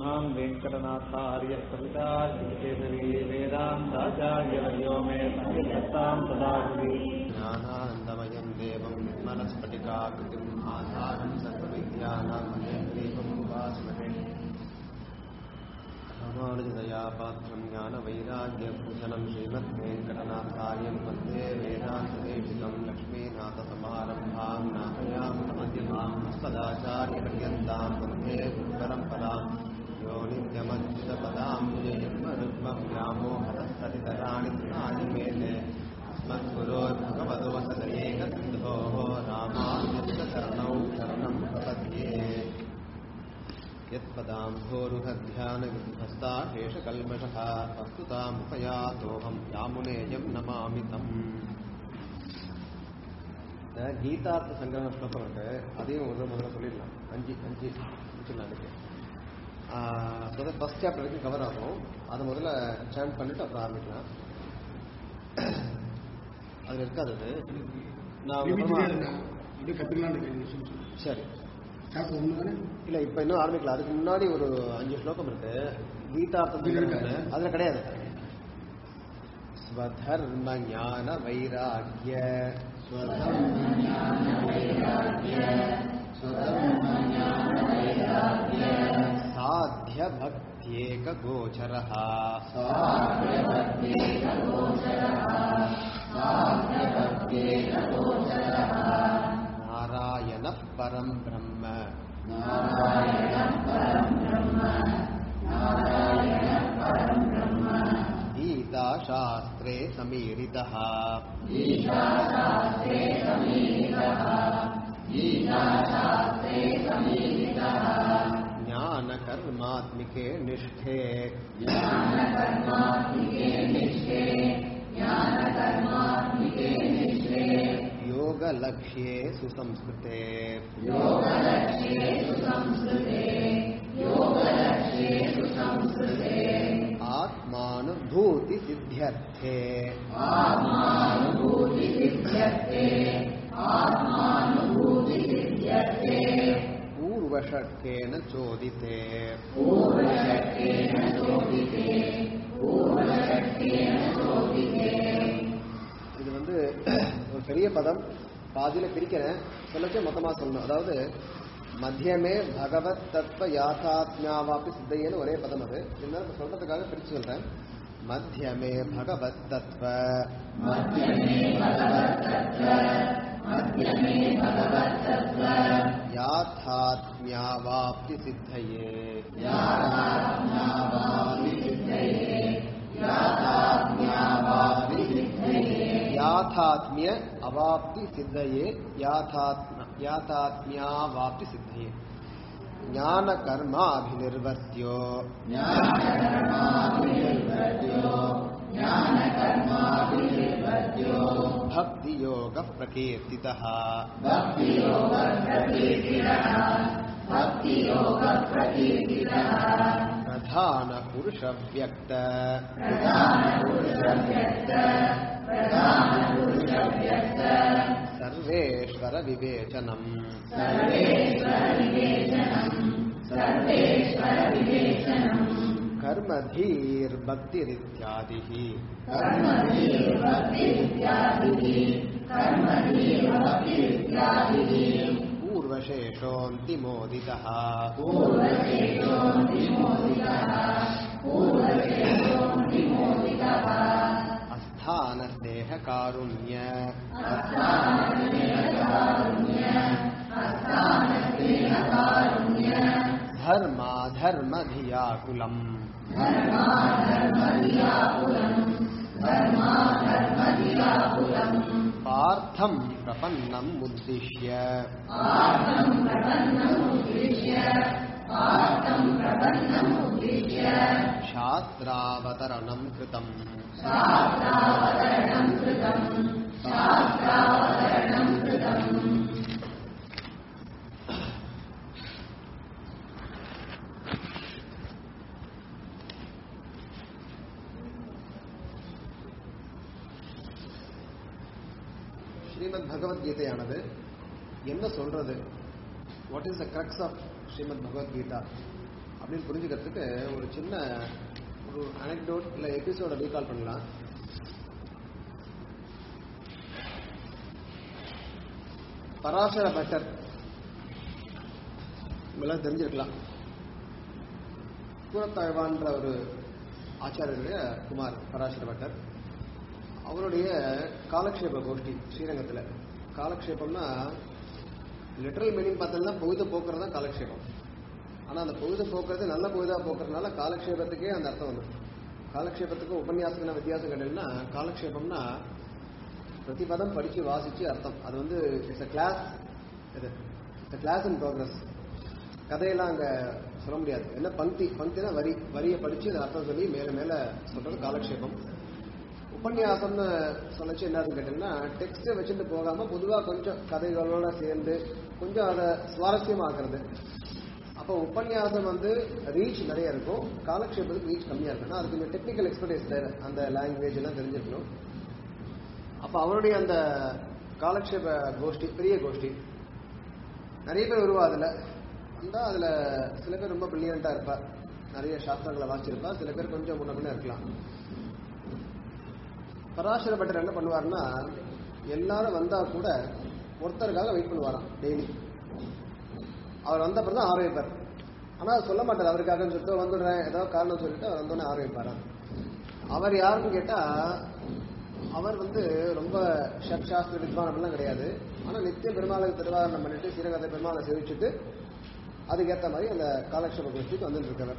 श्रीमान् वेङ्कटनाथार्य कवितार्किकेसरी वेदान्ताचार्यवर्यो मे सन्निधत्तां सदा हृदि ज्ञानानन्दमयं देवं निर्मलस्फटिकाकृतिम् आधारं सर्वविद्यानां दीपम् उपास्महे रामानुजदया पात्रं ज्ञानवैराग्यभूषणं श्रीमद्वेङ्कटनाथार्यं वन्दे वेदान्तदेशिकं लक्ष्मीनाथसमारम्भां नाभयां सदाचार्यपर्यन्तां वन्दे गुरुपरम्परां यो नित्यमच्युतपदां जयन्मरुग्मं व्यामोहरस्तरितराणि नादिमेते अस्मद्गुरोर्भगवतोसदयेकसिन्धोः रामानुजशरणौ शरणं प्रपद्ये यत्पदाम्भोरुहध्यानविध्वस्ताशेषकल्मषः वस्तुतामुपयातोऽहं यामुनेयं नमामि तम् இந்த கீதார்த்த சங்கிரக ஸ்லோகம் இருக்கு அதையும் ஒரு முதல்ல சொல்லிடலாம் அஞ்சு அஞ்சு முடிச்சிடலாம் அதுக்கு ஃபர்ஸ்ட் சாப்டர் வரைக்கும் கவர் ஆகும் அதை முதல்ல சாண்ட் பண்ணிட்டு அப்புறம் ஆரம்பிக்கலாம் அதுல இருக்காது அது நான் அப்புறமா அப்படியே கத்துக்கலாம்னு இருக்கேன் சொல்லி சொல்லி சரி சாப்பிட்டு ஒன்று தானே இல்ல இப்ப இன்னும் ஆரம்பிக்கலாம் அதுக்கு முன்னாடி ஒரு அஞ்சு ஸ்லோகம் இருக்கு கீதார்த்தம் இதுல இருக்காது. அதுல கிடையாது ஸ்வதர்ம ஞான வைராக்கிய சாத்திய பக்தியேக கோச்சரः நாராயண பரம் பிரம்ம गीता शास्त्रे समीरितः ज्ञानकर्मात्मिके निष्ठे योगलक्ष्ये सुसंस्कृते आत्मानुभूति सिद्ध्यर्थे पूर्वषट्केन चोदिते இது வந்து ஒரு பெரிய பதம் பாதியில பிரிக்கிறேன் சொல்லச்சே மொத்தமா சொல்லணும் அதாவது மத்தியமே பகவத் தத்துவ யாத்தாத்மியாவாப்பி சித்தையன்னு ஒரே பதம் அது இருந்தாலும் இப்ப சொல்றதுக்காக பிரிச்சு சொல்றேன் மத்தியமே பகவத் தத்துவ யாத்தாத்மியாவாப்தி சித்தையே யாத்தாத்மிய அவாப்தி சித்தையே யாத்தாத்ம யாத்தாத்மியாவாப்தி சித்தையே ஞான கர்மா அபிநிர்வர்த்தியோ பக்தி யோக பிரகீர்த்திதः பிரதான புருஷ வியக்த சர்வேஸ்வர விவேச்சனம் கர்மதீர் பக்திரித்யாதிः पूर्वशेषोऽन्तिमोदितः अस्थानस्नेहकारुण्य धर्माधर्मधियाकुलम् पार्थम् प्रपन्नम् उद्दिश्य शास्त्रावतरणम् कृतम् ஸ்ரீமத் பகவத்கீதையானது என்ன சொல்றது what is the crux of Shrimad Bhagavad Gita அப்படின்னு புரிஞ்சுக்கிறதுக்கு ஒரு சின்ன ஒரு அனெக்டோட் இல்லை எபிசோட ரீகால் பண்ணலாம் பராசர பட்டர் இதெல்லாம் தெரிஞ்சிருக்கலாம் கூரத்தாழ்வான்ற ஒரு ஆச்சாரியருடைய குமார் பராசர பட்டர் அவருடைய காலக்ஷேப கோஷ்டி ஸ்ரீரங்கத்தில் காலக்ஷேபம்னா லிட்டரல் மீனிங் பார்த்தோம்னா பொழுது போக்குறது தான் காலக்ஷேபம் ஆனால் அந்த பொழுது போக்குறது நல்ல பொழுதா போக்குறதுனால காலக்ஷேபத்துக்கே அந்த அர்த்தம் வந்து காலக்ஷேபத்துக்கும் உபன்யாசத்துக்கு வித்தியாசம் கேட்டீங்கன்னா காலக்ஷேபம்னா பிரதிபதம் படிச்சு வாசிச்சு அர்த்தம் அது வந்து இட்ஸ் அ கிளாஸ் இது இட்ஸ் கிளாஸ் இன் ப்ரோக்ரஸ் கதையெல்லாம் அங்கே சொல்ல முடியாது என்ன பங்கி பங்கினா வரி வரியை படிச்சு அதை அர்த்தம் சொல்லி மேலே மேலே சொல்றது காலக்ஷேபம் உபன்யாசம்னு சொல்லச்சு என்னன்னு கேட்டீங்கன்னா டெக்ஸ்ட்டை வச்சுட்டு போகாம பொதுவாக கொஞ்சம் கதைகளோட சேர்ந்து கொஞ்சம் அதை சுவாரஸ்யமாக்குறது அப்போ உபன்யாசம் வந்து ரீச் நிறைய இருக்கும் காலக்ஷேபத்துக்கு ரீச் கம்மியாக இருக்கணும் அது கொஞ்சம் டெக்னிக்கல் எக்ஸ்பர்டைஸ் தேவை அந்த லாங்குவேஜ் எல்லாம் தெரிஞ்சிருக்கணும் அப்போ அவருடைய அந்த காலக்ஷேப கோஷ்டி பெரிய கோஷ்டி நிறைய பேர் வருவா அதில் வந்தால் அதில் சில பேர் ரொம்ப பிரில்லியண்ட்டாக இருப்பா நிறைய சாஸ்திரங்களை வாசிச்சிருப்பா சில பேர் கொஞ்சம் முன்ன பின்ன இருக்கலாம் பராசர பட்டர் என்ன பண்ணுவார்னா எல்லாரும் வந்தா கூட ஒருத்தருக்காக வெயிட் பண்ணுவாராம் டெய்லி அவர் வந்த அப்புறம் தான் ஆரம்பிப்பார் ஆனால் சொல்ல மாட்டார் அவருக்காக சொல்லிட்டு வந்துடுறேன் ஏதோ காரணம் சொல்லிட்டு அவர் வந்தோடனே ஆரம்பிப்பாராம் அவர் யாருன்னு கேட்டா அவர் வந்து ரொம்ப ஷட் சாஸ்திர வித்வானம்லாம் கிடையாது ஆனால் நித்தியம் பெருமாளுக்கு திருவாரணம் பண்ணிட்டு ஸ்ரீரங்கத்தை பெருமாளை சேவிச்சுட்டு அதுக்கேற்ற மாதிரி அந்த காலக்ஷேப கோஷ்டிக்கு வந்துட்டு இருக்கவர்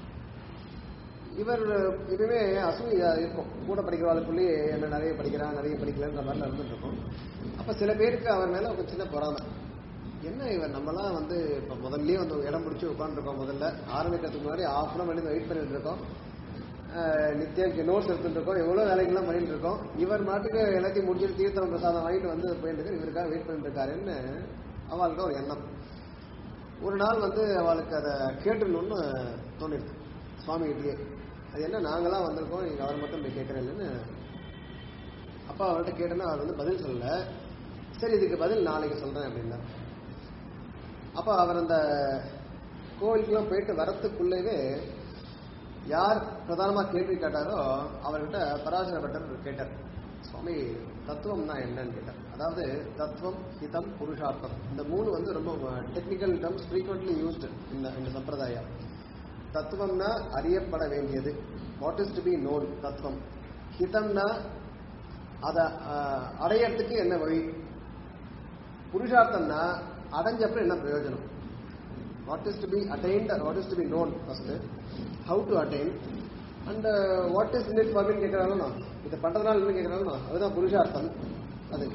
இவர் இதுவே அசூயா இருக்கும் கூட படிக்கிறவாளுக்குள்ளேயே என்ன நிறைய படிக்கிறான் நிறைய படிக்கலன்ற மாதிரிலாம் இருந்துட்டு இருக்கும் அப்ப சில பேருக்கு அவர் மேல ஒரு சின்ன பொறாமை என்ன இவர் நம்மலாம் வந்து இப்ப முதல்லயே வந்து இடம் பிடிச்சி உட்காந்துருக்கோம் முதல்ல ஆரம்பிக்கிறதுக்கு முன்னாடி ஆஃப் அன் பண்ணி வெயிட் பண்ணிட்டு இருக்கோம் அஹ் நித்தியம் நோட்ஸ் எடுத்துட்டு இருக்கோம் எவ்வளவு வேலைகள்லாம் பண்ணிட்டு இருக்கோம் இவர் மாட்டுக்கு எல்லாத்தையும் முடிச்சுட்டு தீர்த்தம் பிரசாதம் வாங்கிட்டு வந்து போயிட்டு இருக்காரு இவருக்காக வெயிட் பண்ணிட்டு இருக்காருன்னு அவளுக்கு ஒரு எண்ணம் ஒரு நாள் வந்து அவளுக்கு அதை கேட்டுடணும்னு தோணிருக்கு சுவாமி கிட்டேயே அது என்ன நாங்களாம் வந்திருக்கோம் நீங்க அவர் மட்டும் போய் கேட்கறேன்னு அப்பா அவர்கிட்ட கேட்டேன்னா அவர் வந்து பதில் சொல்லல சரி இதுக்கு பதில் நாளைக்கு சொல்றேன் அப்படின்னா அப்ப அவர் அந்த கோவிலுக்குலாம் போயிட்டு வரத்துக்குள்ளவே யார் பிரதானமா கேள்வி கேட்டாரோ அவர்கிட்ட பராசர பட்டர் கேட்டார் சுவாமி தத்துவம்னா என்னன்னு கேட்டார் அதாவது தத்துவம் ஹிதம் புருஷார்த்தம் இந்த மூணு வந்து ரொம்ப டெக்னிக்கல் டர்ம்ஸ் ஃப்ரீக்வெண்ட்லி யூஸ்டு இந்த இந்த சம்பிரதாயம் தத்துவம்னா அறியப்பட வேண்டியது what is to be known தத்துவம் ஹிதம்னா அதை அடையறதுக்கு என்ன வழி புருஷார்த்தம்னா அடைஞ்சப்ப என்ன பிரயோஜனம் what is to be attained what is to be known first how to attain and what is in it ஃபார்மின்னு கேட்கறாங்களோ இதை பண்றதுனால என்ன கேட்கறாங்களோ அதுதான் புருஷார்த்தம் அது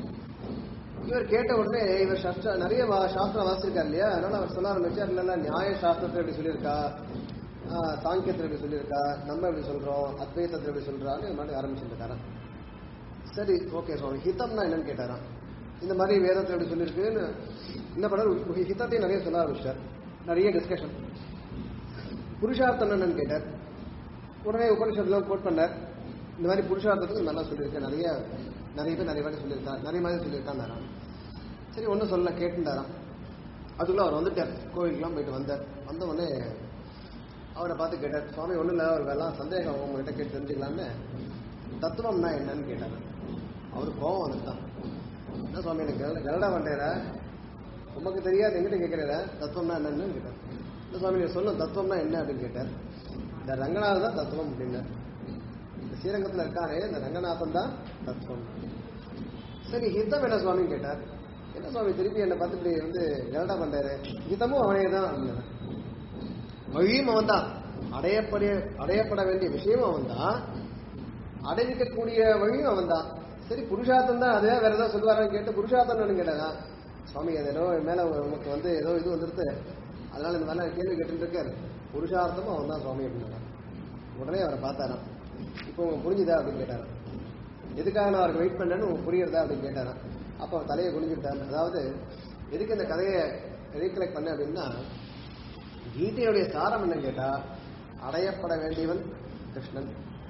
இவர் கேட்ட உடனே இவர் சாஸ்திர நிறைய வா- சாஸ்திரம் வாசிச்சிருக்காரு இல்லையா அதனால அவர் சொல்ல ஆரம்பிச்சார் இல்ல இல்ல நியாய சாஸ்திரத்தை எப்படி சொல்லியிருக்கா ஆஹ், சாங்கியத்தில் எப்படி சொல்லியிருக்கா நம்ம எப்படி சொல்றோம் அத்வைதத்தில் எப்படி சொல்றான்னு இது மாதிரி ஆரம்பிச்சிருக்காரு சரி ஓகே சுவாமி ஹிதம்னா என்னன்னு கேட்டாராம் இந்த மாதிரி வேதத்தில் எப்படி சொல்லியிருக்குன்னு என்ன பண்ணார் ஹிதத்தையும் நிறைய சொல்ல ஆரம்பிச்சிட்டார் நிறைய டிஸ்கஷன் புருஷார்த்தம் என்னன்னு கேட்டார் உடனே உபனிஷத்துலாம் கோட் பண்ணார் இந்த மாதிரி புருஷார்த்தத்துக்கு நல்லா சொல்லியிருக்கேன் நிறைய நிறைய பேர் நிறைய வாட்டி சொல்லியிருக்கா நிறைய மாதிரி சொல்லியிருக்கான் சரி ஒன்றும் சொல்லல கேட்டுட்டாராம் அதுக்குள்ள அவர் வந்துட்டார் கோவிலுக்குலாம் போயிட்டு வந்தார் வந்த உடனே அவரை பார்த்து கேட்டார் சுவாமி ஒன்றும் இல்லை அவருக்கு எல்லாம் சந்தேகம் உங்ககிட்ட கேட்டு தெரிஞ்சுக்கலான்னு தத்துவம்னா என்னன்னு கேட்டார் அவருக்கு கோபம் வந்துட்டான் என்ன சுவாமி எனக்கு கரட- கரடா பண்றேற உமக்கு தெரியாது எங்கிட்ட கேட்கிறேற தத்துவம்னா என்னன்னு கேட்டார் இந்த சுவாமி நீங்க சொல்லும் தத்துவம்னா என்ன அப்படின்னு கேட்டார் இந்த ரங்கநாதன் தான் தத்துவம் அப்படின்னார் இந்த ஸ்ரீரங்கத்தில் இருக்கானே இந்த ரங்கநாதன் தான் தத்துவம் சரி ஹிதம் என்ன சுவாமின்னு கேட்டார் என்ன சுவாமி திருப்பி என்னை பார்த்து இப்படி வந்து கரடா பண்றாரு ஹிதமும் அவனே தான் அப்படின்னார் வழியும் அவன் தான் அடையப்பட அடையப்பட வேண்டிய விஷயமும் அவன் தான் அடைவிக்கக்கூடிய வழியும் அவன் தான் சரி புருஷார்த்தம் தான் அதே வேற ஏதாவது சொல்லுவாரான்னு கேட்டு புருஷார்த்தம்னு கேட்டாங்க சுவாமி அது ஏதோ என் மேல உனக்கு வந்து ஏதோ இது வந்துருது அதனால இந்த மாதிரிலாம் கேள்வி கேட்டுட்டு இருக்காரு புருஷார்த்தமும் அவன் தான் சுவாமி அப்படின்னாங்க உடனே அவரை பார்த்தாராம் இப்போ உங்களுக்கு புரிஞ்சுதா அப்படின்னு கேட்டாராம் எதுக்காக நான் அவருக்கு வெயிட் பண்ணேன்னு உங்களுக்கு புரியுறதா அப்படின்னு கேட்டாராம் அப்போ அவர் தலையை குனிஞ்சுக்கிட்டார் அதாவது எதுக்கு இந்த கதையை ரீகலெக்ட் பண்ண அப்படின்னா கீதையுடைய சாரம் என்னன்னு கேட்டா அடையப்பட வேண்டியவன் கிருஷ்ணன்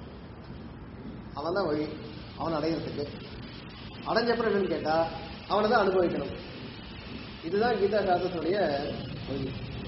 அவன் தான் வழி அவன் அடையிறதுக்கு அடைஞ்சப்புறம் என்னன்னு கேட்டா அவனை தான் அனுபவிக்கணும் இதுதான் கீதா சாஸ்திரத்துடைய வழி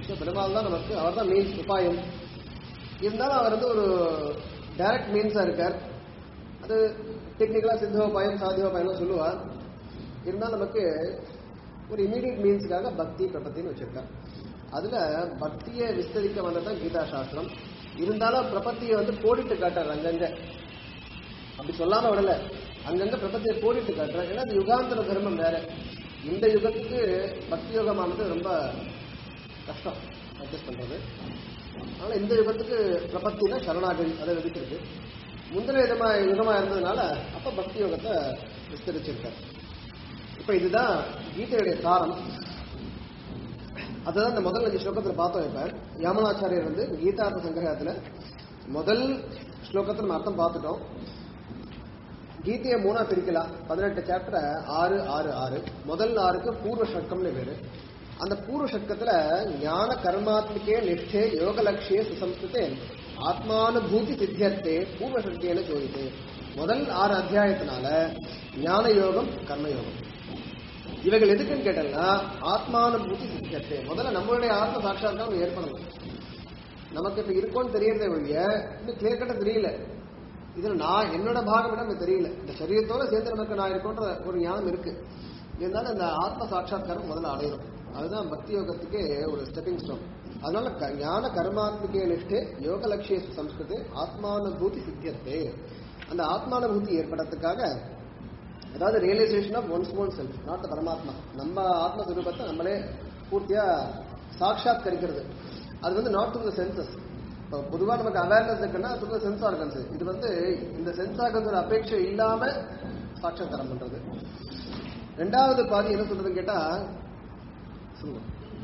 ஸோ பெருமாள் தான் நமக்கு அவர் தான் மீன்ஸ் உபாயம் இருந்தாலும் அவர் வந்து ஒரு டைரக்ட் மீன்ஸாக இருக்கார் அது டெக்னிக்கலாக சித்தோபாயம் சாத்தியோபாயம்லாம் சொல்லுவார் இருந்தாலும் நமக்கு ஒரு இமீடியட் மீன்ஸுக்காக பக்தி பிரபத்தின்னு வச்சிருக்கார் அதுல பக்தியை விஸ்தரிக்க வந்ததுதான் கீதா சாஸ்திரம் இருந்தாலும் பிரபத்தியை வந்து கோடிட்டு காட்டார் அங்கங்க அப்படி சொல்லாம விடல அங்கங்க பிரபத்தியை கோடிட்டு காட்டுறார் ஏன்னா அது யுகாந்தர தர்மம் வேற இந்த யுகத்துக்கு பக்தி யோகமானது ரொம்ப கஷ்டம் அட்ஜஸ்ட் பண்றது ஆனா இந்த யுகத்துக்கு பிரபத்தினா சரணாகதி அதை விதிக்கிறது முந்தின விதமா யுகமா இருந்ததுனால அப்ப பக்தி யோகத்தை விஸ்தரிச்சிருக்காரு இப்ப இதுதான் கீதையுடைய சாரம் அதுதான் இந்த முதல் அஞ்சு ஸ்லோகத்துல பார்த்தோம் இப்ப யாமனாச்சாரியர் வந்து கீதார்த்த சங்கிரகத்துல முதல் ஸ்லோகத்தை நம்ம அர்த்தம் பார்த்துட்டோம் கீதையை மூணா பிரிக்கலாம் பதினெட்டு சாப்டரை ஆறு ஆறு ஆறு முதல் ஆறுக்கு பூர்வ ஷட்கம்னு பேரு அந்த பூர்வ ஷட்கத்துல ஞான கர்மாத்மிகே நிஷ்டே யோக லட்சிய சுசம்ஸ்கிருதே ஆத்மானுபூதி சித்தியர்த்தே பூர்வ ஷட்கேன ஜோதித்தே முதல் ஆறு அத்தியாயத்தினால ஞான யோகம் கர்மயோகம் இவைகள் எதுக்குன்னு கேட்டோம்னா ஆத்மானுபூதி சித்தியர்த்தே முதல்ல நம்மளுடைய ஆத்ம சாட்சாத்காரம் ஏற்படணும் நமக்கு இப்ப இருக்கோன்னு தெரியறதே ஒழிய இன்னும் கிளியர் கட்ட தெரியல இதுல நான் என்னோட பாகம் விட எனக்கு தெரியல இந்த சரீரத்தோட சேர்ந்து நமக்கு நான் இருக்கோன்ற ஒரு ஞானம் இருக்கு இருந்தாலும் அந்த ஆத்ம சாட்சாத்காரம் முதல்ல அடையணும் அதுதான் பக்தி யோகத்துக்கு ஒரு ஸ்டெப்பிங் ஸ்டோன் அதனால க- ஞான கர்மாத்மிகே நிஷ்டே யோக லட்சிய சம்ஸ்கிருதே ஆத்மானுபூதி சித்தியத்தே அந்த ஆத்மானுபூதி ஏற்படுறதுக்காக அதாவது realization of one's own self not Paramatma நம்ம ஆத்மஸ்வரூபத்தை நம்மளே பூர்த்தியா சாட்சாத்கரிக்கிறது அது வந்து நாட் டு த சென்சஸ் இப்போ பொதுவாக நமக்கு அவேர்னஸ் இருக்குன்னா டு சென்ஸ் ஆர்கன்ஸ் இது வந்து இந்த சென்ஸ் ஆர்கன்ஸ் அபேட்சை இல்லாம சாட்சாத்காரம் பண்றது ரெண்டாவது பாதி என்ன சொல்றதுன்னு கேட்டா சொல்லுங்க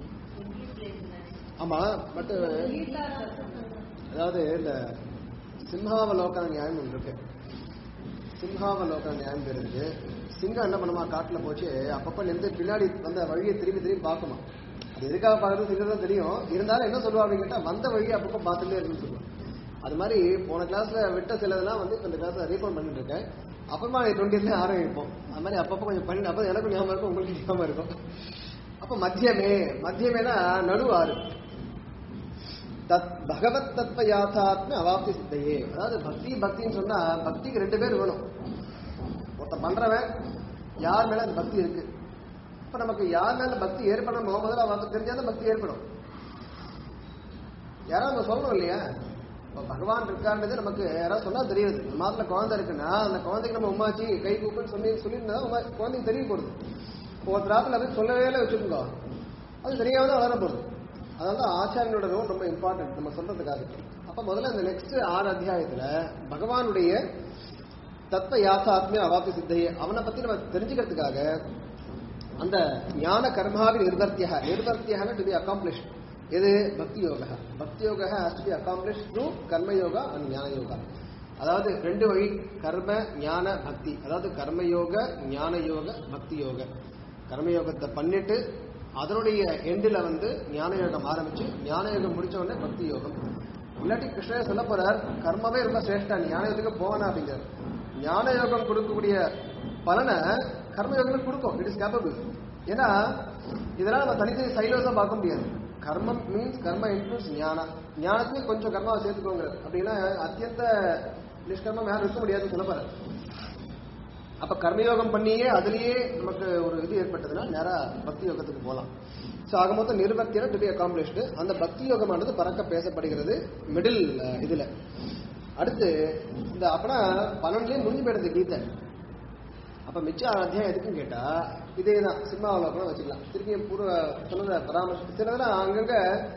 ஆமா பட் அதாவது இந்த சிம்ஹாவலோகன நியாயம் ஒன்று இருக்கு சிம்ஹாவலோகன நியாயம் பேர் இருக்கு சிங்கம் என்ன பண்ணுமா காட்டுல போச்சு அப்பப்ப நின்று பின்னாடி வந்த வழியை திரும்பி திரும்பி பார்க்குமா அது எதுக்காக பார்க்கறது சிங்கம் தான் தெரியும் இருந்தாலும் என்ன சொல்லுவா அப்படின்னு கேட்டா வந்த வழியை அப்பப்ப பார்த்துட்டே இருக்குன்னு சொல்லுவாங்க அது மாதிரி போன கிளாஸ்ல விட்ட சிலதெல்லாம் வந்து இப்ப இந்த கிளாஸ்ல ரீஃபண்ட் பண்ணிட்டு இருக்கேன் அப்புறமா டுவெண்ட்டில ஆரம்பிப்போம் அது மாதிரி அப்பப்போ கொஞ்சம் பண்ணிட்டு அப்போ எனக்கும் ஞாபகம் இருக்கும் உங்களுக்கு ஞாபகம் இருக்கும் அப்ப மத்தியமே மத்தியமேனா நடுவாறு தத் பகவத் தத்துவ யாத்தாத்ம அவாப்தி சித்தையே அதாவது பக்தி பக்தின்னு சொன்னா பக்திக்கு ரெண்டு பேர் வேணும் ஒருத்தன் பண்றவன் யார் மேல அந்த பக்தி இருக்கு இப்ப நமக்கு யார் மேல பக்தி ஏற்படணுமோ முதல்ல அவனுக்கு தெரிஞ்சாதான் பக்தி ஏற்படும் யாராவது நம்ம சொல்லணும் இல்லையா இப்ப பகவான் இருக்கான்றது நமக்கு யாராவது சொன்னா தெரியுது இந்த மாதத்துல குழந்தை இருக்குன்னா அந்த குழந்தைக்கு நம்ம உமாச்சி கை கூப்புன்னு சொல்லி சொல்லியிருந்தா உமா- குழந்தைக்கு தெரிய போடுது இப்போ ஒரு திராப்பில் அப்படி சொல்லவே இல்லை வச்சுக்கோங்க அது தெரியாம தான் வளர போகுது அதனால தான் ஆச்சாரியனோட ரோல் ரொம்ப இம்பார்ட்டன்ட் நம்ம சொல்றதுக்காக அப்ப முதல்ல இந்த நெக்ஸ்ட் ஆறு அத்தியாயத்துல பகவானுடைய தத்துவ யாசாத்மிய அவாப்தி சித்தையே அவனை பத்தி நம்ம தெரிஞ்சுக்கிறதுக்காக அந்த ஞான கர்மாவின் நிர்வர்த்தியா நிர்வர்த்தியான டு பி அக்காம்ப்ளிஷ் எது bhakti yoga bhakti yoga has to be accomplish through karma yoga and ஞான யோகா அதாவது ரெண்டு வழி கர்ம ஞான பக்தி அதாவது கர்மயோக ஞான யோக பக்தி யோக கர்மயோகத்தை பண்ணிட்டு அதனுடைய எண்டில் வந்து ஞான யோகம் ஆரம்பிச்சு ஞான யோகம் முடிச்ச உடனே பக்தி யோகம் இல்லாட்டி கிருஷ்ணர் சொல்ல போறார் கர்மமே ரொம்ப சிரேஷ்டா ஞான யோகத்துக்கு போவனா அப்படிங்கிறார் ஞான யோகம் கொடுக்கக்கூடிய பலனை கர்ம யோகம் கொடுக்கும் இட் இஸ் கேப்பபிள் ஏன்னா இதெல்லாம் நம்ம தனித்தனி சைலோஸா பார்க்க முடியாது கர்மம் மீன்ஸ் கர்ம இன்க்ளூட்ஸ் ஞானா ஞானத்துக்கு கொஞ்சம் கர்மாவை சேர்த்துக்கோங்க அப்படின்னா அத்தியந்த நிஷ்கர்மம் யாரும் இருக்க முடியாதுன்னு சொல்ல போறார் அப்ப கர்மயோகம் பண்ணியே அதுலயே நமக்கு ஒரு இது ஏற்பட்டதுன்னா நேரா பக்தி யோகத்துக்கு போகலாம் ஸோ ஆக மொத்தம் நிர்பக்தியான டு பி அக்காம்ப்ளிஷ்டு அந்த பக்தி யோகமானது பறக்க பேசப்படுகிறது மிடில் இதுல அடுத்து இந்த அப்பனா பன்னெண்டுலயே முடிஞ்சு போயிடுது கீதை அப்ப மிச்ச அத்தியாயம் எதுக்குன்னு கேட்டா இதே தான் சினிமாவில் வச்சுக்கலாம் திருப்பியும் பூர்வ சொன்னதை பராமர்சி சிலதெல்லாம் அங்கங்க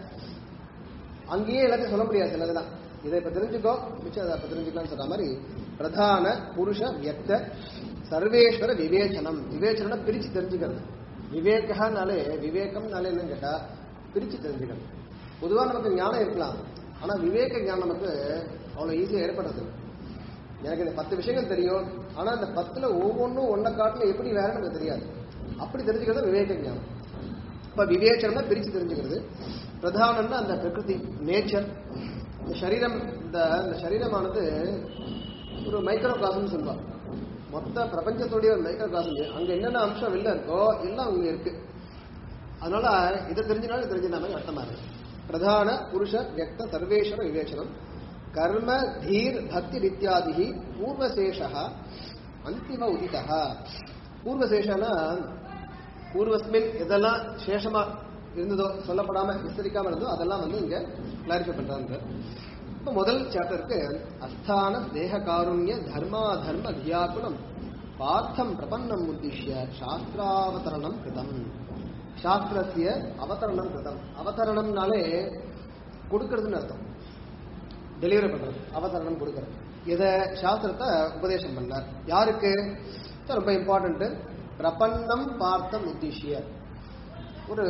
அங்கேயே எல்லாத்தையும் சொல்ல முடியாது சிலதெல்லாம் இதை இப்ப தெரிஞ்சுக்கோ மிச்சம் அதை இப்ப தெரிஞ்சுக்கலாம்னு சொல்ற மாதிரி பிரதான புருஷ வியக்த சர்வேஸ்வர விவேச்சனம் விவேச்சனம் பிரிச்சு தெரிஞ்சுக்கிறது விவேகனாலே விவேகம்னாலே என்னன்னு கேட்டா பிரிச்சு தெரிஞ்சுக்கிறது பொதுவா நமக்கு ஞானம் இருக்கலாம் ஆனா விவேக ஞானம் நமக்கு அவ்வளவு ஈஸியா ஏற்படுறது எனக்கு இந்த பத்து விஷயங்கள் தெரியும் ஆனா இந்த பத்துல ஒவ்வொன்றும் ஒன்றை காட்டுல எப்படி வேற நமக்கு தெரியாது அப்படி தெரிஞ்சுக்கிறது விவேக ஞானம் இப்ப விவேச்சனம்னா பிரிச்சு தெரிஞ்சுக்கிறது பிரதானம்னா அந்த பிரகிருதி நேச்சர் இந்த சரீரம் இந்த இந்த சரீரமானது ஒரு மைக்ரோ காசம் சொல்லுவா மொத்த பிரபஞ்சத்துடைய ஒரு மைக்ரோ காசம் அங்க என்னென்ன அம்சம் வெளில இருக்கோ எல்லாம் அங்க இருக்கு அதனால இதை தெரிஞ்சினாலும் தெரிஞ்சின மாதிரி அர்த்தமா இருக்கு பிரதான புருஷ வியக்த சர்வேஸ்வர விவேச்சனம் கர்ம தீர் பக்தி இத்தியாதி பூர்வசேஷா அந்திம உதிதா பூர்வசேஷனா பூர்வஸ்மின் எதெல்லாம் சேஷமா இருந்ததோ சொல்லப்படாம விஸ்தரிக்காம இருந்ததோ அதெல்லாம் வந்து இங்க கிளாரிஃபை பண்றாங்க இப்ப முதல் சாப்டருக்கு அஸ்தான ஸ்நேக காருண்ய தர்மா தர்ம தியாகுலம் பார்த்தம் பிரபன்னம் உத்திஷ்ய சாஸ்திராவதரணம் கிருதம் சாஸ்திரத்திய அவதரணம் கிருதம் அவதரணம்னாலே கொடுக்கறதுன்னு அர்த்தம் டெலிவரி பண்றது அவதரணம் கொடுக்கறது இத சாஸ்திரத்தை உபதேசம் பண்ணார் யாருக்கு இது ரொம்ப இம்பார்ட்டன்ட் பிரபன்னம் பார்த்தம் உத்திஷ்ய ஒரு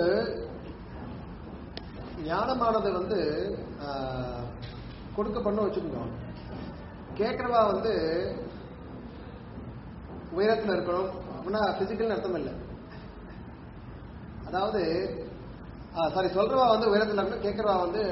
ஞானமானது வந்து ஆஹ், கொடுக்கப்படணும் வச்சுக்கோங்க கேட்கறவா வந்து உயரத்தில் இருக்கணும் அப்படின்னா பிசிக்கல் அர்த்தம் இல்லை அதாவது சாரி சொல்றவா வந்து உயரத்தில் இருக்கணும் கேட்கறவா வந்து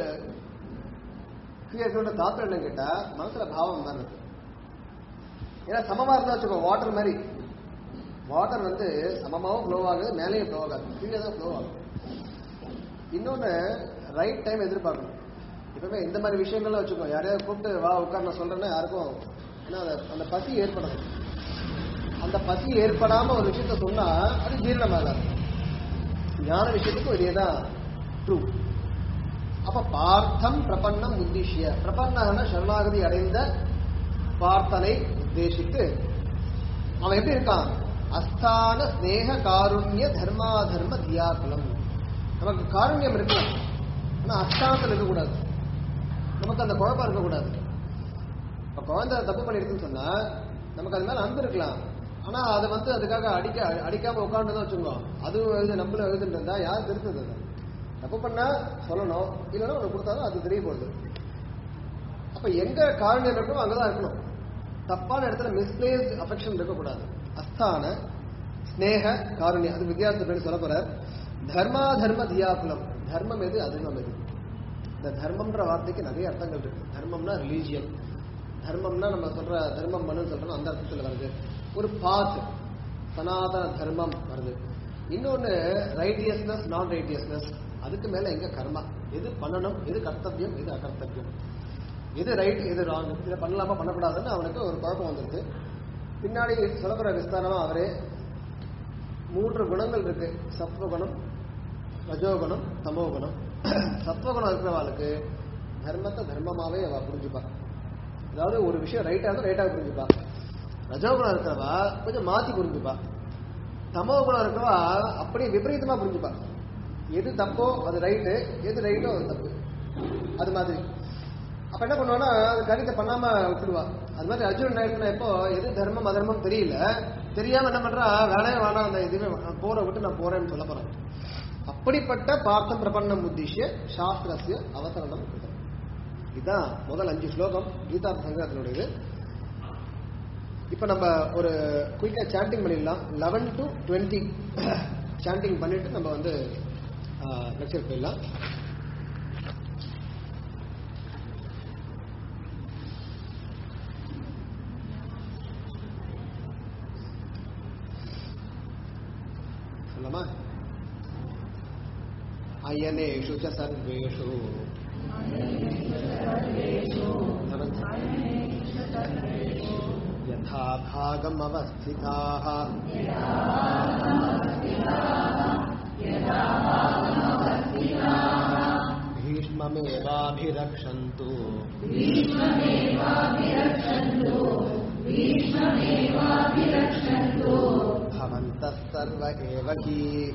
கீழே இருக்கணும் தாத்தம் என்ன கேட்டா மனசுல பாவம் தான் இருக்கு ஏன்னா சமமா இருந்தா வச்சுக்கோ வாட்டர் மாதிரி வாட்டர் வந்து சமமாவும் ஃப்ளோ ஆகுது மேலேயும் ஃப்ளோ ஆகாது கீழே தான் ஃப்ளோ ஆகும் இன்னொன்னு ரைட் டைம் எதிர்பார்க்கணும் எப்பவுமே இந்த மாதிரி விஷயங்கள்லாம் வச்சுக்கோ யாரையாவது கூப்பிட்டு வா உட்கார் நான் சொல்றேன்னா யாருக்கும் ஏன்னா அந்த- அந்த பசி ஏற்படாது அந்த பசி ஏற்படாம ஒரு விஷயத்த சொன்னா அது ஜீரணமாகாது ஞான விஷயத்துக்கும் இதே தான் ட்ரூ அப்ப பார்த்தம் பிரபன்னம் உத்திஷ்ய பிரபன்னகன சரணாகதி அடைந்த பார்த்தனை உத்தேசித்து அவன் எப்படி இருக்கான் அஸ்தான ஸ்நேக காருண்ய தர்மா தர்ம தியாகுலம் நமக்கு காருண்யம் இருக்கலாம் ஆனா அஸ்தானத்தில் இருக்கக்கூடாது நமக்கு அந்த குழப்பம் இருக்கக்கூடாது இப்ப குழந்தை தப்பு பண்ணிருக்குன்னு சொன்னா நமக்கு அது மேல அன்பு இருக்கலாம் ஆனா அதை வந்து அதுக்காக அடிக்க அடிக்காம உட்காந்துதான் வச்சுக்கோ அது எழுது நம்மளும் எழுதுன்னு இருந்தா யார் திருத்தது அதை? தப்பு பண்ணா சொல்லணும் இல்லைன்னா உனக்கு கொடுத்தாலும் அது தெரிய போகுது அப்ப எங்க காரணியம் இருக்கணும் அங்கதான் இருக்கணும் தப்பான இடத்துல மிஸ்பிளேஸ் அஃபெக்ஷன் இருக்கக்கூடாது அஸ்தான ஸ்நேக காருண்யம் அது வித்தியாசத்தை சொல்ல போறார் தர்மா தர்ம தியாகுலம் தர்மம் எது அதர்மம் எது இந்த தர்மம்ன்ற வார்த்தைக்கு நிறைய அர்த்தங்கள் இருக்கு தர்மம்னா ரிலீஜியன் தர்மம்னா நம்ம சொல்ற தர்மம் பண்ணு சொல்றோம் அந்த அர்த்தத்துல வருது ஒரு பாத் சனாதன தர்மம் வருது இன்னொன்னு ரைட்டியஸ்னஸ் நான் ரைட்டியஸ்னஸ் அதுக்கு மேல எங்க கர்மா எது பண்ணணும் எது கர்த்தவியம் எது அகர்த்தவியம் எது ரைட் எது ராங் இதை பண்ணலாமா பண்ணக்கூடாதுன்னு அவனுக்கு ஒரு குழப்பம் வந்துருது பின்னாடி சொல்லப்படுற விஸ்தாரமா அவரே மூன்று குணங்கள் இருக்கு சத்வகுணம் ரஜோகுணம் தமோகுணம் சத்வகுணம் இருக்கிறவாளுக்கு தர்மத்தை தர்மமாவே அவ புரிஞ்சுப்பா அதாவது ஒரு விஷயம் ரைட்டா இருந்தா ரைட்டாக புரிஞ்சுப்பா ரஜோகுணம் இருக்கிறவா கொஞ்சம் மாத்தி புரிஞ்சுப்பா தமோ குணம் இருக்கிறவா அப்படியே விபரீதமா புரிஞ்சுப்பா எது தப்போ அது ரைட்டு எது ரைட்டோ அது தப்பு அது மாதிரி அப்ப என்ன பண்ணுவான்னா அது காரியத்தை பண்ணாம விட்டுடுவா அது மாதிரி அர்ஜுனன் ஆயிடுச்சுனா இப்போ எது தர்மம் அதர்மம் தெரியல தெரியாம என்ன பண்றா வேலையே வேணாம் அந்த இதுவே நான் போற விட்டு நான் போறேன்னு சொல்ல போறேன் அப்படிப்பட்ட பார்த்தம் பிரபன்னம் உத்திஷ்ய சாஸ்திரஸ்ய அவசரணம் கிருதம். இதுதான் முதல் அஞ்சு ஸ்லோகம் கீதா சங்கரத்தினுடையது இப்போ நம்ம ஒரு குயிக்காக சாண்டிங் பண்ணிடலாம் லெவன் டு டுவெண்ட்டி சாண்டிங் பண்ணிட்டு நம்ம வந்து லெக்சர் போயிடலாம் சொல்லமா அயனேஷு ச சர்வேஷு यथा भागमवस्थिताः भीष्ममेवाभिरक्षन्तु भवन्तः सर्व एव हि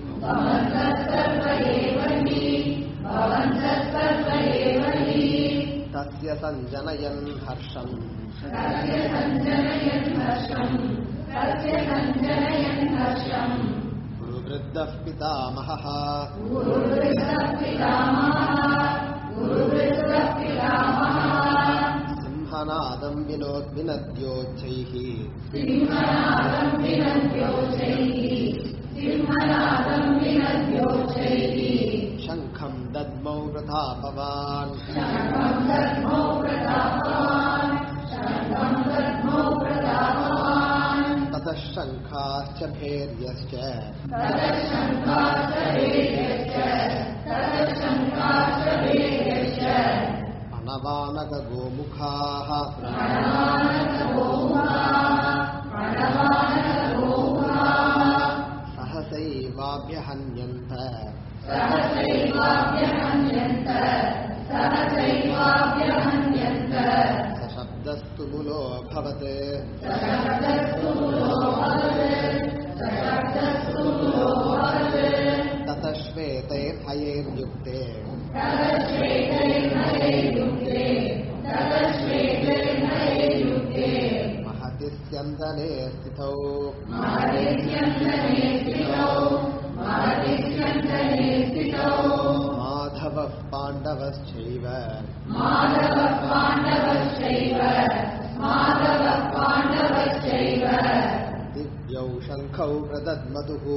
तस्य सञ्जनयन् हर्षम् गुरुवृद्धः पितामहः सिंहनादम् विनोद्विनद्योच्चैः शङ्खम् दद्मौ प्रतापवान् ततः शङ्खाश्च भैर्यश्च प्रणवानकगोमुखाः सहसैवाभ्यहन्यन्त सशब्दस्तु मुलोऽभवत् ततः श्वेतैर्हयैर्युक्ते महति स्यन्दने स्थितौ माधवः पाण्डवश्चैव दिव्यौ शङ्खौ प्रदद्मतुः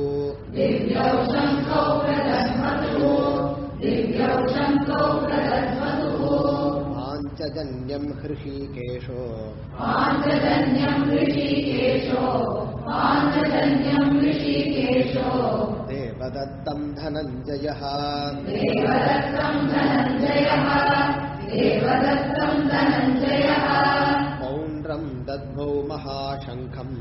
पाञ्चजन्यम् हृषीकेशो देवदत्तम् धनञ्जयः पौण्ड्रम् दद्मौ महाशङ्खम्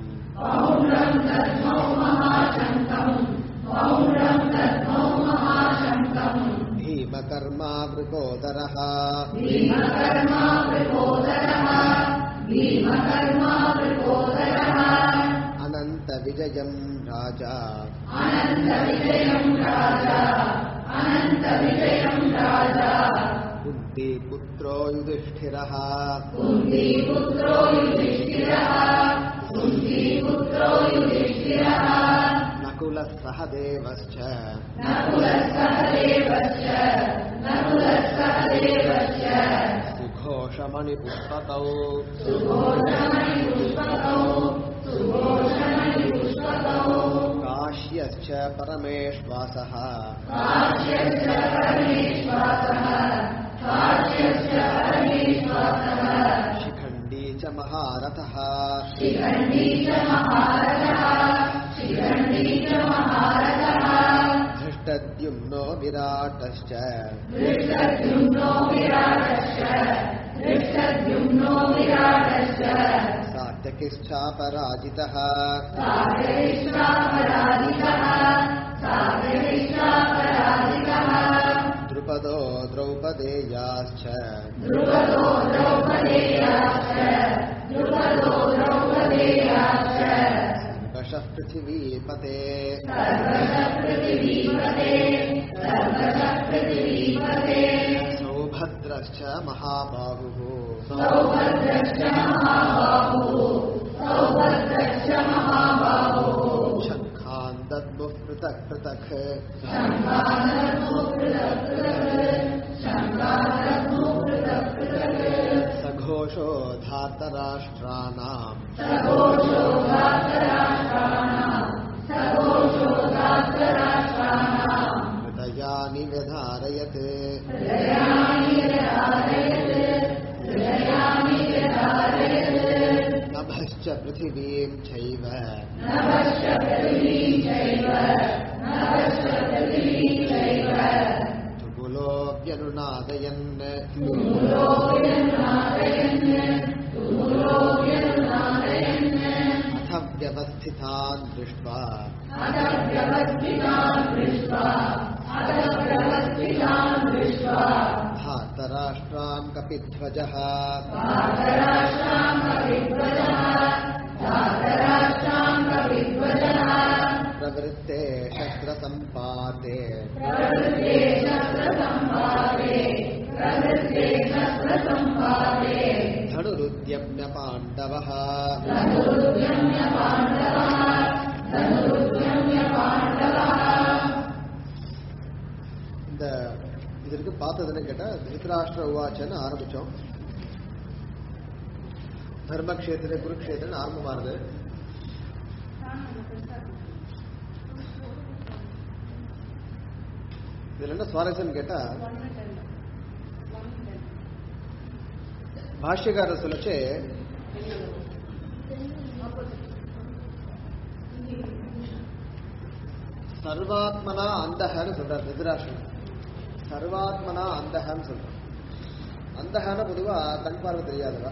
भीमकर्मा वृकोदरः अनन्तविजयम् राजा कुन्तीपुत्रो युधिष्ठिरः नकुलः सह देवश्च सुघोषमणिपुष्पकौ काश्यश्च परमेश्वासः शिखण्डी च महारथः धृष्टद्युम्नो विराटश्च सात्यकिश्चापराजितः द्रुपदो द्रौपदेयाश्च सर्वशः पृथिवीपते सौभद्रश्च महाबाहुः शङ्खान् दद्मुः पृथक् पृथक् सघोषो धातराष्ट्राणाम् हृदयानि व्यधारयत् नभश्च पृथिवीं चैव तुमुलोऽप्यनुनादयन् अथ व्यवस्थितान् दृष्ट्वा धातराष्ट्रान् कपिध्वजः प्रवृत्ते शस्त्रसम्पाते धनुरुद्यम्य पाण्डवः இந்த இதற்கு பார்த்ததுன்னு கேட்டா திருத்தராஷ்டிர உவாச்சன்னு ஆரம்பிச்சோம் தர்மக்ஷேத்திர குருக்ஷேத்திரன்னு ஆரம்பமானது இதுல என்ன சுவாரஸ்யம் கேட்டா பாஷ்யக்காரர் சொல்லச்சு சர்வாத்மனா அந்தகன்னு சொல்றார் திருதராஷ்டிரன் சர்வாத்மனா அந்தகன்னு சொல்றார் அந்தகான பொதுவா கண் பார்வை தெரியாதவா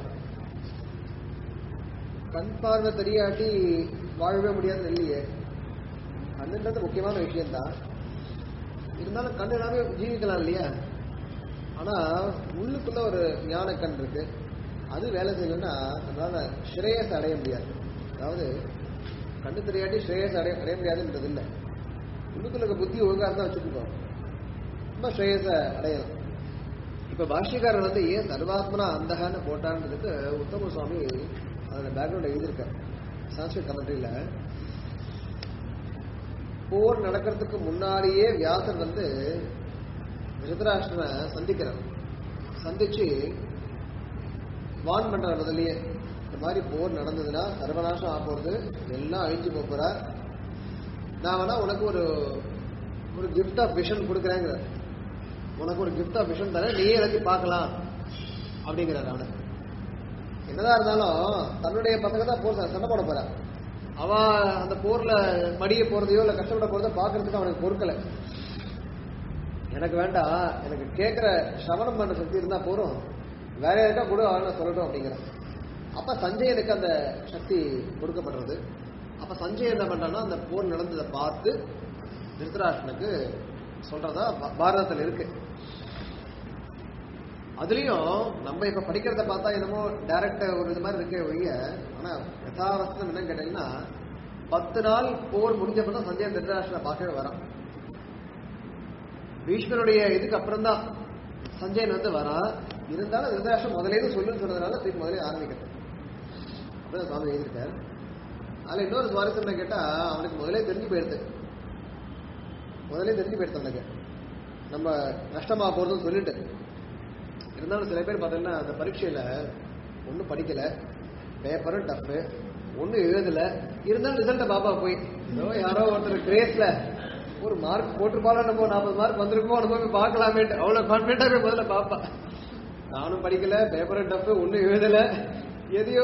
கண் பார்வை தெரியாட்டி வாழவே முடியாதுன்னு இல்லையே கண்ணுன்றது முக்கியமான விஷயம்தான் இருந்தாலும் கண் எல்லாமே ஜீவிக்கலாம் இல்லையா ஆனா உள்ளுக்குள்ள ஒரு ஞான கண் இருக்கு அது வேலை செய்யணும்னா நம்மளால ஸ்ரேயஸ் அடைய முடியாது அதாவது கண்ணு தெரியாட்டி ஸ்ரேயஸ் அடைய அடைய முடியாதுன்றது இல்லை உள்ளுக்குள்ள இருக்க புத்தி ஒழுங்கா இருந்தா வச்சுக்கோங்க ரொம்ப ஸ்ரேயஸ அடையலாம் இப்ப பாஷ்யக்காரர் வந்து ஏன் சர்வாத்மனா அந்தகான்னு போட்டான்றதுக்கு உத்தம சுவாமி அதோட பேக்ரவுண்ட் எழுதியிருக்கார் சான்ஸ்கிரிட் கமெண்ட்ரியில போர் நடக்கிறதுக்கு முன்னாடியே வியாசர் வந்து திருதராஷ்டிரனை சந்திக்கிறார் சந்திச்சு வான் பண்றார் முதல்லயே இந்த மாதிரி போர் நடந்ததுன்னா சர்வநாசம் ஆக போறது எல்லாம் அழிஞ்சு போப் போற நான் வேணா உனக்கு ஒரு ஒரு கிஃப்ட் ஆஃப் விஷன் கொடுக்குறேங்கிறார் உனக்கு ஒரு கிஃப்ட் ஆஃப் விஷன் தரேன் நீயே எல்லாத்தையும் பார்க்கலாம் அப்படிங்கிறார் அவனை என்னதான் இருந்தாலும் தன்னுடைய பசங்க தான் போர் ச- சண்டை போட போறா அவ அந்த போர்ல மடிய போறதையோ இல்ல கஷ்டப்பட போறதோ பாக்குறதுக்கு அவனுக்கு பொறுக்கல எனக்கு வேண்டாம் எனக்கு கேட்கிற சிரவணம் பண்ற சக்தி இருந்தா போறோம் வேற யாருக்கா கூட அவன சொல்லட்டும் அப்படிங்கிறான் அப்ப சஞ்சயனுக்கு அந்த சக்தி கொடுக்கப்படுறது அப்ப சஞ்சய் என்ன பண்றான்னா அந்த போர் நடந்ததை பார்த்து திருத்தராஷ்டனுக்கு சொல்றதா பா- பாரதத்துல இருக்கு அதுலயும் நம்ம இப்ப படிக்கிறத பார்த்தா என்னமோ டைரக்ட் ஒரு இது மாதிரி இருக்கே ஒழிய ஆனா யதாவஸ்தம் என்னன்னு கேட்டீங்கன்னா பத்து நாள் போர் முடிஞ்சப்ப தான் சஞ்சயன் திருதராஷ்டனை பார்க்கவே வரான் பீஷ்மருடைய இதுக்கு அப்புறம் தான் சஞ்சயன் வந்து வரான் இருந்தாலும் திருதராஷ்டிரம் முதலே சொல்லுன்னு சொன்னதுனால திருப்பி முதலே ஆரம்பிக்கிறேன் அப்படிதான் சுவாமி எழுதியிருக்காரு அதுல இன்னொரு சுவாரஸ்யம் என்ன கேட்டா அவனுக்கு முதலே தெரிஞ்சு போயிடுது முதலே தெரிஞ்சு போயிடுது அவனுக்கு நம்ம நஷ்டமா போறதுன்னு சொல்லிட்டு இருந்தாலும் சில பேர் பார்த்தீங்கன்னா அந்த பரீட்சையில ஒன்றும் படிக்கல பேப்பரும் டஃப்பு ஒன்றும் எழுதல இருந்தாலும் ரிசல்ட்டை பாப்பா போய் ஏதோ யாரோ ஒருத்தர் கிரேஸ்ல ஒரு மார்க் போட்டிருப்பாலும் நம்ம நாற்பது மார்க் வந்திருக்குமோ நம்ம போய் பார்க்கலாமேட்டு அவ்வளோ கான்ஃபிடென்ட்டாக போய் முதல்ல பாப்பா நானும் படிக்கல பேப்பரும் டஃப்பு ஒன்றும் எழுதல எதையோ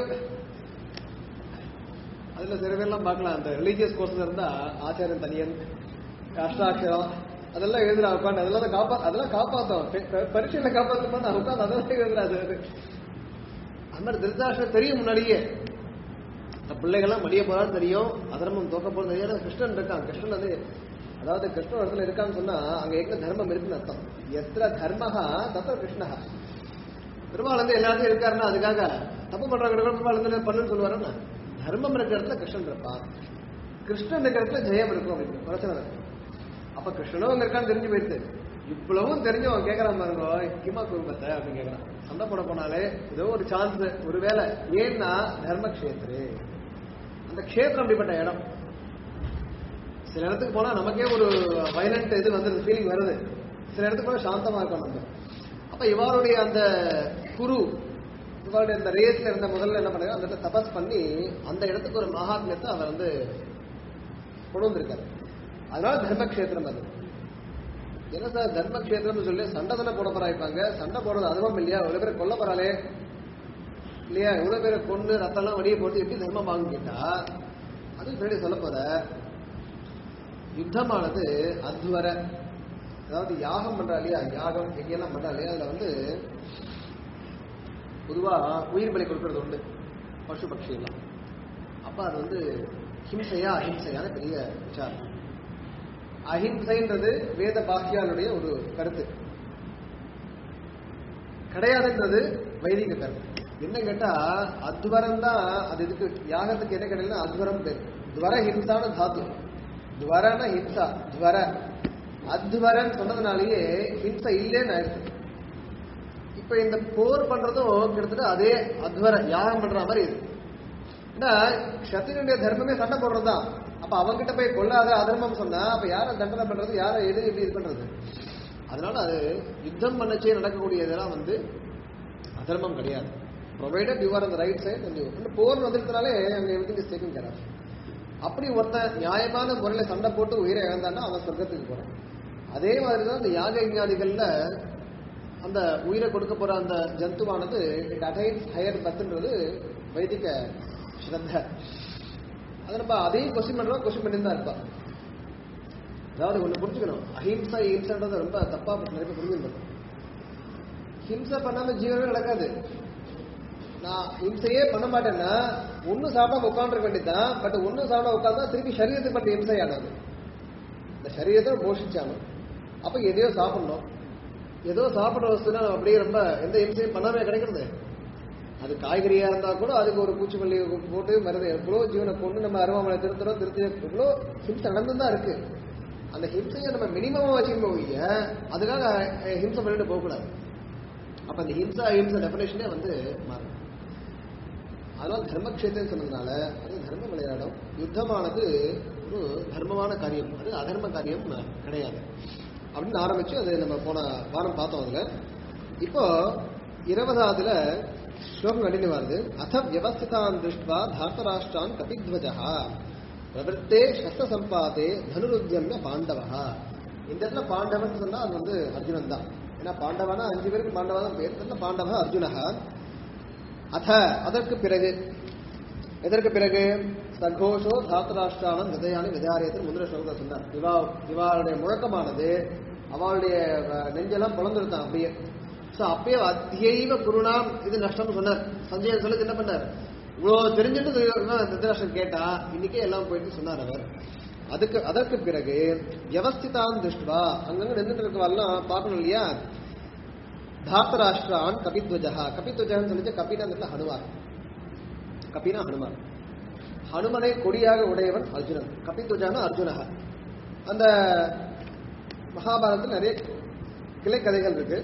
அதுல சில பேர்லாம் பார்க்கலாம் அந்த ரிலீஜியஸ் கோர்ஸ்ல இருந்தா ஆச்சாரியன் தனியன் அஷ்டாட்சரம் அதெல்லாம் எழுதுறா உட்காந்து அதெல்லாம் தான் காப்பா அதெல்லாம் காப்பாத்தோம் பெ- பெ- பரீட்சையில காப்பாத்துமா நான் உட்காந்து அதெல்லாம் எழுதுறாரு அது அந்த மாதிரி திருத்தாஷ்டம் தெரியும் முன்னாடியே இந்த பிள்ளைகள்லாம் மடிய போறான்னு தெரியும் அதர்மம் தோக்க போறது தெரியும் ஆனா கிருஷ்ணன் இருக்கான் கிருஷ்ணன் வந்து அதாவது கிருஷ்ணன் ஒரு இடத்துல இருக்கான்னு சொன்னா அங்க எங்க தர்மம் இருக்குன்னு அர்த்தம் எத்திர தர்மஹா தத்திர கிருஷ்ணஹா பெருமாள் வந்து எல்லாத்தையும் இருக்காருன்னா அதுக்காக தப்பு பண்றவங்க கூட பெருமாள் வந்து பண்ணுன்னு சொல்லுவாருன்னா தர்மம் இருக்கிற இடத்துல கிருஷ்ணன் இருப்பான் கிருஷ்ணன் இருக்கிற இடத்துல ஜெயம் இருக்கும் அப்படின்னு பிரச்சனை இருக்கு அப்ப கிருஷ்ணனும் அங்க இருக்கான்னு தெரிஞ்சு போயிடுது இவ்வளவும் தெரிஞ்சு அவன் கேட்கறான் பாருங்க கிமா குடும்பத்தை அப்படின்னு கேட்கறான் சண்டை போட போனாலே ஏதோ ஒரு சான்ஸ் ஒரு வேலை ஏன்னா தர்மக்ஷேத்ரு அந்த க்ஷேத்திரம் அப்படிப்பட்ட இடம் சில இடத்துக்கு போனா நமக்கே ஒரு வயலண்ட் இது வந்து ஃபீலிங் வருது சில இடத்துக்கு போனா சாந்தமா இருக்கும் நம்ம அப்ப இவருடைய அந்த குரு இவருடைய அந்த ரேஸ்ல இருந்த முதல்ல என்ன பண்ணாங்க அந்த இடத்துல தபஸ் பண்ணி அந்த இடத்துக்கு ஒரு மகாத்மியத்தை அவர் வந்து கொண்டு வந்திருக்காரு அதனால தர்மக்ஷேத்திரம் அது என்ன சார் தர்மக்ஷேத்திரம்னு சொல்லி சண்டை தானே போட போறாய்ப்பாங்க சண்டை போடுறது அதுவும் இல்லையா எவ்வளவு பேரை கொல்ல போறாளே இல்லையா எவ்வளவு பேரை கொண்டு ரத்தம்லாம் வடிய போட்டு எப்படி தர்மம் வாங்க கேட்டா அது பின்னாடி சொல்ல போற யுத்தமானது அத்வர அதாவது யாகம் பண்றா இல்லையா யாகம் எங்கெல்லாம் பண்றா இல்லையா அதுல வந்து பொதுவா உயிர் பலி கொடுக்கறது உண்டு பசு பட்சி எல்லாம் அப்ப அது வந்து ஹிம்சையா அஹிம்சையான பெரிய விசாரம் அஹிம்சைன்றது வேத பாக்கியாளுடைய ஒரு கருத்து கிடையாதுன்றது வைதிக கருத்து என்ன கேட்டா அத்வரம் தான் அது இதுக்கு யாகத்துக்கு என்ன கிடையாது அத்வரம் பேர் துவர ஹிம்சான தாத்து துவரன ஹிம்சா துவர அத்வரன் சொன்னதுனாலேயே ஹிம்சை இல்லைன்னு ஆயிடுச்சு இப்ப இந்த போர் பண்றதும் கிட்டத்தட்ட அதே அத்வர யாகம் பண்ற மாதிரி இது ஏன்னா சத்திரனுடைய தர்மமே சண்டை போடுறதுதான் அப்ப அவங்கிட்ட போய் கொள்ளாத அதர்மம் சொன்னா அப்ப யாரை தண்டனை பண்றது யாரை எது எப்படி இது பண்றது அதனால அது யுத்தம் பண்ணச்சே நடக்கக்கூடிய இதெல்லாம் வந்து அதர்மம் கிடையாது ப்ரொவைடட் யூ ஆர் அந்த ரைட் சைட் அண்ட் போர் வந்துருக்கனாலே அங்க everything is taken care of அப்படி ஒருத்தன் நியாயமான முறையில சண்டை போட்டு உயிரை இழந்தான்னா அவன் சொர்க்கத்துக்கு போறான் அதே மாதிரி தான் இந்த யாக யஜ்ஞாதிகள்ல அந்த உயிரை கொடுக்க போற அந்த ஜந்துவானது இட் அடைன்ஸ் ஹையர் பத்துன்றது வைதிக ஸ்ரத்த அது நம்ம அதையும் கொஸ்டின் பண்றோம் கொஸ்டின் பண்ணி தான் இருப்பா அதாவது ஒண்ணு புரிஞ்சுக்கணும் அஹிம்சா ஹிம்சான்றது ரொம்ப தப்பா நிறைய பேர் புரிஞ்சுக்கணும் ஹிம்சை பண்ணாம ஜீவனமே நடக்காது நான் ஹிம்சையே பண்ண மாட்டேன்னா ஒன்னும் சாப்பிடாம உட்காந்துருக்க வேண்டியதுதான் பட் ஒன்னும் சாப்பிடாம உட்காந்தா திருப்பி சரீரத்துக்கு பண்ற ஹிம்சையானது இந்த சரீரத்தை போஷிச்சாலும் அப்ப எதையோ சாப்பிடணும் ஏதோ சாப்பிடுற வஸ்துனா நம்ம அப்படியே ரொம்ப எந்த ஹிம்சையும் பண்ணாம கிடைக்கிறது அது காய்கறியா இருந்தா கூட அதுக்கு ஒரு பூச்சிக்கொல்லி போட்டு மருந்து எவ்வளவு ஜீவனை கொண்டு நம்ம அருவாமனை திருத்துறோம் திருத்தி எவ்வளோ ஹிம்சை நடந்து தான் இருக்கு அந்த ஹிம்சையை நம்ம மினிமமா வச்சுக்கணும் ஒழிய அதுக்காக அஹ், ஹிம்சை பண்ணிட்டு போகக்கூடாது அப்ப அந்த ஹிம்சா ஹிம்சா டெபினேஷனே வந்து மாறும் அதனால தர்மக்ஷேத்திரம் சொன்னதுனால அது தர்ம விளையாடும் யுத்தமானது ஒரு தர்மமான காரியம் அது அதர்ம காரியம் கிடையாது அப்படின்னு ஆரம்பிச்சு அது நம்ம போன வாரம் பார்த்தோம் அதுல இப்போ இருபதாவதுல ஸ்லோகம் கண்டினியூ வருது அத வியவஸ்திதான் திருஷ்டுவா தார்த்தராஷ்டிரான் கபித்வஜா பிரவருத்தே சஸ்த சம்பாதே தனுருத்தியம்ய பாண்டவா இந்த இடத்துல பாண்டவன் சொன்னா அது வந்து அர்ஜுனன் தான் ஏன்னா பாண்டவனா அஞ்சு பேருக்கு பாண்டவா தான் பேர் தெரியல பாண்டவ அர்ஜுனஹா அத அதற்கு பிறகு எதற்கு பிறகு சகோஷோ தாத்தராஷ்டிரானம் விதையான விதாரியத்தில் முந்திர ஸ்லோகத்தை சொன்னார் இவா இவாளுடைய முழக்கமானது அவளுடைய அஹ், நெஞ்செல்லாம் பிளந்துருத்தான் அப்படியே சோ அப்பயே அத்தியைவ குருணாம் இது நஷ்டம்னு சொன்னார் சஞ்சயன் சொல்லி என்ன பண்ணார் இவ்வளவு தெரிஞ்சுட்டு திருதராஷ்டிரன் கேட்டா இன்னைக்கே எல்லாம் போயிட்டு சொன்னார் அவர் அதுக்கு அதற்கு பிறகு வியவஸ்திதான் திருஷ்டுவா அங்கங்க நின்றுட்டு இருக்கவாள்லாம் பார்க்கணும் இல்லையா தாத்தராஷ்டிரான் கபித்வஜா கபித்வஜகன்னு சொல்லிச்சு கபினா அந்த இடத்துல ஹனுமான் கபினா ஹனுமான் ஹனுமனை கொடியாக உடையவன் அர்ஜுனன் கபித்வஜான அர்ஜுனக அந்த மகாபாரதத்தில் நிறைய கிளை கதைகள் இருக்கு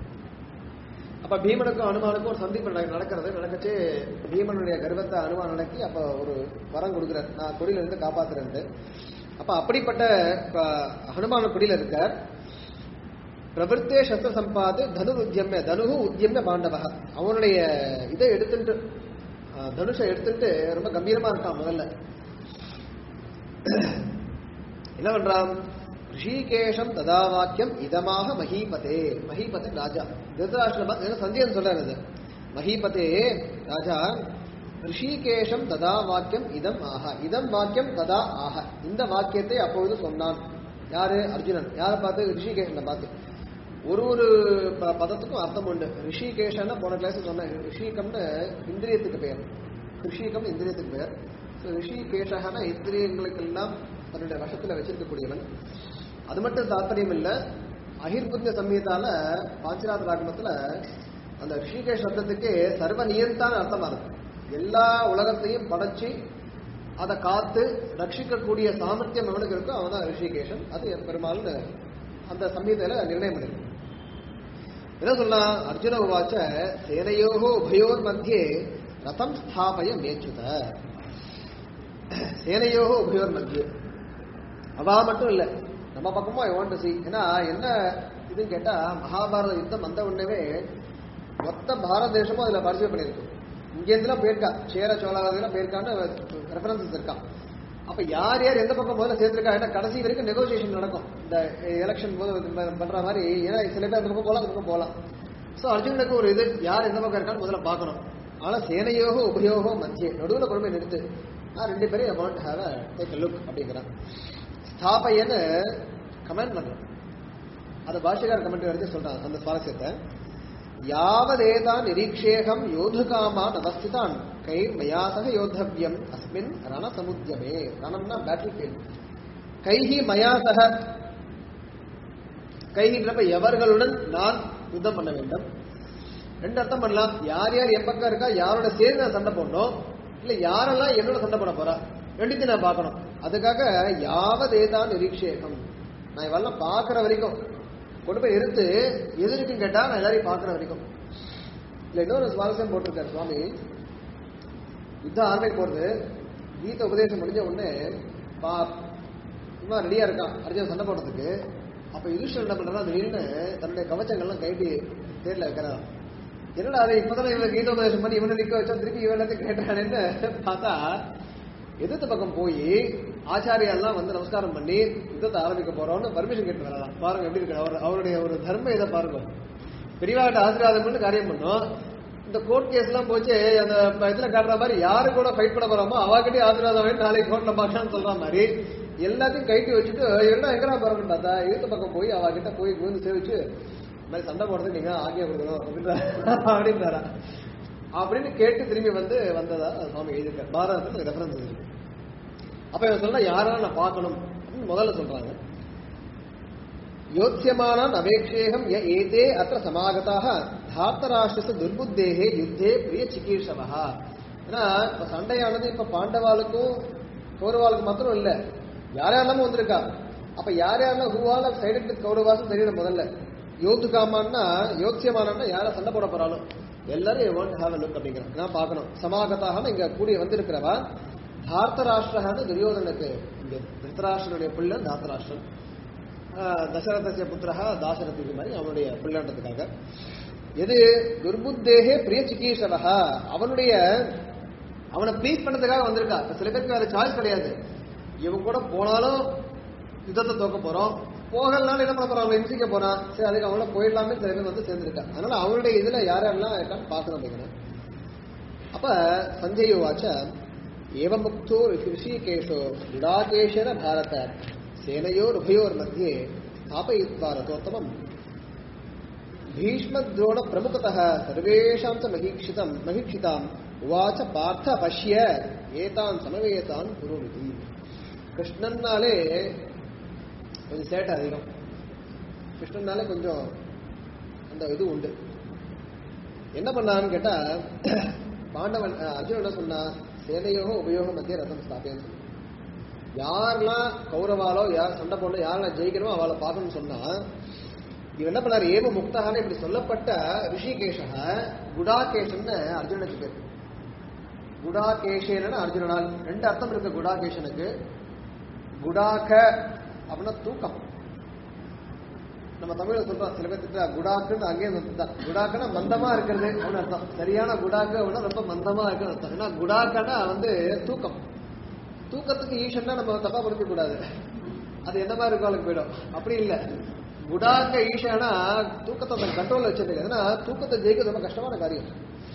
அப்ப பீமனுக்கும் அனுமானுக்கும் ஒரு சந்திப்பு நட- நடக்கிறது நடக்கச்சு பீமனுடைய கர்வத்தை அனுமான் நடக்கி அப்ப ஒரு வரம் கொடுக்குறார் நான் கொடியில இருந்து காப்பாத்துறேன்ட்டு அப்ப அப்படிப்பட்ட இப்ப ஹனுமான கொடியில இருக்கார் பிரவருத்தே சஸ்திர சம்பாது தனு உத்தியம்ய தனுகு உத்தியம்ய பாண்டவ அவனுடைய இதை எடுத்துட்டு அஹ், தனுஷை எடுத்துட்டு ரொம்ப கம்பீரமா இருக்கான் முதல்ல என்ன பண்றான் ரிஷிகேஷம் ததா வாக்கியம் இதமாக மஹீபதே மஹீபதே ராஜா திருதராஷ்டிரமா சந்தியன் சொல்றாரு இது மஹீபதே ராஜா ரிஷிகேஷம் ததா வாக்கியம் இதம் ஆஹா இதம் வாக்கியம் ததா ஆஹா இந்த வாக்கியத்தை அப்பொழுது சொன்னான் யாரு அர்ஜுனன் யாரை பார்த்து ரிஷிகேஷனை பார்த்து ஒரு ஒரு ப- பதத்துக்கும் அர்த்தம் உண்டு ரிஷிகேஷன்னா போன கிளாஸ் சொன்னேன் ரிஷிகம்னு இந்திரியத்துக்கு பெயர் ரிஷிகம் இந்திரியத்துக்கு பெயர் ஸோ ரிஷிகேஷகனா இந்திரியங்களுக்கெல்லாம் தன்னுடைய வசத்துல வச்சிருக்கக்கூடியவன் அது மட்டும் தாற்பயம் இல்ல அகிர்புத்திய சம்ஹிதால பாஞ்சராத ராகமத்துல அந்த ரிஷிகேஷ் சப்தத்துக்கு சர்வ நியந்தான அர்த்தமா இருக்கு எல்லா உலகத்தையும் படைச்சு அதை காத்து ரட்சிக்கக்கூடிய சாமர்த்தியம் எவனுக்கு இருக்கோ அவன் தான் ரிஷிகேஷன் அது பெருமாள்னு அந்த சம்ஹிதையில நிர்ணயம் பண்ணிருக்கு என்ன சொல்லலாம் அர்ஜுன உவாச்ச சேனையோகோ உபயோர் மத்தியே ரதம் ஸ்தாபய மேச்சுத சேனையோகோ உபயோர் மத்தியே அவா மட்டும் இல்ல நம்ம பக்கமும் ஐ வாண்ட் டு see ஏன்னா என்ன இதுன்னு கேட்டா மகாபாரத யுத்தம் வந்த உடனே மொத்த பாரத தேசமும் அதுல பார்ட்டிசிபேட் பண்ணிருக்கு இங்கேருந்துலாம் போயிருக்கா சேர சோழாவதிலாம் போயிருக்கான்னு ரெஃபரன்சஸ் இருக்கான் அப்ப யார் யார் எந்த பக்கம் முதல்ல சேர்ந்திருக்கா ஏன்னா கடைசி வரைக்கும் நெகோசியேஷன் நடக்கும் இந்த எலெக்ஷன் போது இது மாதிரி பண்ற மாதிரி ஏன்னா சில பேர் அந்த பக்கம் போகலாம் அந்த பக்கம் போகலாம் ஸோ அர்ஜுனனுக்கு ஒரு இது யார் எந்த பக்கம் இருக்கான்னு முதல்ல பார்க்கணும் ஆனா சேனையோகோ உபயோகோ மத்திய நடுவில் கொண்டு போய் நிறுத்து நான் ரெண்டு பேரும் I want have take look அப்படிங்கிறான் ஸ்தாபையன்னு கமெண்ட் பண்றான் அந்த பாஷைக்கார கமெண்ட் எடுத்து சொல்றான் அந்த சுவாரஸ்யத்தை யாவதேதான் நிரீக்ஷேகம் யோதுகாமான் அவஸ்திதான் கை மயா சக யோத்தவ்யம் அஸ்மின் ரணசமுத்தியமே ரணம்னா பேட்டில் ஃபீல்ட் கைஹி மயா சக கைகின்றப்ப எவர்களுடன் நான் யுத்தம் பண்ண வேண்டும் ரெண்டு அர்த்தம் பண்ணலாம் யார் யார் என் பக்கம் இருக்கா யாரோட சேர்ந்து நான் சண்டை போடணும் இல்ல யாரெல்லாம் என்னோட சண்டை போட போறா ரெண்டுத்தையும் நான் பார்க்கணும் அதுக்காக யாவதேதான் நிரீக்ஷேகம் நான் இவெல்லாம் பார்க்குற வரைக்கும் கொண்டு போய் எடுத்து எது இருக்குன்னு கேட்டா நான் எல்லாரையும் பார்க்குற வரைக்கும் இல்ல இன்னொரு சுவாரஸ்யம் போட்டிருக்காரு சுவாமி யுத்தம் ஆரம்பிக்க போறது கீத உபதேசம் முடிஞ்ச உடனே பா இவன் ரெடியா இருக்கான் அர்ஜுன் சண்டை போடுறதுக்கு அப்ப யுதிஷ்டர் என்ன பண்றான் திடீர்னு தன்னுடைய கவச்சங்கள்லாம் கைட்டி தேர்ல வைக்கிறான் என்னடா அது இப்பதான் இவன் கீதோபதேசம் பண்ணி இவனை நிக்க வச்சா திருப்பி இவன் எல்லாத்தையும் கேட்டானேன்னு பார்த்தா எதிர்த்த பக்கம் போய் ஆச்சாரியெல்லாம் வந்து நமஸ்காரம் பண்ணி யுத்தத்தை ஆரம்பிக்க போறோம்னு பர்மிஷன் கேட்டு வரலாம் பாருங்க எப்படி இருக்கு அவர் அவருடைய ஒரு தர்ம இதை பாருங்க பெரியவாட்ட ஆசீர்வாதம் பண்ணி காரியம் பண்ணோம் இந்த கோர்ட் கேஸ் எல்லாம் போச்சு அந்த ப- இதுல காட்டுற மாதிரி யாரு கூட ஃபைட் பண்ண போறோமோ அவாகிட்டே ஆசீர்வாதம் வாங்கி நாளைக்கு கோர்ட்ல பார்க்கலாம்னு சொல்ற மாதிரி எல்லாத்தையும் கைட்டி வச்சுட்டு என்ன எங்கடா போறோம்னு பார்த்தா எழுத்து பக்கம் போய் அவகிட்ட போய் விழுந்து சேவிச்சு இந்த மாதிரி சண்டை போடுறதுக்கு நீங்க ஆகிய கொடுக்கணும் அப்படின்றாரு அப்படின்றாரா அப்படின்னு கேட்டு திரும்பி வந்து வந்ததா சுவாமி எழுதியிருக்காரு பாரதத்தில் ரெஃபரன்ஸ் இருக்கு அப்ப இவன் சொல்ற யாரெல்லாம் நான் பார்க்கணும் அப்படின்னு முதல்ல சொல்றாங்க யோத்தியமானான் அபேக்ஷேகம் ய ஏதே அத்த சமாகதாக தார்த்தராஷ்டிரச துர்புத்தேகே யுத்தே பிரிய சிகீர்ஷவா ஏன்னா இப்ப சண்டையானது இப்ப பாண்டவாளுக்கும் கௌரவாளுக்கும் மாத்திரம் இல்ல யார் யாரெல்லாம் வந்திருக்கா அப்ப யார் யாரெல்லாம் ஹூவால சைடு கௌரவாசம் தெரியணும் முதல்ல யோத்துக்காமான்னா யோத்தியமானான்னா யார சண்டை போட போறாலும் எல்லாரும் வாண்ட் ஹாவ் லுக் அப்படிங்கிறான் நான் பார்க்கணும் சமாகத்தாக இங்க கூடிய வந்திருக்கிறவா தார்த்தராஷ்டிரகான்னு துரியோதனுக்கு இங்க திருத்தராஷ்டிரனுடைய பிள்ளை தார்த்தராஷ்டிரன் ஆஹ் தசரதசிய புத்திரஹா தாசரதி மாதிரி அவனுடைய பிள்ளைன்றதுக்காக எது துர்புத்தேகே பிரிய சிகீஷவஹா அவனுடைய அவனை ப்ளீஸ் பண்ணதுக்காக வந்திருக்கா இப்ப சில பேருக்கு வேற சாய்ஸ் கிடையாது இவன் கூட போனாலும் யுத்தத்தை தோக்க போறோம் போகலனாலும் என்ன பண்ண போறான் அவன் இன்சிக்க போறான் சரி அதுக்கு அவனோட போயிடலாமே சில பேர் வந்து சேர்ந்திருக்கா அதனால அவனுடைய இதுல யாரெல்லாம் இருக்கான்னு பார்க்கணும் அப்படிங்கிறேன் அப்ப சஞ்சய் வாச்ச ஏவமுக்தோ ரிஷிகேஷோ குடாகேஷர பாரத சேனையோர் உபயோர் மத்தியே ஸ்தாபயித்வா ரதோத்தமம் भीष्मद्रोण प्रमुखतः सर्वेषां च महीक्षितं महीक्षिताम् उवाच पार्थ पश्य ஏதான் சமவேதான் குருவிதி கிருஷ்ணன்னாலே கொஞ்சம் சேட்டை அதிகம் கிருஷ்ணன்னாலே கொஞ்சம் அந்த இது உண்டு என்ன பண்ணான்னு கேட்டா பாண்டவன் அஹ், அர்ஜுனன் என்ன சொன்னா சேனையோக உபயோகம் மத்திய ரதம் ஸ்தாபியம் சொன்னான் யாரெல்லாம் கௌரவாலோ யார் சண்டை போடணும் யாரெல்லாம் ஜெயிக்கணுமோ அவளை பார்க்கணும்னு சொன்னா இவன் என்ன பண்ணாரு ஏம முக்தகான இப்படி சொல்லப்பட்ட ரிஷிகேஷக குடாகேஷன்னு அர்ஜுனனுக்கு பேர் குடாகேஷேன அர்ஜுனனால் ரெண்டு அர்த்தம் இருக்கு குடாகேஷனுக்கு குடாக அப்படின்னா தூக்கம் நம்ம தமிழ்ல சொல்றோம் சில பேர் திட்டா குடாக்குன்னு அங்கேயே வந்துதான் குடாக்குன்னா மந்தமா இருக்கிறது அப்படின்னு அர்த்தம் சரியான குடாக்கு அப்படின்னா ரொம்ப மந்தமா இருக்குன்னு அர்த்தம் ஏன்னா குடாக்கன்னா வந்து தூக்கம் தூக்கத்துக்கு ஈஷன்னா நம்ம தப்பா புரிஞ்சுக்க கூடாது அது என்ன மாதிரி இருக்கும் அவளுக்கு போயிடும் அப்படி இல்ல குடாக்க ஈஷானா தூக்கத்தை தன் கண்ட்ரோல்ல வச்சது ஏன்னா தூக்கத்தை ஜெயிக்கிறது ரொம்ப கஷ்டமான காரியம்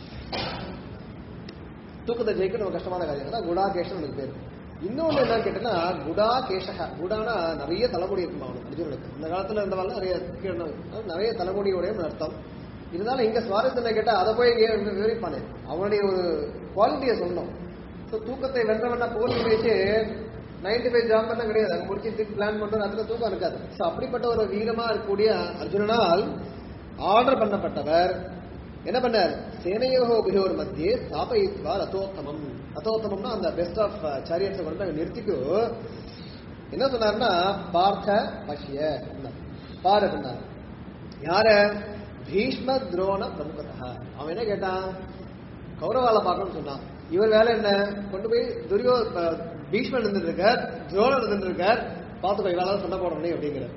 தூக்கத்தை ஜெயிக்கிறது ரொம்ப கஷ்டமான காரியம் அதான் குடாகேஷன் எனக்கு பேர் இன்னொன்னு என்னன்னு கேட்டீங்கன்னா குடா கேஷக குடானா நிறைய தலைமுடி இருக்குமா அவனுக்கு அர்ஜுனனுக்கு இந்த காலத்துல இருந்தவாள் நிறைய கீழே- நிறைய தலைமுடியோடைய அர்த்தம் இருந்தாலும் இங்க சுவாரஸ்யம் என்ன கேட்டா அதை போய் இங்கே வந்து விவரிப்பானே அவனுடைய ஒரு குவாலிட்டியை சொல்லணும் ஸோ தூக்கத்தை வென்றவன போர்த்தி வச்சு நைன்டி ஃபைவ் ஜாப் பண்ண கிடையாது அங்க முடிச்சு திருப்பி பிளான் பண்றது அதுல தூக்கம் இருக்காது ஸோ அப்படிப்பட்ட ஒரு வீரமா இருக்கக்கூடிய அர்ஜுனனால் ஆர்டர் பண்ணப்பட்டவர் என்ன பண்ணார் சேனையோக உபயோர் மத்தியே ஸ்தாபயித்வா ரதோத்தமம் ரதோத்தமம்னா அந்த பெஸ்ட் ஆஃப் சாரியட்ஸை கொண்டு அங்க நிறுத்திட்டு என்ன சொன்னார்னா பார்த்த பஷ்ய அப்படின்னார். பாரு அப்படின்னார் யார பீஷ்ம துரோண பிரமுகதா அவன் என்ன கேட்டான் கௌரவால பார்க்கணும்னு சொன்னான் இவர் வேலை என்ன கொண்டு போய் துரியோ ப- பீஷ்மன் இருந்துட்டு இருக்கார் துரோணர் இருந்துட்டு இருக்கார் பார்த்துக்கோ இவாளால சண்டை போடணும் அப்படிங்கிறார்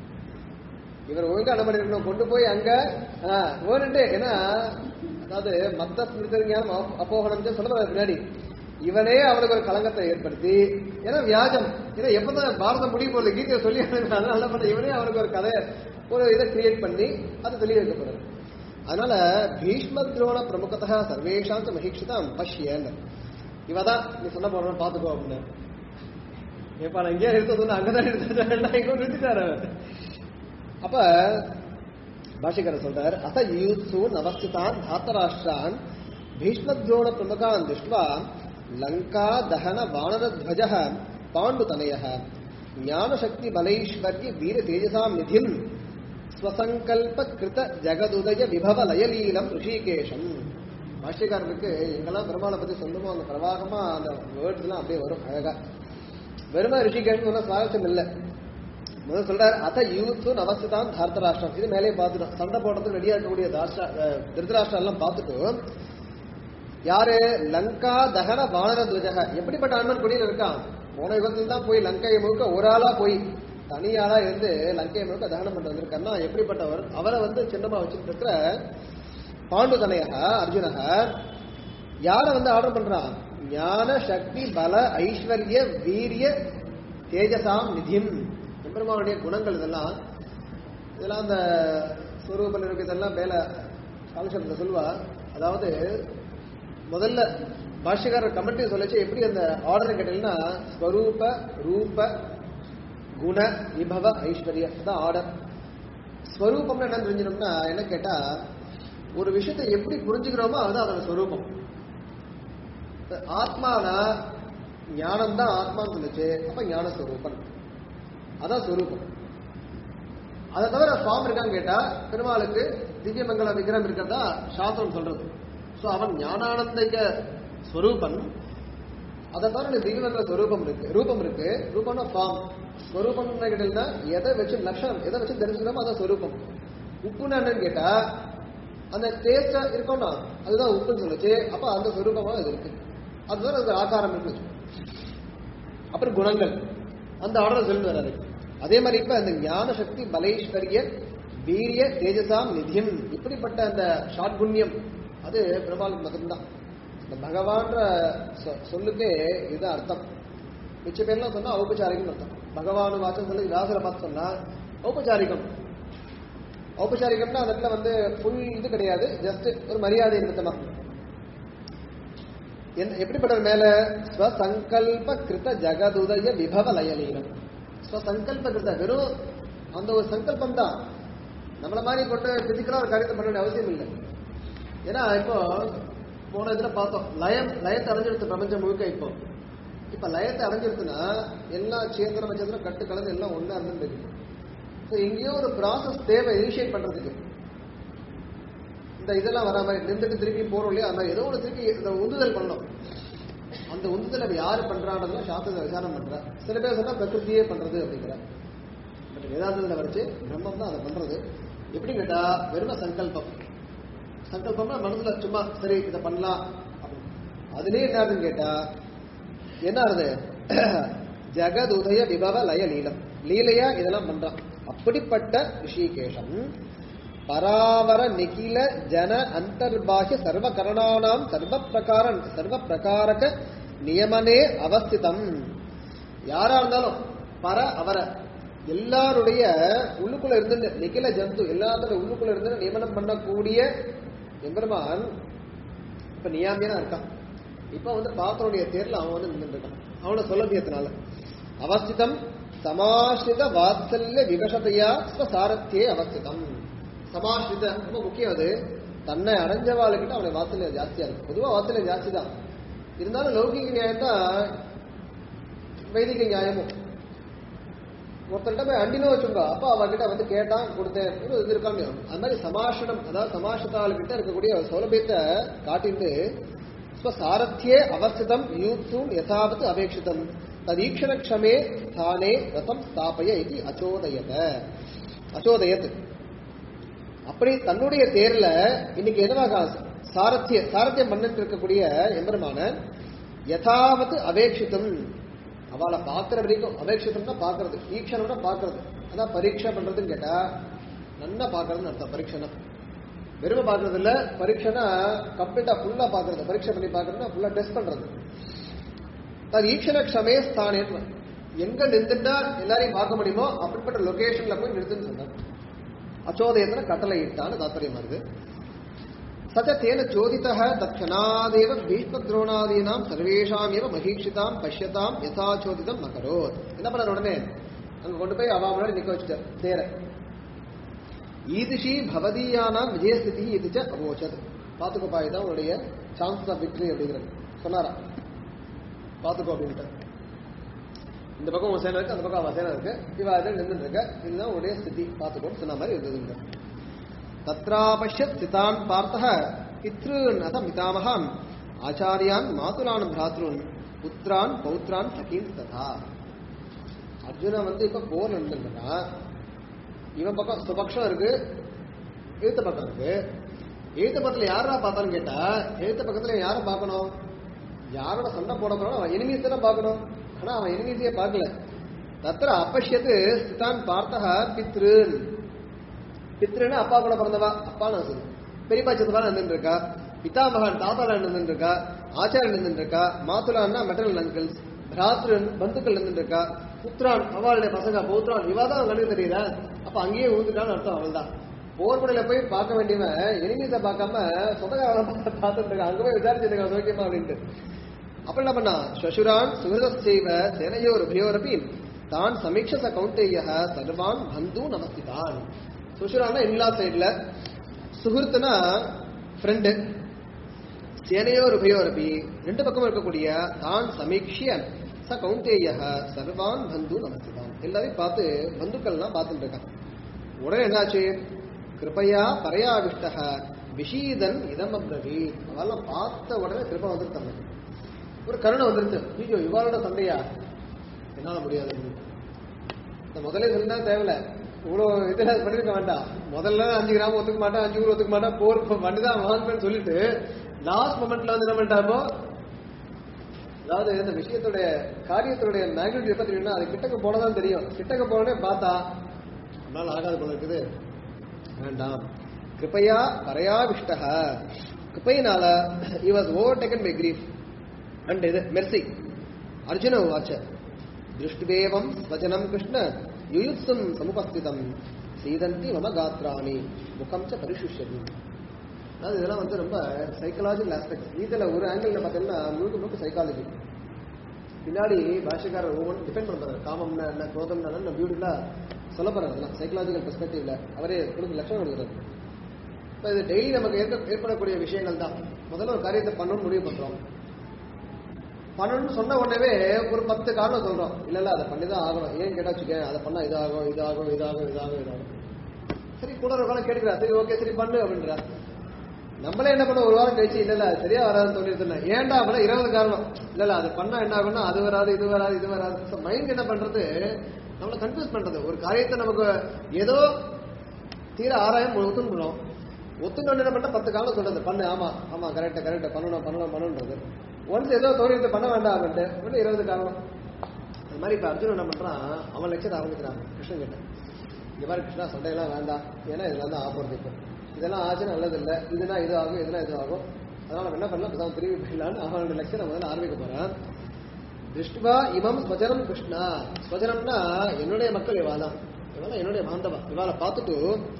இவர் ஒழுங்கா என்ன பண்ணிருக்கணும் கொண்டு போய் அங்க ஓரண்டு ஏன்னா அதாவது மத்த ஸ்மிருதஞானம் அப்போகணம் சொல்ல பின்னாடி இவனே அவனுக்கு ஒரு கலங்கத்தை ஏற்படுத்தி ஏன்னா வியாஜம் ஏன்னா எப்பதான் பாரதம் முடிய போறது கீதையை சொல்லி அதனால என்ன பண்ண இவனே அவனுக்கு ஒரு கதை ஒரு இதை கிரியேட் பண்ணி அது தெளிய வைக்கப்படுறது அதனால பீஷ்ம துரோண பிரமுகத்தா சர்வேஷாந்த மகிஷிதாம் பஷ்யன்னு இவதான் நீ சொன்ன போறோம் பாத்துக்கோ அப்படின்னு ஏப்பா நான் இங்கே நிறுத்த சொன்ன அங்கதான் நிறுத்த இங்க நிறுத்திட்டாரு அவர். அப்ப பாஷிகர் சொல்றார் அத யூத்சூன் அவஸ்திதான் தாத்தராஷ்டிரான் பீஷ்மத்ரோண பிரமுகான் திருஷ்டுவா லங்கா தகன வானரத்வஜ பாண்டுதனய ஞானசக்தி பலைஸ்வர்ய வீர தேஜசாம் நிதிம் ஸ்வசங்கல்ப கிருத ஜெகதுதய விபவ லயலீலம் ரிஷிகேஷம் பாஷ்யக்காரருக்கு எங்கெல்லாம் பெருமாளை பத்தி சொல்லுமோ அந்த பிரவாகமா அந்த வேர்ட்ஸ் எல்லாம் அப்படியே வரும் அழகா வெறும ரிஷிகேஷன் ஒன்றும் சுவாரஸ்யம் இல்லை முதல்ல சொல்றாரு அத யூத்து அவஸ்தான் தார்த்தராஷ்டிரம் இது மேலேயே பார்த்துட்டோம் சண்டை போடுறதுக்கு ரெடியா இருக்கக்கூடிய தாஷ்டா அஹ், திருதராஷ்டிரம் எல்லாம் பார்த்துட்டு யாரு லங்கா தகன வானர துவஜக எப்படிப்பட்ட ஆண்மன் குடியில் இருக்கான் போன யுகத்தில் தான் போய் லங்கையை முழுக்க ஒரு ஆளா போய் தனியாளா இருந்து லங்கையை முழுக்க தகனம் பண்ண வந்திருக்காருன்னா எப்படிப்பட்டவர் அவரை வந்து சின்னமா வச்சுட்டு இருக்கிற பாண்டு தனையக அர்ஜுனக யார வந்து ஆர்டர் பண்றான் ஞான சக்தி பல ஐஸ்வர்ய வீரிய தேஜசாம் நிதிம் எம்பெருமானுடைய குணங்கள் இதெல்லாம் இதெல்லாம் அந்த ஸ்வரூப இதெல்லாம் மேல காலசப்தத்தை சொல்லுவா அதாவது முதல்ல பாஷ்யக்காரர் கமெண்ட்ரி சொல்லிச்சு எப்படி அந்த ஆர்டர் கேட்டீங்கன்னா ஸ்வரூப ரூப குண விபவ ஐஸ்வர்ய அதான் ஆர்டர் ஸ்வரூபம்னு என்ன தெரிஞ்சிடும்னா என்ன கேட்டா ஒரு விஷயத்தை எப்படி புரிஞ்சுக்கிறோமோ அதுதான் அதோட ஸ்வரூபம் ஆத்மானா ஞானம் தான் ஆத்மான்னு சொல்லுச்சு அப்ப ஞான ஸ்வரூபன் அதான் ஸ்வரூபம் அதை தவிர ஃபார்ம் இருக்கான்னு கேட்டா பெருமாளுக்கு திவ்யமங்கல விக்கிரம் இருக்கிறதா சாஸ்திரம் சொல்றது சோ அவன் ஞானானந்திக ஸ்வரூபன் அதை தவிர இந்த திவ்யமங்கல ஸ்வரூபம் இருக்கு ரூபம் இருக்கு ரூபம்னா ஃபார்ம் ஸ்வரூபம் கேட்டீங்கன்னா எதை வச்சு லட்சணம் எதை வச்சு தெரிஞ்சுக்கிறோமோ அதான் ஸ்வரூபம் உப்புன்னு என்னன்னு கேட்டா அந்த டேஸ்டா இருக்கும்னா அதுதான் உப்புன்னு சொல்லுச்சு அப்ப அந்த ஸ்வரூபமா இது இருக்கு அதுதான் அது ஆகாரம் இருக்கு அப்புறம் குணங்கள் அந்த ஆர்டர் சொல்லி வராது அதே மாதிரி இப்ப அந்த ஞான சக்தி பலைஸ்வரிய வீரிய தேஜசாம் நிதியம் இப்படிப்பட்ட அந்த ஷாட்குண்யம் அது பெருமாளுக்கு மட்டும்தான் இந்த பகவான்ற சொ- சொல்லுக்கே இதுதான் அர்த்தம் மிச்ச பேர்லாம் சொன்னா ஔபச்சாரிகம் அர்த்தம் பகவான் வாசம் சொல்லி வியாசரை பார்த்து சொன்னா ஔபச்சாரிகம் ஔபச்சாரிகம்னா அந்த இடத்துல வந்து ஃபுல் இது கிடையாது ஜஸ்ட் ஒரு மரியாதை நிமித்தமா என்ன எப்படிப்பட்டவர் மேல ஸ்வசங்கல்ப கிருத ஜகதுதய விபவ லயலீனம் ஸ்வசங்கல்ப கிருத வெறும் அந்த ஒரு சங்கல்பம் தான் நம்மள மாதிரி கொண்டு பிசிக்கலா ஒரு காரியத்தை பண்ண வேண்டிய அவசியம் இல்லை ஏன்னா இப்போ போன இதுல பார்த்தோம் லயம் லயத்தை அடைஞ்சிருத்து பிரபஞ்சம் முழுக்க இப்போ இப்ப லயத்தை அடைஞ்சிருத்துன்னா எல்லா சேந்திர நட்சத்திரம் கட்டு கலந்து எல்லாம் ஒண்ணா இருந்து ஸோ எங்கேயோ ஒரு ப்ராசஸ் தேவை இனிஷியேட் பண்றதுக்கு இந்த இதெல்லாம் வரா மாதிரி நின்றுட்டு திருப்பி போறோம் இல்லையா அது மாதிரி ஏதோ ஒரு திருப்பி இந்த உந்துதல் பண்ணணும் அந்த உந்துதல் அப்ப யாரு பண்றான்றதுலாம் சாஸ்திரத்தை விசாரம் பண்ற சில பேர் சொன்னா பிரகிருதியே பண்றது அப்படிங்கிற பட் வேதாந்தத்தில் வரைச்சு பிரம்மம் தான் அதை பண்றது எப்படி கேட்டா வெறும சங்கல்பம் சங்கல்பம்னா மனசுல சும்மா சரி இதை பண்ணலாம் அப்படின்னு. அதுலயே என்ன ஆகுதுன்னு கேட்டா என்ன ஆகுது ஜெகத் உதய விபவ லய லீலம் லீலையா இதெல்லாம் பண்றான் அப்படிப்பட்ட ரிஷிகேஷம் பராவர நிகில ஜன அந்தர்பாஹ்ய சர்வ கரணானாம் சர்வ பிரகார சர்வ பிரகாரக நியமனே அவஸ்திதம் யாரா இருந்தாலும் பர அவர எல்லாருடைய உள்ளுக்குள்ள இருந்து நிகில ஜந்து எல்லாத்தோட உள்ளுக்குள்ள இருந்து நியமனம் பண்ணக்கூடிய எம்பெருமான் இப்ப நியாமியனா இருக்கான் இப்ப வந்து பாத்தனுடைய தேர்ல அவன் வந்து நின்று இருக்கான் அவனை சொல்லபியத்தினால அவஸ்திதம் சமாஸ்ரித வாத்சல்ய விவசதையா ஸ்வசாரத்தியே அவஸ்திதம் சமாஸ்ரித ரொம்ப முக்கியம் அது தன்னை அடைஞ்சவாளுக்கிட்ட அவனுடைய வாத்சல்யம் ஜாஸ்தியா இருக்கு பொதுவா வாத்சல்யம் ஜாஸ்தி தான் இருந்தாலும் லௌகிக நியாயம் தான் வைதிக நியாயமும் ஒருத்தர்கிட்ட போய் அண்டினோ வச்சுக்கோ அப்ப அவகிட்ட வந்து கேட்டான் கொடுத்தேன் ஒரு இது இருக்காங்க அது மாதிரி சமாஷனம் அதாவது சமாஷத்தாளுக்கிட்ட இருக்கக்கூடிய சௌலபியத்தை காட்டிட்டு ஸ்வசாரத்தியே அவஸ்திதம் யூத்தூன் யதாவத் அபேட்சிதம் ததீக்ஷணக்ஷமே ஸ்தானே ரதம் ஸ்தாபய இது அச்சோதயத அச்சோதயத் அப்படி தன்னுடைய தேர்ல இன்னைக்கு என்னவாக சாரத்திய சாரத்தியம் பண்ணிட்டு இருக்கக்கூடிய எம்பெருமான யதாவத் அபேட்சிதம் அவளை பார்க்கிற வரைக்கும் அபேட்சிதம்னா பார்க்கறது ஈக்ஷணம்னா பார்க்கறது அதான் பரீட்சை பண்றதுன்னு கேட்டா நல்லா பார்க்கறதுன்னு அர்த்தம் பரீட்சணம் வெறுமை பார்க்கறது இல்ல பரீட்சைனா கம்ப்ளீட்டா ஃபுல்லா பார்க்கறது பரீட்சை பண்ணி பார்க்கறதுனா ஃபுல்லா டெஸ்ட் பண்றது அது ஈக்ஷண க்ஷமே ஸ்தானேன்னு எங்க நின்றுட்டா எல்லாரையும் பார்க்க முடியுமோ அப்படிப்பட்ட லொகேஷன்ல போய் நிறுத்துன்னு சொன்னார் அச்சோதயத்துல கட்டளை இட்டான்னு தாத்பரியமா இருக்கு சச்ச தேன சோதித்தः தட்சணாதேவ பீஷ்மத்ரோணாதீனாம் சர்வேஷாமேவ மகீட்சிதாம் பஷ்யதாம் யதாச்சோதிதம் அகரோத் என்ன பண்ணார் உடனே அங்க கொண்டு போய் அவா முன்னாடி நிக்க வச்சுட்டார் தேர ஈதிஷி பவதீயானாம் விஜயஸ்திதி இது ச அவோச்சது பாத்துக்கோப்பா இதான் உன்னுடைய சான்சஸ் ஆஃப் விக்டரி அப்படிங்கிறது சொன்னாரா பாத்துக்கோ அப்படின்ட்டு இந்த பக்கம் உன் சேனை இருக்கு அந்த பக்கம் அவன் சேனை இருக்கு இவ இதில் நின்றுட்டு இருக்க இதுதான் உன்னுடைய ஸ்திதி பாத்துக்கோன்னு சொன்ன மாதிரி இருந்ததுங்க தத்ராபஷ்யத் சிதான் பார்த்தः பித்ருன் அத பிதாமகான் ஆச்சாரியான் மாதுலான் பிராத்ருன் புத்திரான் பௌத்ரான் சகீன் ததா அர்ஜுனன் வந்து இப்ப போர் நடந்துருந்தா இவன் பக்கம் சுபக்ஷம் இருக்கு எழுத்த பக்கம் இருக்கு எழுத்த பக்கத்துல யாரா பார்த்தான்னு கேட்டா எழுத்த பக்கத்துல யாரை பார்க்கணும் யாரோட சண்டை போட போறோம் அவன் எனிமீஸ் தானே பார்க்கணும் ஆனா அவன் எனிமீஸையே பார்க்கல தத்திர அப்பஷ்யத்து ஸ்திதான் பார்த்தக பித்ருன் பித்ருன்னு அப்பா கூட பிறந்தவா அப்பா நான் சொல்லு பெரியப்பா சித்தப்பா நின்று இருக்கா பிதாமகன் தாத்தாடா நின்று இருக்கா ஆச்சாரியன் நின்று இருக்கா மாத்துலான்னா மெட்டரல் அங்கிள்ஸ் பிராத்ரன் பந்துக்கள் நின்று இருக்கா புத்ரான் அவளுடைய பசங்க பௌத்ரான் இவா தான் கண்ணுக்கு தெரியுதா அப்ப அங்கேயே ஊந்துட்டான்னு அர்த்தம் அவள் தான் போர்படையில போய் பார்க்க வேண்டியவன் எனிமீஸை பார்க்காம சொந்தக்காரன் பார்த்துட்டு இருக்கான் அங்க போய் விசாரிச்சுட்டு இருக்கான் சோக்கியமா அப்படின்ட்டு அப்ப என்ன பண்ணா ஸ்வசுரான் சுகிருதசைவ சேனையோர் உபயோரப்பி தான் சமீட்சச கௌண்டேய சர்வான் பந்து நமஸ்திதான் சுஷுரானா இன்லா சைடுல சுகிருத்துனா ஃப்ரெண்டு சேனையோர் உபயோரபி ரெண்டு பக்கம் இருக்கக்கூடிய தான் சமீக்ஷிய ச கௌந்தேய சர்வான் பந்து நமஸ்தான் எல்லாரையும் பார்த்து பந்துக்கள்லாம் பார்த்துட்டு இருக்கான் உடனே என்னாச்சு கிருபையா பரையாவிஷ்ட விஷீதன் இதம் அப்ரவி அவெல்லாம் பார்த்த உடனே கிருபை வந்துருத்தாங்க ஒரு கருணை வந்துருச்சு ஐயோ இவாளோட சண்டையா என்னால முடியாது இந்த முதல்ல இருந்தா தேவையில்ல இவ்வளோ இதில் பண்ணிருக்க வேண்டாம் முதல்ல அஞ்சு கிராம் ஒத்துக்க மாட்டேன் அஞ்சு ஊர் ஒத்துக்க மாட்டேன் போர் பண்ணிதான் வாங்குவேன்னு சொல்லிட்டு லாஸ்ட் மொமெண்ட்ல வந்து என்ன பண்ணிட்டாப்போ அதாவது இந்த விஷயத்துடைய காரியத்துடைய மேக்னிட்யூட் எப்ப தெரியும்னா அது கிட்டக்க போனதான் தெரியும் கிட்டக்க போனே பார்த்தா நம்மளால ஆகாது போல இருக்குது வேண்டாம் கிருபையா பரையாவிஷ்ட கிருப்பையினால he was overtaken by grief and இது மெர்சி அர்ஜுன உவாச்ச திருஷ்டுவேவம் ஸ்வஜனம் கிருஷ்ண யுயுத்சும் சமுபஸ்திதம் சீதந்தி மம காத்ராணி முகம் ச பரிசுஷ்யதி அதாவது இதெல்லாம் வந்து ரொம்ப சைக்கலாஜிக்கல் ஆஸ்பெக்ட் கீதையில ஒரு ஆங்கிள் பார்த்தீங்கன்னா முழுக்க முழுக்க சைக்காலஜி பின்னாடி பாஷக்காரர் ஒவ்வொன்று டிபெண்ட் பண்ணுறாரு காமம்னா என்ன குரோதம்னா என்ன பியூட்டிஃபுல்லா சொல்ல போறாரு அதெல்லாம் சைக்கலாஜிக்கல் பெர்ஸ்பெக்டிவ்ல அவரே கொடுக்க லட்சணம் கொடுக்குறாரு இப்போ இது டெய்லி நமக்கு ஏற்ப ஏற்படக்கூடிய விஷயங்கள் தான் முதல்ல ஒரு காரியத்தை பண்ணணும்னு முடிவு பண்றோம் பண்ணணும்னு சொன்ன உடனே ஒரு பத்து காரணம் சொல்றோம் இல்ல இல்ல அதை பண்ணி தான் ஆகணும் ஏன் கேட்டா வச்சுக்கேன் அதை பண்ணா இதாகும் இதாகும் இதாகும் இதாகும் இதாகும் சரி கூட ஒரு காலம் கேட்கிறா சரி ஓகே சரி பண்ணு அப்படின்றா நம்மளே என்ன பண்ண ஒரு வாரம் கழிச்சு இல்ல இல்ல அது சரியா வராதுன்னு சொல்லிட்டு ஏன்டா அப்படின்னா இருபது காரணம் இல்ல இல்ல அது பண்ணா என்ன ஆகும்னா அது வராது இது வராது இது வராது மைண்ட் என்ன பண்றது நம்மளை கன்ஃபியூஸ் பண்றது ஒரு காரியத்தை நமக்கு ஏதோ தீர ஆராயம் ஒத்துக்கணும் ஒத்துக்கணும் என்ன பண்ண பத்து காலம் சொல்றது பண்ணு ஆமா ஆமா கரெக்ட் கரெக்ட் பண்ணணும் பண்ணணும் பண்ணணுன்றது ஒன்ஸ் ஏதோ தோணிட்டு பண்ண வேண்டாம் அப்படின்ட்டு ஒன்று இருபது காரணம் அது மாதிரி இப்ப அர்ஜுன் என்ன பண்றான் அவன் லட்சத்தை ஆரம்பிக்கிறான் கிருஷ்ணன் கிட்ட இந்த மாதிரி கிருஷ்ணா சண்டையெல்லாம் வேண்டாம் ஏன்னா இதெல்லாம் தான் ஆபத்து இப்போ இதெல்லாம் ஆச்சுன்னா நல்லது இல்லை இதுனா இது ஆகும் இதுனா இது ஆகும் அதனால நம்ம என்ன பண்ணலாம் இப்பதான் திரும்பி போயிடலான்னு அவனோட லட்சம் முதல்ல ஆரம்பிக்க போறான் திருஷ்டுவா இமம் ஸ்வஜனம் கிருஷ்ணா ஸ்வஜனம்னா என்னுடைய மக்கள் இவாதான் இவாள என்னுடைய பாந்தவா இவாளை பார்த்துட்டு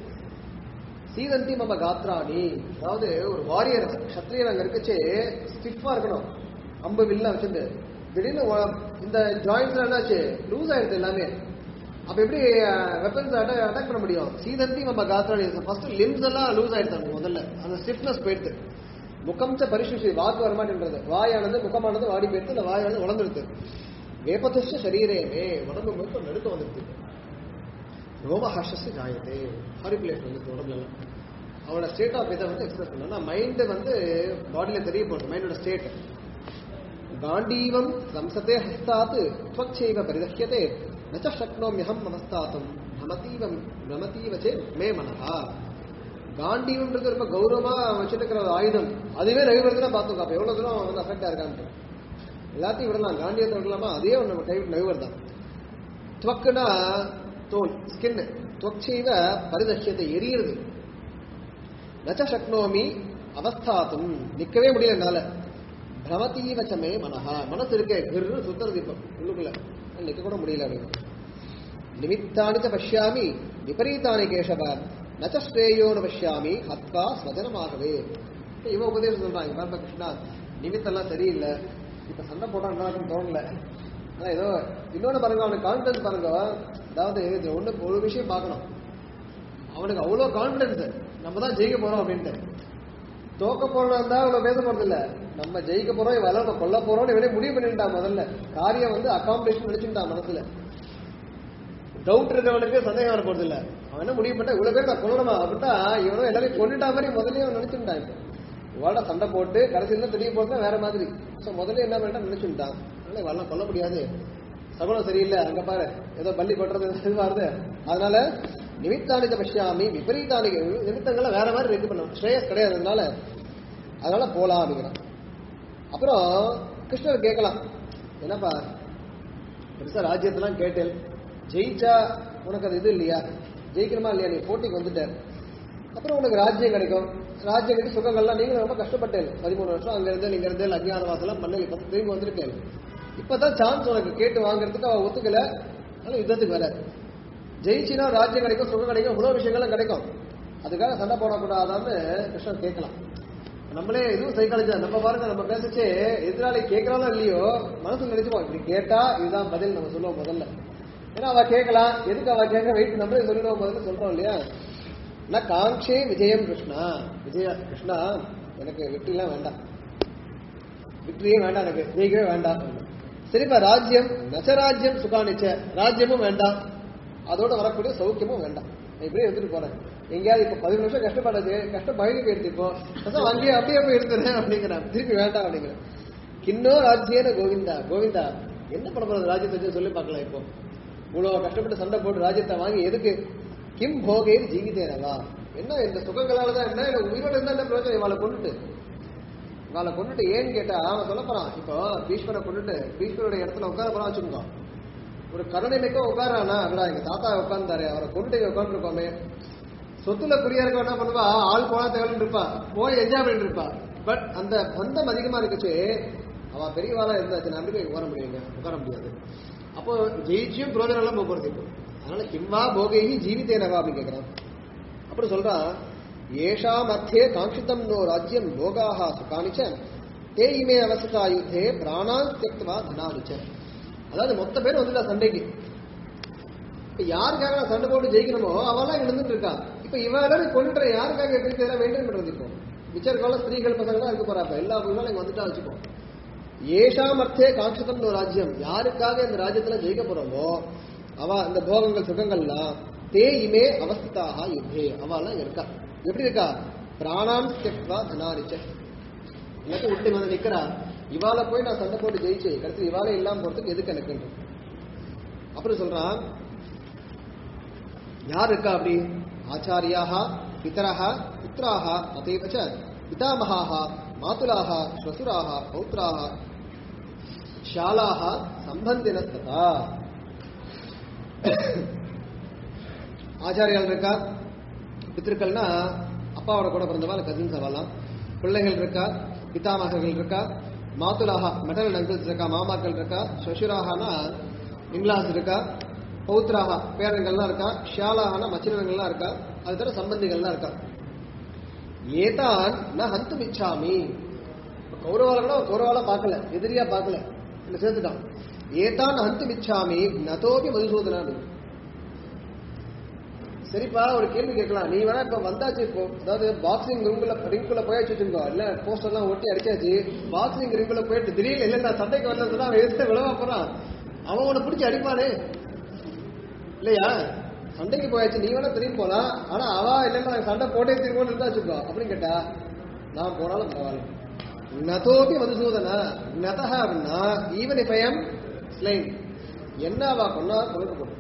சீதந்தி மம காத்ராணி அதாவது ஒரு வாரியர் சத்திரியன் அங்க இருக்கச்சே ஸ்டிஃபா இருக்கணும் அம்பு வில்ல வச்சிருந்து திடீர்னு உ- இந்த ஜாயிண்ட்ஸ்ல என்னாச்சு லூஸ் ஆயிடுது எல்லாமே அப்ப எப்படி வெப்பன்ஸ் அட்டாக் பண்ண முடியும் சீதந்தி மம காத்ராணி ஃபர்ஸ்ட் லிம்ஸ் எல்லாம் லூஸ் ஆயிடுது முதல்ல அந்த ஸ்டிஃப்னஸ் போயிடுது முகம் ச பரிசுஷி வாக்கு வரமாட்டேன்றது வாயானது முகமானது வாடி போயிடுது இல்ல வாயானது உடந்துருது வேப்பதுஷ சரீரமே உடம்பு முழுக்க நடுக்க வந்துருது ரோமஹர்ஷஸ் ஜாயத்தே ஹாரிபிளேட் வந்து உடம்புல எல்லாம் அவனோட ஸ்டேட் ஆஃப் இதை வந்து எக்ஸ்பிரஸ் பண்ணா மைண்ட் வந்து பாடியில தெரிய போகுது மைண்டோட ஸ்டேட் காண்டீவம் சம்சதே ஹஸ்தாத் त्वच्छैव परिदह्यते न च शक्नोम्यहं நமஸ்தாத்தும் பிரமதீவம் பிரமதீவ சே மே மனஹா காண்டீவம்ன்றது ரொம்ப கௌரவமா வச்சிருக்கிற ஒரு ஆயுதம் அதுவே ரவிவர்த்தனா பார்த்துக்கோ அப்ப எவ்வளவு தூரம் வந்து அஃபெக்ட் ஆயிருக்கான்ட்டு எல்லாத்தையும் விடலாம் காண்டியத்தை விடலாமா அதே ஒன்று நம்ம கைவிட்டு ரவிவர் தான் துவக்குனா தோல் ஸ்கின் துவச்சைவ பரிதஷ்யத்தை எரியுறது நச்ச சக்னோமி அவஸ்தாத்தும் நிக்கவே முடியல என்னால பிரமதீவச்சமே மனஹா மனசு இருக்கே கிரு சுத்தறது இப்போ உள்ளுக்குள்ள நிக்க கூட முடியல அப்படின்னு நிமித்தானி ச பஷ்யாமி விபரீதானி கேசவ நச்ச ஸ்ரேயோனு பஷ்யாமி ஹத்வா ஸ்வஜனமாகவே இப்ப இவன் உபதேசம் சொல்றான் இங்க பாருப்பா கிருஷ்ணா நிமித்தெல்லாம் சரியில்லை இப்ப சண்டை போட்டான்னு தோணல ஆனா ஏதோ இன்னொன்னு பாருங்க அவனுக்கு கான்பிடன்ஸ் பாருங்க அதாவது இது ஒண்ணு ஒரு விஷயம் பார்க்கணும் அவனுக்கு அவ்வளோ கான்பிடன்ஸ் நம்ம தான் ஜெயிக்க போறோம் அப்படின்ட்டு தோக்க போறோம் இருந்தா அவ்வளவு பேச போறது இல்ல நம்ம ஜெயிக்க போறோம் இவெல்லாம் நம்ம கொல்ல போறோம்னு இவனே முடிவு பண்ணிட்டான் முதல்ல காரியம் வந்து அக்காம்பலிஷ் நினைச்சுட்டான் மனசுல டவுட் இருக்கவனுக்கு சந்தேகம் வர போறது இல்ல அவன் என்ன முடிவு பண்ணா இவ்வளவு பேர் நான் கொல்லணுமா அப்படின்னா இவனும் எல்லாரையும் கொண்டுட்டா மாதிரி முதல்ல அவன் நினைச்சுட்டான் இப்போ இவாட சண்டை போட்டு கடைசியில தெரிய போறதுனா வேற மாதிரி சோ முதல்ல என்ன பண்ணிட்டா நினைச்சுட்டான் அதனால இவெல்லாம் கொல்ல முடியாது சகுனம் சரியில்லை அங்க பாரு ஏதோ பள்ளி கொட்டுறது இது வருது அதனால நிமித்தானித பஷ்யாமி விபரீதானி நிமித்தங்களை வேற மாதிரி ரெடி பண்ணணும் ஸ்ரேயஸ் கிடையாது அதனால அதனால போலாம் அப்படிங்கிறான் அப்புறம் கிருஷ்ணர் கேட்கலாம் என்னப்பா பெருசா ராஜ்யத்தெல்லாம் கேட்டேன் ஜெயிச்சா உனக்கு அது இது இல்லையா ஜெயிக்கணுமா இல்லையா நீ போட்டிக்கு வந்துட்ட அப்புறம் உனக்கு ராஜ்யம் கிடைக்கும் ராஜ்யம் கிடைக்கும் சுகங்கள்லாம் நீங்களும் ரொம்ப கஷ்டப்பட்டேன் பதிமூணு வருஷம் அங்க இருந்து நீங்க இருந்து அஜ்ஞான வாசலாம் பண்ணல இப்ப திரும்பி வந்திருக்கேன் இப்பதான் சான்ஸ் உனக்கு கேட்டு வாங்குறதுக்கு அவ ஒத்துக்கல அதனால யுத்தத்துக்கு வர ஜெயிச்சினா ராஜ்யம் கிடைக்கும் சுகம் கிடைக்கும் இவ்வளவு விஷயங்களும் கிடைக்கும் அதுக்காக சண்டை போடக்கூடாதான்னு கிருஷ்ணன் கேட்கலாம் நம்மளே இதுவும் சைக்காலஜி தான் நம்ம பாருங்க நம்ம பேசிச்சு எதிராளி கேட்கறாலும் இல்லையோ மனசுல நினைச்சுப்போம் இப்படி கேட்டா இதுதான் பதில் நம்ம சொல்லுவோம் முதல்ல ஏன்னா அவ கேட்கலாம் எதுக்கு அவ கேட்க வெயிட் நம்மளே சொல்லிடுவோம் முதல்ல சொல்றோம் இல்லையா அதனால ந காங்ஷே விஜயம் கிருஷ்ணா விஜய கிருஷ்ணா எனக்கு வெற்றிலாம் வேண்டாம் விக்ரியே வேண்டாம் எனக்கு ஜெயிக்கவே வேண்டாம் சரிப்பா ராஜ்யம் நசராஜ்யம் சுகானிச்ச ராஜ்யமும் வேண்டாம் அதோட வரக்கூடிய சௌக்கியமும் வேண்டாம் நான் இப்படியே எடுத்துட்டு போறேன் எங்கேயாவது இப்ப பதினஞ்சு நிமிஷம் கஷ்டப்படாது கஷ்டம் பழகி போயிடுது இப்போ அதான் அங்கேயே அப்படியே போய் எடுத்துறேன் அப்படிங்கிறான் திருப்பி வேண்டாம் அப்படிங்கிறேன் கின்னோ ராஜ்யேன கோவிந்தா கோவிந்தா என்ன பண்ண போறது ராஜ்யத்தை வச்சு சொல்லி பார்க்கலாம் இப்போ இவ்வளவு கஷ்டப்பட்டு சண்டை போட்டு ராஜ்யத்தை வாங்கி எதுக்கு கிம் போகே ஜீவிதேனவா என்ன இந்த சுகங்களால தான் என்ன எனக்கு உயிரோட இருந்தா என்ன பிரயோஜனம் இவாளை கொண்டுட்டு இவாளை கொண்டுட்டு ஏன்னு கேட்டா அவன் சொல்ல போறான் இப்போ பீஷ்மரை கொண்டுட்டு பீஷ்மருடைய இடத்துல உட்கார போறான் வச்சுக்கோ ஒரு கருணை மிக்க உட்காரானா விடா எங்க தாத்தா உட்கார்ந்தாரு அவரை கொண்டுட்டு இங்க உட்காந்துருக்கோமே சொத்துல குறியா இருக்க என்ன பண்ணுவா ஆள் போனா தேவைன்னு இருப்பா போய் என்ஜாய் பண்ணிட்டு இருப்பா பட் அந்த பந்தம் அதிகமா இருக்குச்சு அவ பெரியவாளா இருந்தாச்சு நான் போய் உட்கார முடியுங்க உட்கார முடியாது அப்போ ஜெயிச்சியும் பிரோஜனம் எல்லாம் போக போறது இப்போ அதனால கிம்வா போகைஹி ஜீவித்தேனவா அப்படின்னு கேட்கிறான் அப்புறம் சொல்றான் ஏஷா மத்தியே காங்கிதம் நோ ராஜ்யம் போகாஹா சுகானிச்ச தே இமே அவசதா யுத்தே பிராணான் தியக்தவா தனானிச்ச அதாவது மொத்த பேர் வந்துட்டா சண்டைக்கு இப்ப யாருக்காக நான் சண்டை போட்டு ஜெயிக்கணுமோ அவெல்லாம் இங்க இருந்துட்டு இருக்கா இப்ப இவ எல்லாரும் கொண்டுற யாருக்காக எப்படி இதெல்லாம் மெயின்டைன் பண்றது இப்போ மிச்சர் கால ஸ்திரீகள் பசங்க தான் இருக்க போறாப்ப எல்லா பொருளும் இங்க வந்துட்டா வச்சுப்போம் ஏஷாம் அர்த்தே காட்சிதம் ஒரு ராஜ்யம் யாருக்காக இந்த ராஜ்யத்துல ஜெயிக்க போறோமோ அவ இந்த போகங்கள் சுகங்கள்லாம் தே இமே அவஸ்திதாக யுத்தே அவெல்லாம் இங்க இருக்கா எப்படி இருக்கா பிராணான் தியக்வா தனாரிச்ச எனக்கு விட்டு வந்து நிக்கிறா இவாள போய் நான் சண்டை போட்டு ஜெயிச்சு கடைசி இவாளே இல்லாம போறதுக்கு எதுக்கு எனக்கு அப்புறம் சொல்றான் யார் இருக்கா அப்படி ஆச்சாரியாக பிதரக புத்திராக அதைவ ச பிதாமகாக மாதுலாக ஸ்வசுராக பௌத்ராக ஷாலாக சம்பந்தினஸ்ததா ஆச்சாரியால் இருக்கா பித்திருக்கள்னா அப்பாவோட கூட பிறந்தவா கசின்ஸ் அவலாம் பிள்ளைகள் இருக்கா பிதாமகர்கள் இருக்கா மாத்துலாக மெட்டல் அங்கிள்ஸ் இருக்கா மாமாக்கள் இருக்கா ஸ்வசுராகனா இங்கிலாஸ் இருக்கா பௌத்ராக பேரன்கள்லாம் இருக்கா ஷியாலாகனா மச்சினங்கள்லாம் இருக்கா அது தவிர சம்பந்திகள்லாம் இருக்கா ஏதான் நான் ஹந்து மிச்சாமி கௌரவால கூட கௌரவால பார்க்கல எதிரியா பார்க்கல இல்ல சேர்த்துட்டான் ஏதான் ஹந்து மிச்சாமி நதோபி மதுசூதனா சரிப்பா ஒரு கேள்வி கேட்கலாம் நீ வேணா இப்ப வந்தாச்சு இப்போ அதாவது பாக்ஸிங் ரிங்குல ரிங்குல போயாச்சு வச்சுக்கோ இல்ல போஸ்டர் எல்லாம் ஒட்டி அடிச்சாச்சு பாக்ஸிங் ரிங்குல போயிட்டு திடீர்னு இல்ல நான் சண்டைக்கு வரல சொன்னா அவன் எதிர்த்து விளவா போறான் அவன் உன்னை பிடிச்சி அடிப்பானே இல்லையா சண்டைக்கு போயாச்சு நீ வேணா திரும்பி போலாம் ஆனா அவ இல்லைன்னா சண்டை போட்டே திரும்ப இருந்தா வச்சுக்கோ அப்படின்னு கேட்டா நான் போனாலும் பரவாயில்ல நதோபி மதுசூதனா நதஹ அப்படின்னா even if I am slain என்ன அவ கொண்டா கொடுக்க போடும்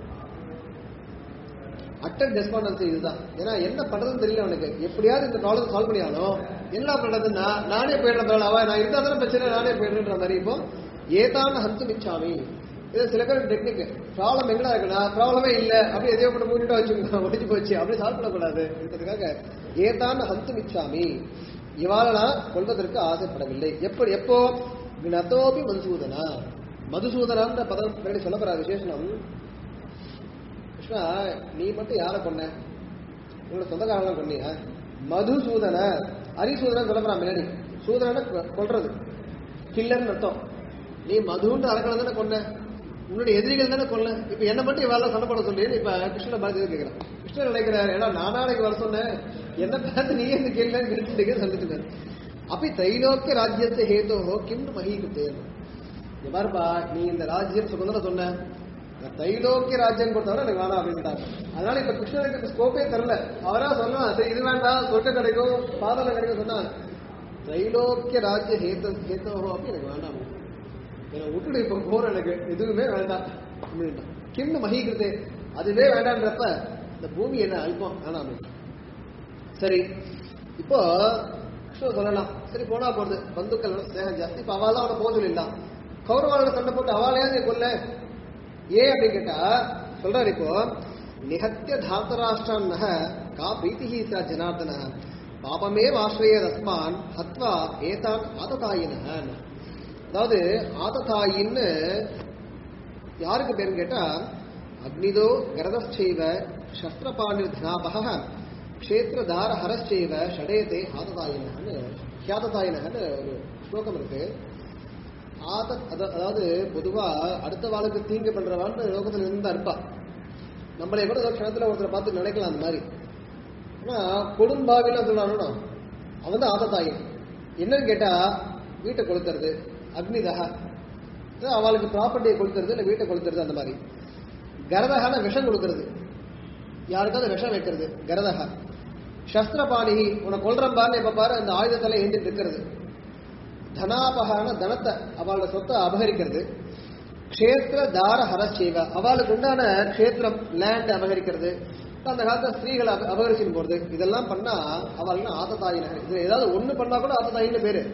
அட்டர் டெஸ்பாண்டன்சி இதுதான் ஏன்னா என்ன பண்றதுன்னு தெரியல அவனுக்கு எப்படியாவது இந்த ப்ராப்ளம் சால்வ் பண்ணியாலும் என்ன பண்றதுன்னா நானே போயிடுறேன் பரவாயில்ல, அவ நான் இருந்தா தானே பிரச்சனை நானே போயிடுறேன்ற மாதிரி இப்போ ஏதான ஹந்து மிச்சாமி இது சில பேர் டெக்னிக் ப்ராப்ளம் எங்கடா இருக்குன்னா ப்ராப்ளமே இல்ல அப்படி எதையோ போட்டு மூடிட்டு வச்சுக்கோங்க முடிஞ்சு போச்சு அப்படி சால்வ் பண்ணக்கூடாது இருக்கிறதுக்காக ஏதான ஹந்து மிச்சாமி இவாள நான் கொள்வதற்கு ஆசைப்படவில்லை எப்படி எப்போ நதோபி மதுசூதனா மதுசூதனான்ற பதம் பின்னாடி சொல்ல போற விசேஷனம் கிருஷ்ணா நீ மட்டும் யாரை கொன்ன உங்களோட சொந்தக்காரங்களாம் கொன்னியா மதுசூதன அரிசூதனன் சொல்ல போறான் முன்னாடி சூதனனை கொ- கொல்றது கில்லர்னு அர்த்தம் நீ மதுன்ற அரக்கனை தானே கொன்ன உன்னுடைய எதிரிகள் தானே கொல்ல இப்ப என்ன மட்டும் இவாள சண்டை போட சொல்லி இப்ப கிருஷ்ணனை பார்த்து கேட்கிறான் கிருஷ்ணன் நினைக்கிறார் ஏன்னா நானா எனக்கு வர சொன்னேன் என்ன பார்த்து நீ இந்த கேள்வி கேட்டுட்டு சொல்லிட்டு அப்படி தைலோக்கிய ராஜ்யத்தை ஹேதோஹோ கிம் மகீகிருத்தேன் இங்க பாருப்பா நீ இந்த ராஜ்யம் சுதந்திரம் சொன்ன இந்த தைலோக்கிய ராஜ்யம் கொடுத்தவரை எனக்கு வேணாம் அப்படின்ட்டாங்க அதனால இப்ப கிருஷ்ணனுக்கு ஸ்கோப்பே தரல அவரா சொல்லலாம் சரி இது வேண்டாம் சொர்க்க கிடைக்கும் பாதல கிடைக்கும் சொன்னா தைலோக்கிய ராஜ்ய ஹேத ஹேத்தோஹோ அப்படி எனக்கு வேண்டாம் என்னை விட்டுடு இப்ப போற எனக்கு எதுவுமே வேண்டாம் அப்படின்ட்டான் கிம் மகீகிருத்தே அதுவே வேண்டான்றப்ப இந்த பூமி என்ன அல்பம் வேணாம் அப்படின்னு. சரி இப்போ கிருஷ்ணன் சொல்லலாம் சரி போனா போறது பந்துக்கள் ஸ்நேகம் ஜாஸ்தி இப்ப அவள் அவனை போக சொல்லிடலாம் கௌரவாளோட சண்டை போட்டு அவளையா நீ கொல்ல ஏன் அப்படின்னு கேட்டா சொல்றாரு இப்போ நிகத்திய தாத்தராஷ்டிரன்னக கா பிரீத்திஹி ச ஜனார்தன பாபமே வாஸ்ரய ரஸ்மான் ஹத்வா ஏதான் ஆததாயின அதாவது ஆததாயின்னு யாருக்கு பேருன்னு கேட்டா அக்னிதோ கரதச்சைவ சஸ்திரபாணிர் தனாபக க்ஷேத்திரதார ஹரச்சைவ ஷடேதே ஆததாயினன்னு ஹியாததாயினன்னு ஒரு ஸ்லோகம் இருக்கு ஆத அத- அதாவது பொதுவா அடுத்த வாளுக்கு தீங்கு பண்றவான்னு லோகத்துல இருந்தா இருப்பா நம்மளை கூட ஒரு க்ஷணத்துல ஒருத்தரை பார்த்து நினைக்கலாம் அந்த மாதிரி ஆனா கொடும்பாவிலாம் சொல்றானோ அவன் தான் ஆதத்தாயின் என்னன்னு கேட்டா வீட்டை கொளுத்துறது அக்னிதகா அதாவது அவளுக்கு ப்ராப்பர்ட்டியை கொளுத்துறது இல்லை வீட்டை கொளுத்துறது அந்த மாதிரி கரதகான விஷம் கொடுக்கறது யாருக்காவது விஷம் வைக்கிறது கரதகா சஸ்திரபாணி உன்னை கொல்றம்பான்னு இப்ப பாரு அந்த ஆயுதத்துல ஏந்திட்டு இருக்கிறது தனாபகான தனத்தை அவளோட சொத்தை அபகரிக்கிறது க்ஷேத்திர தார ஹரசேவ அவளுக்கு உண்டான க்ஷேத்திரம் லேண்ட் அபகரிக்கிறது அந்த காலத்துல ஸ்திரீகளை அப- அபகரிச்சுன்னு போறது இதெல்லாம் பண்ணா அவள் ஆததாயின இதுல ஏதாவது ஒண்ணு பண்ணா கூட ஆததாயின்னு பேரு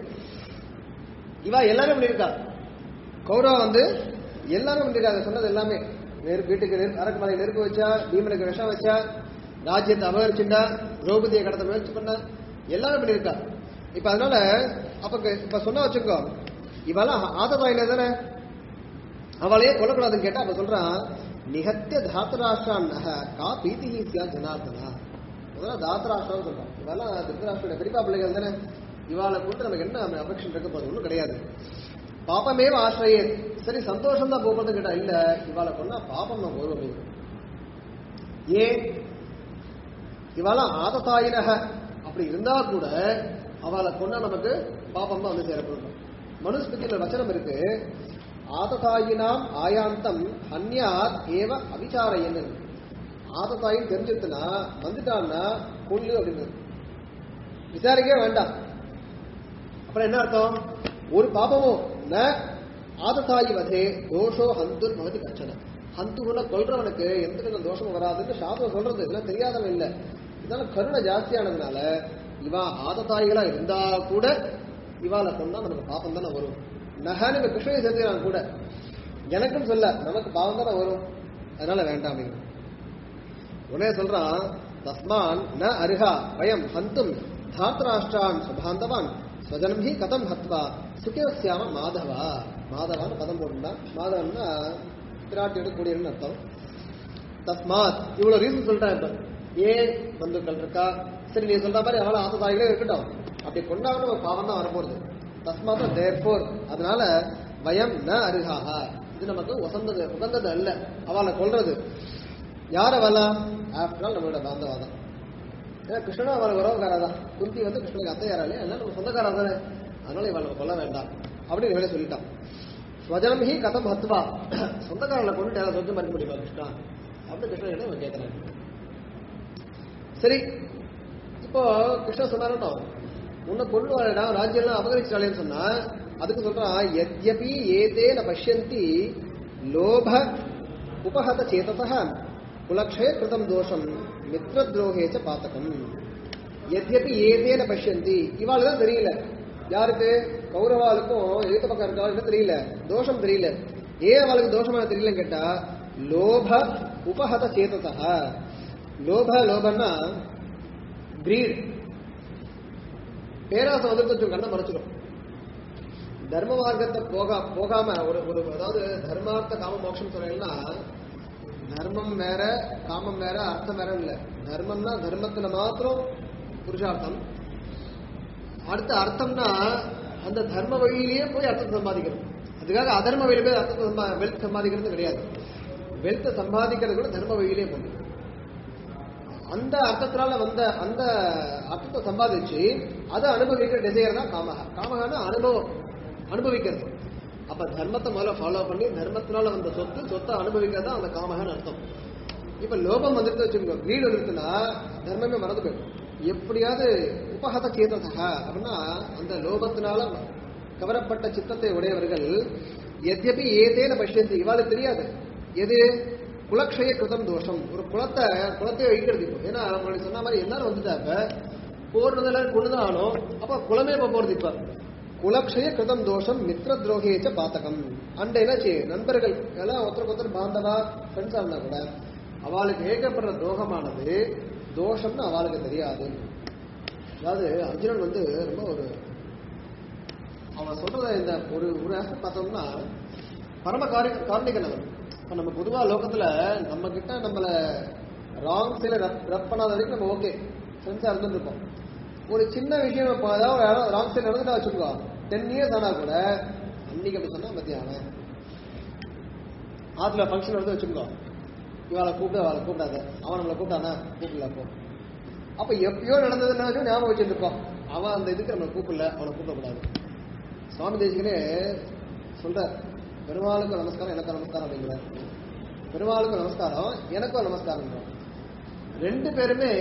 இவா எல்லாரும் பண்ணியிருக்கா கௌரவா வந்து எல்லாரும் பண்ணிருக்காங்க சொன்னது எல்லாமே நெருப்பு வீட்டுக்கு நெருப்பு அரக்குமலை நெருப்பு வச்சா பீமனுக்கு விஷம் வச்சா ராஜ்யத்தை அபகரிச்சுண்டா திரௌபதியை கடத்த முயற்சி பண்ணா எல்லாரும் பண்ணியிருக்கா இப்ப அதனால அப்ப க- இப்ப சொன்னா வச்சுக்கோ இவெல்லாம் ஆததாயில தானே அவளையே கொல்லக்கூடாதுன்னு கேட்டா அப்ப சொல்றான் நிகத்திய தாத்தராஷ்டிரான் கா பீதி சியா ஜனார்தனா முதல்ல தாத்தராஷ்டிரம் சொல்றான் இவெல்லாம் திருத்தராஷ்டிரோட பெரியப்பா பிள்ளைகள் தானே இவாளை கொண்டு நமக்கு என்ன அபெக்ஷன் இருக்க போது ஒன்றும் கிடையாது பாப்பமேவ ஆசிரியே சரி சந்தோஷம் தான் போகும்போது கேட்டா இல்ல இவாளை கொண்டா பாப்பம் தான் போதும் ஏன் இவாளாம் ஆததாயினக அப்படி இருந்தா கூட அவளை கொண்டா நமக்கு பாப்பம் தான் வந்து சேரப்படும் மனுஸ்மிருதியில வச்சனம் இருக்கு ஆததாயினாம் ஆயாந்தம் அந்யாத் ஏவ அவிச்சாரையன்னு ஆததாயின் தெரிஞ்சிருச்சுன்னா வந்துட்டான்னா கொள்ளு அப்படின்னு விசாரிக்கவே வேண்டாம் அப்புறம் என்ன அர்த்தம் ஒரு பாபமும் ந ஆததாயி வதே தோஷோ ஹந்துர் பகதி கச்சன ஹந்துகுன கொல்றவனுக்கு எந்த வித தோஷமும் வராதுன்னு சாஸ்திரம் சொல்றது இதெல்லாம் தெரியாதவன் இல்ல இதனால கருணை ஜாஸ்தியானதுனால இவா ஆததாயிகளா இருந்தா கூட இவாளை கொண்டா நமக்கு பாப்பம் தானே வரும் நகன்னு இப்ப கிருஷ்ணனை சேர்த்துக்கிறான் கூட எனக்கும் சொல்ல நமக்கு பாவம் தானே வரும் அதனால வேண்டாம் அப்படிங்கிறான். உடனே சொல்றான் தஸ்மான் ந அருகா வயம் ஹந்தும் தாத்ராஷ்டிரான் சுபாந்தவான் ஸ்வஜனம் ஹி கதம் ஹத்வா சுகியசியாம மாதவா மாதவான்னு பதம் போட்டுண்டா மாதவன்னா பிராட்டியோட கூடியன்னு அர்த்தம் தஸ்மாத் இவ்வளவு ரீசன் சொல்லிட்டேன் இப்ப ஏன் பந்துக்கள் இருக்கா சரி நீ சொல்ற மாதிரி அவளை ஆசதாயிகளே இருக்கட்டும் அப்படி கொண்டாட ஒரு பாவம் தான் வரப்போகுது தஸ்மாத் தேர்ஃபோர் அதனால வயம் ந அருகாக இது நமக்கு உசந்தது உகந்தது அல்ல அவளை கொல்றது யார் அவளா ஆஃப்டர் ஆல் நம்மளோட பாந்தவாதம் ஏன்னா கிருஷ்ணனும் அவளை உறவுக்காரா குந்தி வந்து கிருஷ்ணனுக்கு அத்தையாராலே அதனால நம்ம சொந்தக்காரா தானே அதனால இவளை நம்ம கொல்ல வேண்டாம் அப்படின்னு இவளே சொல்லிட்டான் ஸ்வஜனம் ஹி கதம் ஹத்வா சொந்தக்காரங்களை கொண்டு யாராவது சொந்தம் மறுக்க முடியுமா கிருஷ்ணா அப்படின்னு கிருஷ்ணன் இவன் கேட்கிறேன் சரி இப்போ கிருஷ்ணன் சொன்னாரோ உன்னை கொண்டு வரடா ராஜ்யம்லாம் அபகரிச்சாலேன்னு சொன்னா அதுக்கு சொல்றான் எத்யபி ஏதேன பஷ்யந்தி லோப உபஹத சேதச குலக்ஷய கிருதம் தோஷம் மித்ரத்ரோகேச்ச பாத்தகம் எத்யபி ஏதேன பஷ்யந்தி இவாள் தான் தெரியல யாருக்கு கௌரவாளுக்கும் எழுத்த பக்கம் இருக்கவாளுக்கு தெரியல தோஷம் தெரியல ஏன் அவளுக்கு தோஷமான தெரியலன்னு கேட்டா லோப உபஹத சேதசா லோப லோபன்னா கிரீட் பேராசை வந்துட்டு வச்சு கண்ணை மறைச்சிடும் தர்ம மார்க்கத்தை போகா போகாம ஒரு ஒரு அதாவது தர்மார்த்த காம மோட்சம் சொல்றீங்கன்னா தர்மம் வேற காமம் வேற அர்த்தம் வேற இல்ல தர்மம்னா தர்மத்துல மாத்திரம் புருஷார்த்தம் அடுத்த அர்த்தம்னா அந்த தர்ம வழியிலேயே போய் அர்த்தத்தை சம்பாதிக்கணும் அதுக்காக அதர்ம வழியில போய் அர்த்தத்தை சம்பா வெல்த் சம்பாதிக்கிறது கிடையாது வெல்த்தை சம்பாதிக்கிறது கூட தர்ம வழியிலே போகணும் அந்த அர்த்தத்தினால வந்த அந்த அர்த்தத்தை சம்பாதிச்சு அதை அனுபவிக்கிற டிசையர் தான் காமகா காமகான அனுபவம் அனுபவிக்கிறது அப்ப தர்மத்தை முதல்ல ஃபாலோ பண்ணி தர்மத்தினால வந்த சொத்து சொத்தை அனுபவிக்கிறது தான் அந்த காமகான்னு அர்த்தம் இப்ப லோபம் வந்துட்டு வச்சுக்கோங்க வீடு வந்துட்டுன்னா தர்மமே மறந்து போயிடும் எப்படியாவது உபகத சேதசக அப்படின்னா அந்த லோபத்தினால கவரப்பட்ட சித்தத்தை உடையவர்கள் எத்யபி ஏதேன பஷ்யந்தி இவாளுக்கு தெரியாது எது குலக்ஷய கிருதம் தோஷம் ஒரு குலத்தை குலத்தை வைக்கிறது இப்போ ஏன்னா அவங்களுக்கு சொன்ன மாதிரி எல்லாரும் வந்துட்டாங்க போடுறதுல கொண்டுதான் ஆனோம் அப்ப குலமே இப்ப போறது இப்ப குலக்ஷய கிருதம் தோஷம் மித்ர துரோகேச்ச பாத்தகம் அண்ட என்னாச்சு நண்பர்கள் எல்லாம் ஒருத்தருக்கு ஒருத்தர் பாந்தவா ஃப்ரெண்ட்ஸா இருந்தா கூட அவளுக்கு ஏகப்படுற துரோகமானது தோஷம்னு அவளுக்கு தெரியாது அதாவது அர்ஜுனன் வந்து ரொம்ப ஒரு அவன் சொல்றத இந்த ஒரு ஒரு ஆஸ்பெக்ட் பார்த்தோம்னா பரம காரி காரணிகன் அவன் இப்ப நம்ம பொதுவா லோகத்துல நம்ம கிட்ட நம்மள ராங் சைல ரப் பண்ணாத வரைக்கும் நம்ம ஓகே ஃப்ரெண்ட்ஸா இருந்துருப்போம் ஒரு சின்ன விஷயம் இப்போ ஏதாவது ராங் சைடு நடந்துட்டா வச்சுக்கோ டென் இயர்ஸ் ஆனா கூட அன்னைக்கு அப்படி சொன்னா பத்தியா அவன் ஆத்துல ஃபங்க்ஷன் நடந்து வச்சுக்கோ இவளை கூப்பிட அவளை கூப்பிடாத அவன் நம்மளை கூப்பிட்டானா கூப்பிடல போ அப்ப எப்பயோ நடந்ததுனாலும் ஞாபகம் வச்சுருக்கோம் அவன் அந்த இதுக்கு நம்ம கூப்பிடல அவனை கூப்பிடக்கூடாது சுவாமி தேசிகனே சொல்றார் பெருமாளுக்கு நமஸ்காரம் எனக்கும் நமஸ்காரம் அப்படிங்கிறார் பெருமாளுக்கு நமஸ்காரம் எனக்கும் நமஸ்காரம் ரெண்டு பேருமே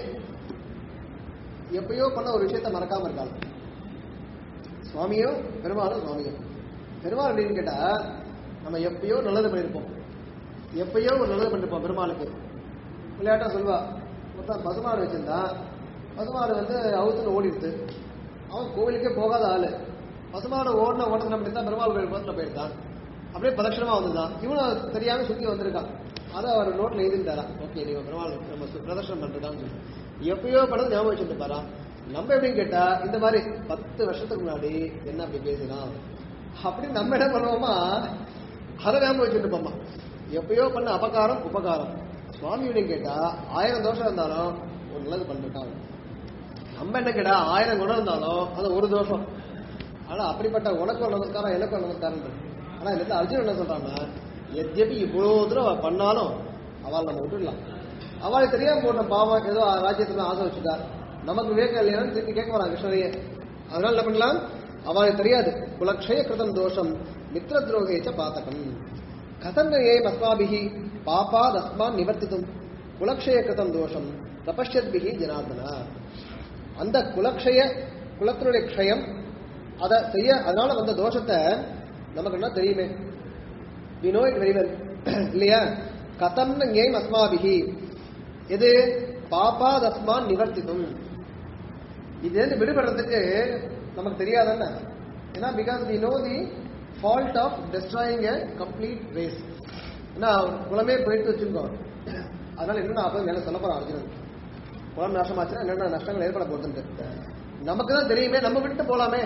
எப்பயோ பண்ண ஒரு விஷயத்த மறக்காம இருக்காங்க சுவாமியும் பெருமாளும் சுவாமியும் பெருமாள் அப்படின்னு கேட்டா நம்ம எப்பயோ நல்லது பண்ணியிருப்போம் எப்பயோ ஒரு நல்லது பண்ணிருப்போம் பெருமாளுக்கு விளையாட்டா சொல்வா ஒருத்தன் பசுமாடு வச்சிருந்தான் பசுமாடு வந்து அவுத்துல ஓடிடுது அவன் கோவிலுக்கே போகாத ஆளு பசுமாடு ஓடின ஓட்டத்தில் அப்படி தான் பெருமாள் கோயில் பக்கத்தில் போயிருக்கான் அப்படியே பிரதட்சணமா வந்திருந்தான் இவனும் தெரியாம சுத்தி வந்திருக்கான் அதை அவர் நோட்ல எழுதிட்டாராம் ஓகே நீ பெருமாள் நம்ம சு- பிரதர்ஷனம் பண்றதான்னு சொல்லி எப்பயோ படம் ஞாபகம் வச்சுட்டு பாரா நம்ம எப்படின்னு கேட்டா இந்த மாதிரி பத்து வருஷத்துக்கு முன்னாடி என்ன அப்படி பேசினான் அப்படி நம்ம என்ன பண்ணுவோமா அதை ஞாபகம் வச்சுட்டு இருப்போமா எப்பயோ பண்ண அபகாரம் உபகாரம் சுவாமி எப்படின்னு கேட்டா ஆயிரம் தோஷம் இருந்தாலும் ஒரு நல்லது பண்ணிருக்காங்க நம்ம என்ன கேட்டா ஆயிரம் குணம் இருந்தாலும் அது ஒரு தோஷம் ஆனா அப்படிப்பட்ட உனக்கு ஒரு நமஸ்காரம் எனக்கு ஒரு நமஸ்காரம் இருக்கு. ஆனா இந்த இடத்துல அர்ஜுன் என்ன சொல்றான்னா எத்யபி இவ்வளவு தூரம் அவ பண்ணாலும் அவள் நம்ம விட்டுடலாம் அவளுக்கு தெரியாம போன பாவம் ஏதோ ராஜ்யத்துல ஆசை வச்சுட்டா நமக்கு விவேகம் இல்லையான்னு திருப்பி கேட்க வரான் கிருஷ்ணரையே அதனால என்ன பண்ணலாம் அவளுக்கு தெரியாது குலக்ஷய கிருதம் தோஷம் மித்திர துரோகேச்ச பாத்தகம் கதங்கயே அஸ்மாபிகி பாபாத் அஸ்மான் நிவர்த்தித்தும் குலக்ஷய கிருதம் தோஷம் தபஷ்யத்பிகி ஜனார்தனா அந்த குலக்ஷய குலத்தினுடைய க்ஷயம் அதை செய்ய அதனால வந்த தோஷத்தை நமக்கு என்ன தெரியுமே we know it very well இல்லையா கதம்னு ஏம் அஸ்மாபிகி எது பாப்பா தஸ்மான் நிவர்த்தித்தும் இதுலேருந்து விடுபடுறதுக்கு நமக்கு தெரியாதானே ஏன்னா because we know the fault of destroying a complete race ஏன்னா குலமே போயிட்டு வச்சிருக்கோம் அதனால இன்னும் நான் அப்போ மேலே சொல்ல போறேன் அர்ஜுனன் குலம் நாசமாச்சுன்னா என்னென்ன நஷ்டங்கள் ஏற்பட போகுதுன்ட்டு நமக்கு தான் தெரியுமே நம்ம விட்டு போலாமே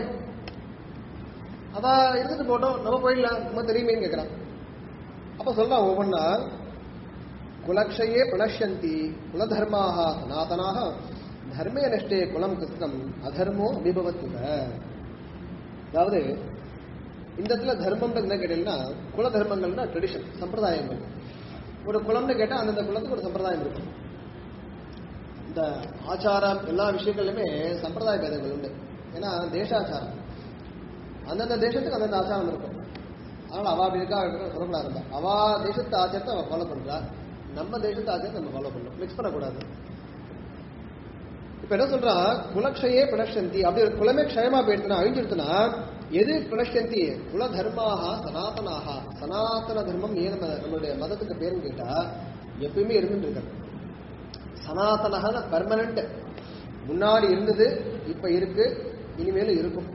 அதான் இருந்துட்டு போட்டோம் நம்ம போயிடலாம் நம்ம தெரியுமேன்னு கேட்கறான் அப்ப சொல்றான் ஒவ்வொன்னா குலக்ஷயே புனஷந்தி குலதர்மாக சனாதனாக தர்மே நஷ்டே குலம் கிருஷ்ணம் அதர்மோ அபிபவத்துக அதாவது இந்த இடத்துல தர்மம்ன்றது என்ன கேட்டீங்கன்னா குல தர்மங்கள்னா ட்ரெடிஷன் சம்பிரதாயங்கள் ஒரு குலம்னு கேட்டா அந்தந்த குலத்துக்கு ஒரு சம்பிரதாயம் இருக்கும் இந்த ஆச்சாரம் எல்லா விஷயங்கள்லுமே சம்பிரதாய பேதங்கள் உண்டு ஏன்னா தேசாச்சாரம் அந்தந்த தேசத்துக்கு அந்தந்த ஆச்சாரம் இருக்கும் அதனால அவா அப்படி இருக்கா அப்படி இருக்கா சொல்லக்கூடாது அவா தேசத்து ஆச்சாரத்தை அவ ஃபாலோ பண்றா நம்ம தேசத்து ஆச்சாரத்தை நம்ம ஃபாலோ பண்ணணும் மிக்ஸ் பண்ணக்கூடாது இப்ப என்ன சொல்றா குலக்ஷயே பிணஷந்தி அப்படி ஒரு குலமே க்ஷயமா போயிடுச்சுனா அழிஞ்சிருச்சுனா எது பிணஷந்தி குல தர்மாக சனாதனாக சனாதன தர்மம் ஏன் நம்ம நம்மளுடைய மதத்துக்கு பேருன்னு கேட்டா எப்பயுமே இருந்துட்டு இருக்கிறது சனாதனகான பர்மனன்ட் முன்னாடி இருந்தது இப்ப இருக்கு இனிமேலும் இருக்கும்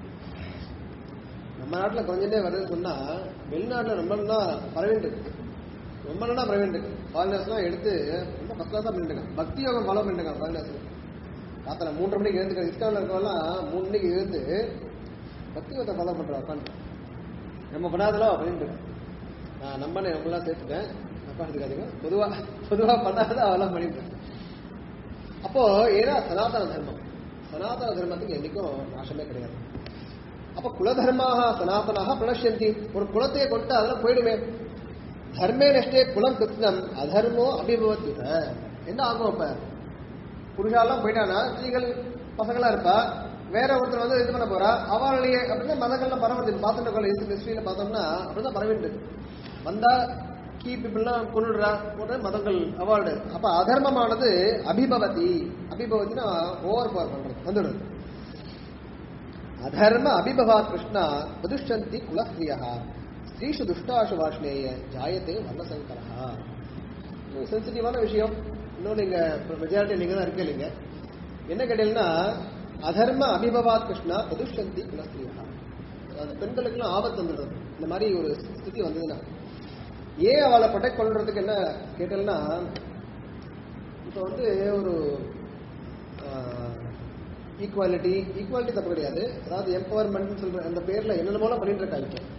நம்ம நாட்டுல கொஞ்சமே வருதுன்னு சொன்னா வெளிநாட்டுல ரொம்ப நல்லா பரவிட்டு இருக்கு ரொம்ப நல்லா பரவிட்டு இருக்கு ஃபாரினர்ஸ்லாம் எடுத்து ரொம்ப ஃபர்ஸ்ட் கிளாஸா பண்ணிட்டு இருக்காங்க பக்தி யோகம் ஃபாலோ பண்ணிட்டு இருக்காங்க ஃபாரினர்ஸ் காத்தல மூன்றரை மணிக்கு எழுந்துக்க இஸ்கான்ல இருக்கவங்கலாம் மூணு மணிக்கு எழுந்து பக்தி யோகத்தை ஃபாலோ பண்றா உட்காந்து நம்ம பண்ணாதெல்லாம் பண்ணிட்டு இருக்கோம். நான் நம்பனை நம்மளாம் சேர்த்துட்டேன் தப்பா எடுத்துக்காதீங்க பொதுவா பொதுவா பண்ணாத அவெல்லாம் பண்ணிட்டு இருக்கேன். அப்போ ஏன்னா சனாதன தர்மம் சனாதன தர்மத்துக்கு என்னைக்கும் நாசமே கிடையாது அப்ப குலதர்மாக சனாதனாக பிரணஷ்யந்தி ஒரு குலத்தையே கொண்டு அதெல்லாம் போயிடுமே தர்மே நஷ்டே குலம் கிருஷ்ணம் அதர்மோ அபிபவத்துக என்ன ஆகும் அப்ப புருஷாலாம் போயிட்டானா ஸ்திரீகள் பசங்களா இருப்பா வேற ஒருத்தர் வந்து இது பண்ண போறா அவளையே அப்படின்னா மதங்கள்லாம் பரவாயில்ல பார்த்துட்டு இருக்கோம் இது ஹிஸ்டரியில பார்த்தோம்னா அப்படிதான் பரவிட்டு இருக்கு. வந்தா கீ பீப்புள்லாம் கொண்டுடுறா உடனே மதங்கள் அவார்டு அப்ப அதர்மமானது அபிபவதி அபிபவத்தினா ஓவர் பவர் பண்றது வந்துடுது அதர்ம அபிபவாத் கிருஷ்ணா பிரதுஷ்டந்தி குலஸ்திரியா ஸ்ரீஷு துஷ்டாஷு வாஷ்ணேய ஜாயத்தே வர்ணசங்கரா சென்சிட்டிவான விஷயம் இன்னும் நீங்க மெஜாரிட்டி நீங்க தான் இருக்க இல்லைங்க என்ன கேட்டீங்கன்னா அதர்ம அபிபவாத் கிருஷ்ணா பிரதுஷ்டந்தி குலஸ்திரியா அந்த பெண்களுக்கெல்லாம் ஆபத்து வந்துடுறது இந்த மாதிரி ஒரு ஸ்திதி வந்ததுன்னா ஏன் அவளை ப்ரொடெக்ட் பண்றதுக்கு என்ன கேட்டேன்னா இப்போ வந்து ஒரு ஈக்குவாலிட்டி ஈக்குவாலிட்டி தப்பு கிடையாது அதாவது எம்பவர்மெண்ட் சொல்ற அந்த பேர்ல என்னென்னமோ பண்ணிட்டு இருக்காங்க இப்போ.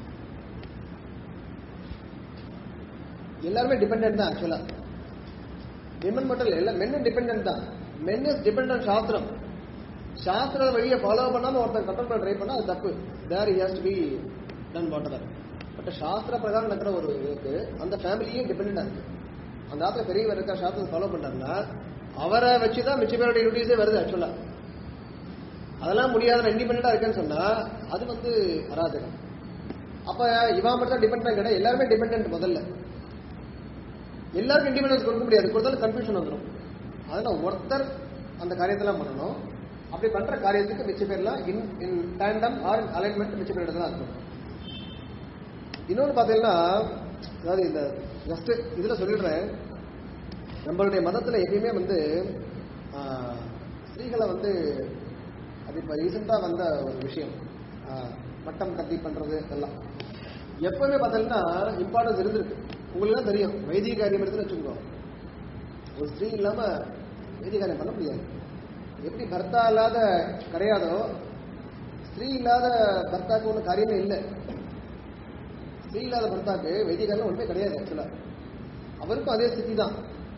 எல்லாருமே டிபெண்ட் தான் ஆக்சுவலா விமன் மட்டும் இல்லை எல்லாம் மென்னும் டிபெண்ட் தான் மென் இஸ் டிபெண்ட் சாஸ்திரம் சாஸ்திர வழியை ஃபாலோ பண்ணாம ஒருத்தன் கண்ட்ரோல் பண்ண ட்ரை பண்ணா அது தப்பு there has to be done whatever எவர் பட் சாஸ்திர பிரகாரம் நடக்கிற ஒரு இதுக்கு அந்த ஃபேமிலியே டிபெண்டா இருக்கு அந்த ஆத்துல பெரியவர் இருக்கா சாஸ்திரத்தை ஃபாலோ பண்றாருன்னா அவரை வச்சுதான் மிச்ச பேருடைய டியூட்டிஸே வருது ஆக்சுவலா அதெல்லாம் முடியாத இண்டிபெண்டா இருக்கேன்னு சொன்னா அது வந்து அராஜகம் அப்ப இவன் மட்டும் தான் டிபெண்ட் கிடையாது எல்லாருமே டிபெண்ட் முதல்ல எல்லாருக்கும் இண்டிபெண்டன்ஸ் கொடுக்க முடியாது கொடுத்தாலும் கன்ஃபியூஷன் வந்துடும் அதனால ஒருத்தர் அந்த காரியத்தெல்லாம் பண்ணணும் அப்படி பண்ற காரியத்துக்கு மிச்ச பேர்லாம் in in tandem or alignment மிச்ச பேர் தான் இருக்கணும் இன்னொன்று பார்த்தீங்கன்னா அதாவது இந்த ஜஸ்ட் இதில் சொல்லிடுறேன் நம்மளுடைய மதத்தில் எப்பயுமே வந்து ஆஹ், ஸ்திரீகளை வந்து அது இப்போ ரீசெண்டாக வந்த ஒரு விஷயம் ஆஹ், மட்டம் கத்தி பண்ணுறது இதெல்லாம் எப்பவுமே பார்த்தீங்கன்னா இம்பார்ட்டன்ஸ் இருந்திருக்கு உங்களுக்கு தான் தெரியும் வைதிக காரியம் எடுத்துன்னு வச்சுக்கோ ஒரு ஸ்திரீ இல்லாமல் வைதிக காரியம் பண்ண முடியாது எப்படி பர்த்தா இல்லாத கிடையாதோ ஸ்திரீ இல்லாத பர்த்தாக்கு ஒன்றும் காரியமே இல்லை ஸ்திரீ இல்லாத பர்த்தாக்கு வைதிக காரியம் ஒன்றுமே கிடையாது ஆக்சுவலாக அவருக்கும் அதே ஸ்திதி தான்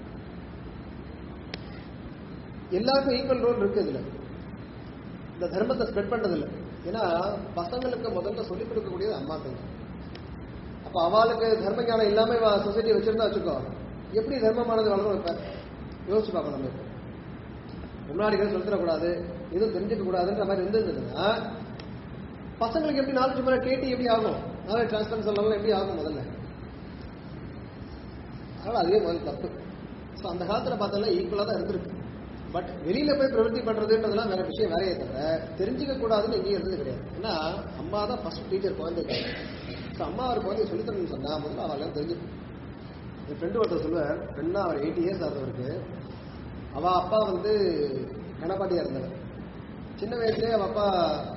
எல்லாருக்கும் ஈக்குவல் ரோல் இருக்கு இதுல இந்த தர்மத்தை ஸ்ப்ரெட் பண்றதில்ல ஏன்னா பசங்களுக்கு முதல்ல சொல்லிக் கொடுக்கக்கூடியது அம்மாக்கள் தான். அப்ப அவளுக்கு தர்ம ஞானம் இல்லாம சொசைட்டி வச்சிருந்தா வச்சுக்கோ எப்படி தர்மமானது வளரும் இப்ப யோசிச்சு பார்க்கணும் நம்ம இப்ப. முன்னாடி சொல்லிடக்கூடாது எதுவும் தெரிஞ்சுக்க கூடாதுன்ற மாதிரி இருந்ததுன்னா பசங்களுக்கு எப்படி நாலேஜ் முறை கேட்டு எப்படி ஆகும் நாலேஜ் டிரான்ஸ்பரன்ஸ் எல்லாம் எப்படி ஆகும் முதல்ல அதனால அதுவே முதல்ல தப்பு ஸோ அந்த காலத்துல பார்த்தாலும் ஈக்குவலாக தான் இருந்திருக்கு பட் வெளியில போய் பிரவൃத்தி பண்றதுன்றதெல்லாம் வேற விஷயம் வேறையே தவிர தெரிஞ்சுக்க கூடாதுன்னு எங்கேயும் இருந்தது கிடையாது ஏன்னா அம்மா தான் ஃபர்ஸ்ட் டீச்சர் குழந்தைக்கு ஸோ அம்மா அவர் குழந்தைய சொல்லித்தரணும்னு சொன்னா முதல்ல அவெல்லாம் தெரிஞ்சு என் ஃப்ரெண்டு ஒருத்தர் சொல்லுவார் ஃப்ரெண்டா அவர் எயிட்டி இயர்ஸ் ஆகுறவருக்கு அவ அப்பா வந்து கணப்பாட்டியா இருந்தவர் சின்ன வயசுலயே அவ அப்பா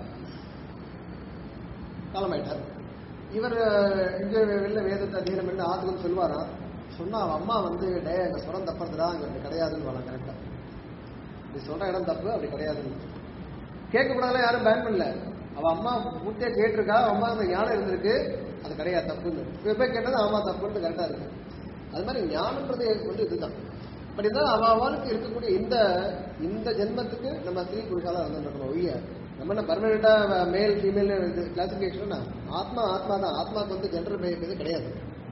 காலமாயிட்டார் இவர் இங்க வெளில வேதத்தை அध्यயனம் பண்ணி ஆத்துக்குன்னு சொல்லுவாராம் சொன்னா அவ அம்மா வந்து டே அங்க சுரம் தப்புறதுடா அங்க அப்படி கிடையாதுன்னு வரலாம் கரெக்டா நீ சொல்ற இடம் தப்பு அப்படி கிடையாதுன்னு கேட்க கூடாதுல யாரும் பேன் பண்ணல அவ அம்மா முட்டே கேட்டிருக்கா அவ அம்மா அந்த ஞானம் இருந்திருக்கு அது கிடையாது தப்புன்னு இப்ப போய் கேட்டது ஆமா தப்புன்னு கரெக்டா இருக்கு அது மாதிரி ஞானம்ன்றது வந்து இதுதான் பட் இருந்தாலும் அவ அவளுக்கு இருக்கக்கூடிய இந்த இந்த ஜென்மத்துக்கு நம்ம ஸ்திரீ புருஷாலாம் இருந்துருக்கணும் ஒழிய நம்ம என்ன பர்மனண்டா மேல் ஃபீமேல் கிளாசிபிகேஷன் ஆத்மா ஆத்மா தான் ஆத்மாக்கு வந்து ஜென்டர் இது கிடையாது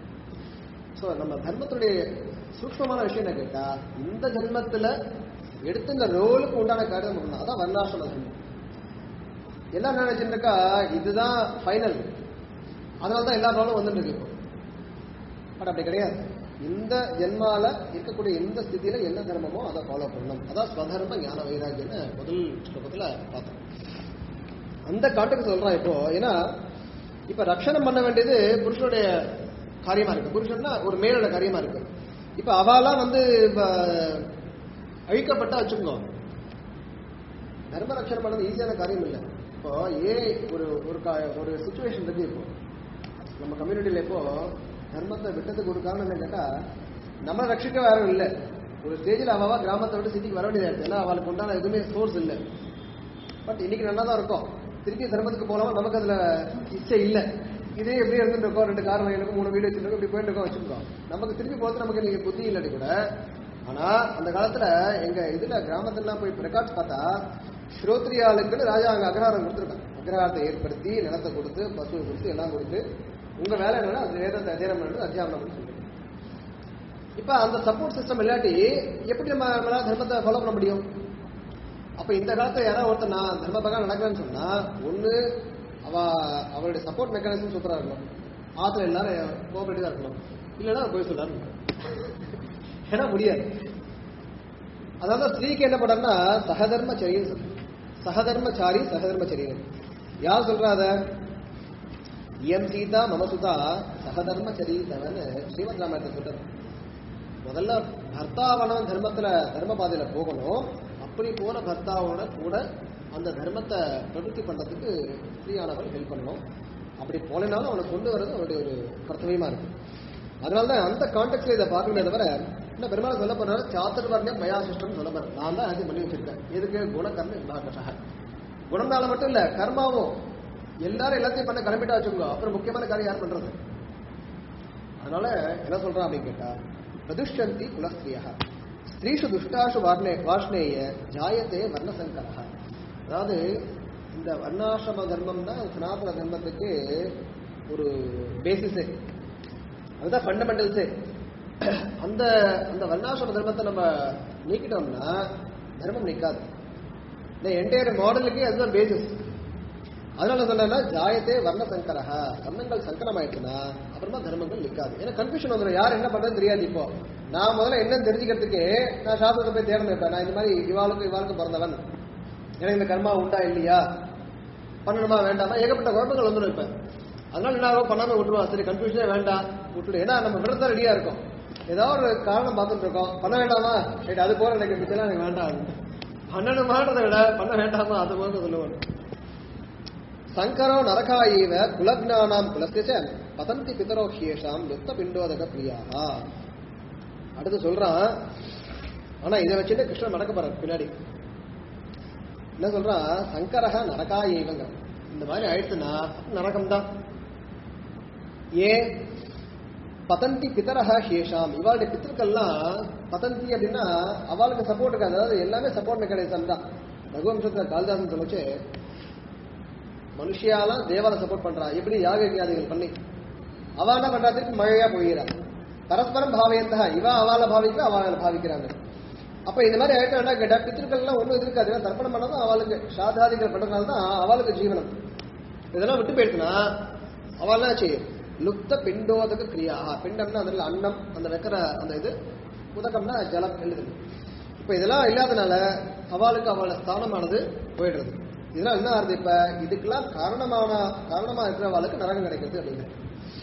ஸோ நம்ம தர்மத்துடைய சூக்ஷ்மமான விஷயம் என்ன கேட்டா இந்த ஜென்மத்துல எடுத்து இந்த ரோலுக்கு உண்டான காரியம் பண்ணணும் அதான் வர்ணாசிரம தர்மம் எல்லாம் என்ன நினைச்சுட்டு இருக்கா இதுதான் ஃபைனல் அதனால தான் எல்லா ப்ராப்ளம் வந்துட்டு இருக்கு இப்போ பட் அப்படி கிடையாது இந்த ஜென்மால இருக்கக்கூடிய எந்த ஸ்திதியில என்ன தர்மமோ அதை ஃபாலோ பண்ணணும் அதான் ஸ்வதர்ம ஞான வைராகியம்னு முதல் ஸ்லோகத்துல பார்த்தோம் அந்த காட்டுக்கு சொல்றான் இப்போ ஏன்னா இப்ப ரட்சணம் பண்ண வேண்டியது புருஷனுடைய காரியமா இருக்கு புருஷன்னா ஒரு மேலோட காரியமா இருக்கு இப்ப அவாலாம் வந்து இப்ப அழிக்கப்பட்டா வச்சுக்கோ தர்ம ரட்சணம் பண்ணது ஈஸியான காரியம் இல்லை இப்போ ஏ ஒரு ஒரு கா- ஒரு சுச்சுவேஷன் இருக்கு இப்போ நம்ம கம்யூனிட்டியில இப்போ தர்மத்தை விட்டதுக்கு ஒரு காரணம் என்ன கேட்டா நம்ம ரட்சிக்க யாரும் இல்லை ஒரு ஸ்டேஜில் அவாவா கிராமத்தை விட்டு சிட்டிக்கு வர வேண்டியதாயிடுச்சு ஏன்னா அவளுக்கு உண்டான எதுவுமே சோர்ஸ் இல்லை பட் இன்னைக்கு நல்லா தான் இருக்கும் திருப்பி தர்மத்துக்கு போலாமா நமக்கு அதுல இச்சை இல்லை இதே எப்படி இருந்துட்டு இருக்கோம் ரெண்டு கார் வாங்கிருக்கோம் மூணு வீடு வச்சிருக்கோம் இப்படி போயிட்டு இருக்கோம் வச்சிருக்கோம் நமக்கு திருப்பி போகிறது நமக்கு நீங்க புத்தி இல்லாட்டி கூட ஆனா அந்த காலத்துல எங்க இதுல கிராமத்துலாம் போய் ரெக்கார்ட்ஸ் பார்த்தா ஸ்ரோத்ரியாளுக்குன்னு ராஜா அங்க அக்ரஹாரம் கொடுத்துருக்காங்க அக்ரஹாரத்தை ஏற்படுத்தி நிலத்தை கொடுத்து பசுவை கொடுத்து எல்லாம் கொடுத்து உங்க வேலை என்னன்னா அது வேதத்தை அத்தியானம் பண்ணுறது அத்தியானம் பண்ணி சொல்லிட்டு இப்ப அந்த சப்போர்ட் சிஸ்டம் இல்லாட்டி எப்படி நம்ம நம்மளால தர்மத்தை ஃபாலோ பண்ண முடியும் அப்ப இந்த காலத்துல யாராவது ஒருத்தர் நான் தர்ம பிரகாரம் நடக்கிறேன்னு சொன்னா ஒண்ணு அவ அவருடைய சப்போர்ட் மெக்கானிசம் சூப்பரா இருக்கணும் ஆத்துல எல்லாரும் கோஆபரேட்டிவா இருக்கணும் இல்லைன்னா போய் சொல்றாரு ஏன்னா முடியாது அதாவது ஸ்திரீக்கு என்ன பண்றா சகதர்மச்சரி சகதர்மச்சாரி சகதர்மச்சரியன் யார் சொல்றா அத எம் சீதா மமசுதா சகதர்மச்சரி தவன்னு ஸ்ரீமத் ராமாயணத்தை சொல்றாரு முதல்ல பர்த்தாவனம் தர்மத்துல தர்ம பாதையில போகணும் அப்படி போன பர்த்தாவோட கூட அந்த தர்மத்தை பிரவೃತ್ತಿ பண்றதுக்கு ஸ்ரீயானவள் ஹெல்ப் பண்ணணும் அப்படி போலனாலும் அவனை கொண்டு வர்றது அவருடைய ஒரு கர்த்தவியமா இருக்கு அதனால தான் அந்த கான்டெக்ட்ல இதை பார்க்கணுமே தவிர என்ன பெருமாள் சொல்ல போறாரு சாத்துர்வர்ணியம் மயா சிஸ்டம் சொல்ல போறாரு நான் தான் அது பண்ணி வச்சிருக்கேன் எதுக்கு குணகர்ம விபாகஷக குணம்னால மட்டும் இல்ல கர்மாவும் எல்லாரும் எல்லாத்தையும் பண்ண கிளம்பிட்டா வச்சுக்கோங்க அப்புறம் முக்கியமான காரியம் யார் பண்றது அதனால என்ன சொல்றான் அப்படின்னு கேட்டா பிரதுஷ்டந்தி குலஸ்திரியா ஸ்திரீஷு துஷ்டாஷு வார்ணே வாஷ்ணேய ஜாயத்தே வர்ணசங்கரா அதாவது இந்த வர்ணாசிரம தர்மம் தான் சனாதன தர்மத்துக்கு ஒரு பேசிஸே அதுதான் ஃபண்டமெண்டல்ஸே அந்த அந்த வர்ணாசிரம தர்மத்தை நம்ம நீக்கிட்டோம்னா தர்மம் நிற்காது இந்த என்டையர் மாடலுக்கு அதுதான் பேசிஸ் அதனால சொன்னா ஜாயத்தே வர்ண சங்கரஹ வர்ணங்கள் சங்கரம் ஆயிடுச்சுன்னா அப்புறமா தர்மங்கள் நிற்காது ஏன்னா கன்ஃபியூஷன் வந்துடும் யார் என்ன பண்றதுன்னு தெரியாது இப்போ நான் முதல்ல என்னன்னு தெரிஞ்சுக்கிறதுக்கு நான் சாஸ்திரத்தை போய் தேடணும் இப்ப நான் இந்த மாதிரி இவாளுக்கும் இவாளுக்கும் பிறந்தவன் எனக்கு இந்த கர்மா உண்டா இல்லையா பண்ணணுமா வேண்டாமா ஏகப்பட்ட குழப்பங்கள் வந்துடும் இப்ப அதனால என்ன ஆகும் பண்ணாம விட்டுருவா சரி கன்ஃபியூஷனே வேண்டாம் விட்டுடு ஏன்னா நம்ம விடுறதா ரெடியா இருக்கோம் ஏதாவது ஒரு காரணம் பார்த்துட்டு இருக்கோம் பண்ண வேண்டாமா சரி அது போற எனக்கு மிச்சம் எனக்கு வேண்டாம் பண்ணணுமான்றதை விட பண்ண வேண்டாமா அது போல சொல்லுவாங்க சங்கரோ நரகாயீவ குலக்னானாம் குலஸ்ய ச பதந்தி பிதரோ ஹியேஷாம் யுத்த பிண்டோதக பிரியாஹா அடுத்து சொல்றான் ஆனா இதை வச்சுட்டு கிருஷ்ணன் நடக்க போறார் பின்னாடி என்ன சொல்றான் சங்கரக நரகாயீவங்க இந்த மாதிரி ஆயிடுச்சுன்னா நரகம் தான் ஏன் பதந்தி பிதரஹ ஹேஷாம் இவாளுடைய பித்தர்கள்லாம் பதந்தி அப்படின்னா அவளுக்கு சப்போர்ட் இருக்காது அதாவது எல்லாமே சப்போர்ட் மெக்கானிசம் தான் ரகுவம்சத்துல காளிதாசன் சொல்லுச்சு மனுஷியாலாம் தேவால சப்போர்ட் பண்றா எப்படி யாக யஜ்ஞாதிகள் பண்ணி அவ என்ன பண்றா திருப்பி மழையா பொழிகிறா பரஸ்பரம் பாவையந்தா இவ அவால பாவிக்க அவால பாவிக்கிறாங்க அப்ப இந்த மாதிரி ஆயிட்டு என்ன கேட்டா பித்திருக்கள்லாம் ஒண்ணும் இது இருக்காது ஏன்னா தர்ப்பணம் பண்ணாதான் அவளுக்கு சாதாதிகள் பண்றதுனால தான் அவளுக்கு ஜீவனம் இதெல்லாம் விட்டு போயிடுச்சுன்னா அவள் செய்யும் லுப்த பிண்டோதக கிரியா பிண்டம்னா அதில் அன்னம் அந்த வைக்கிற அந்த இது உதகம்னா ஜலம் எழுதுது இப்ப இதெல்லாம் இல்லாதனால அவளுக்கு அவளோட ஸ்தானமானது போயிடுறது இதெல்லாம் என்ன ஆகுது இப்ப இதுக்கெல்லாம் காரணமான காரணமா இருக்கிறவளுக்கு நரகம் கிடைக்கிறது அப்படிங்கிறது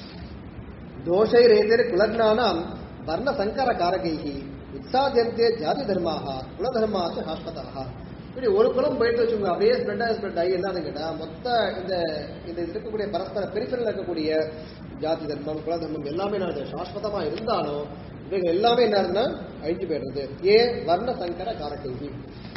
தோஷை ரேதர் குலக்னானாம் வர்ண சங்கர காரகைகி உற்சாதியந்தே ஜாதி தர்மாக குலதர்மாச்சு ஹாஸ்பதாக இப்படி ஒரு குலம் போயிட்டு வச்சுங்க அப்படியே ஸ்ப்ரெட் ஆகி ஸ்ப்ரெட் ஆகி என்னன்னு கேட்டா மொத்த இந்த இந்த இருக்கக்கூடிய பரஸ்பர பெரிஃபரில் இருக்கக்கூடிய ஜாதி தர்மம் குலதர்மம் எல்லாமே நான் சாஸ்வதமா இருந்தாலும் இவைகள் எல்லாமே என்ன இருந்தா அழிஞ்சு போயிடுறது ஏன் வர்ண சங்கர காரகைகி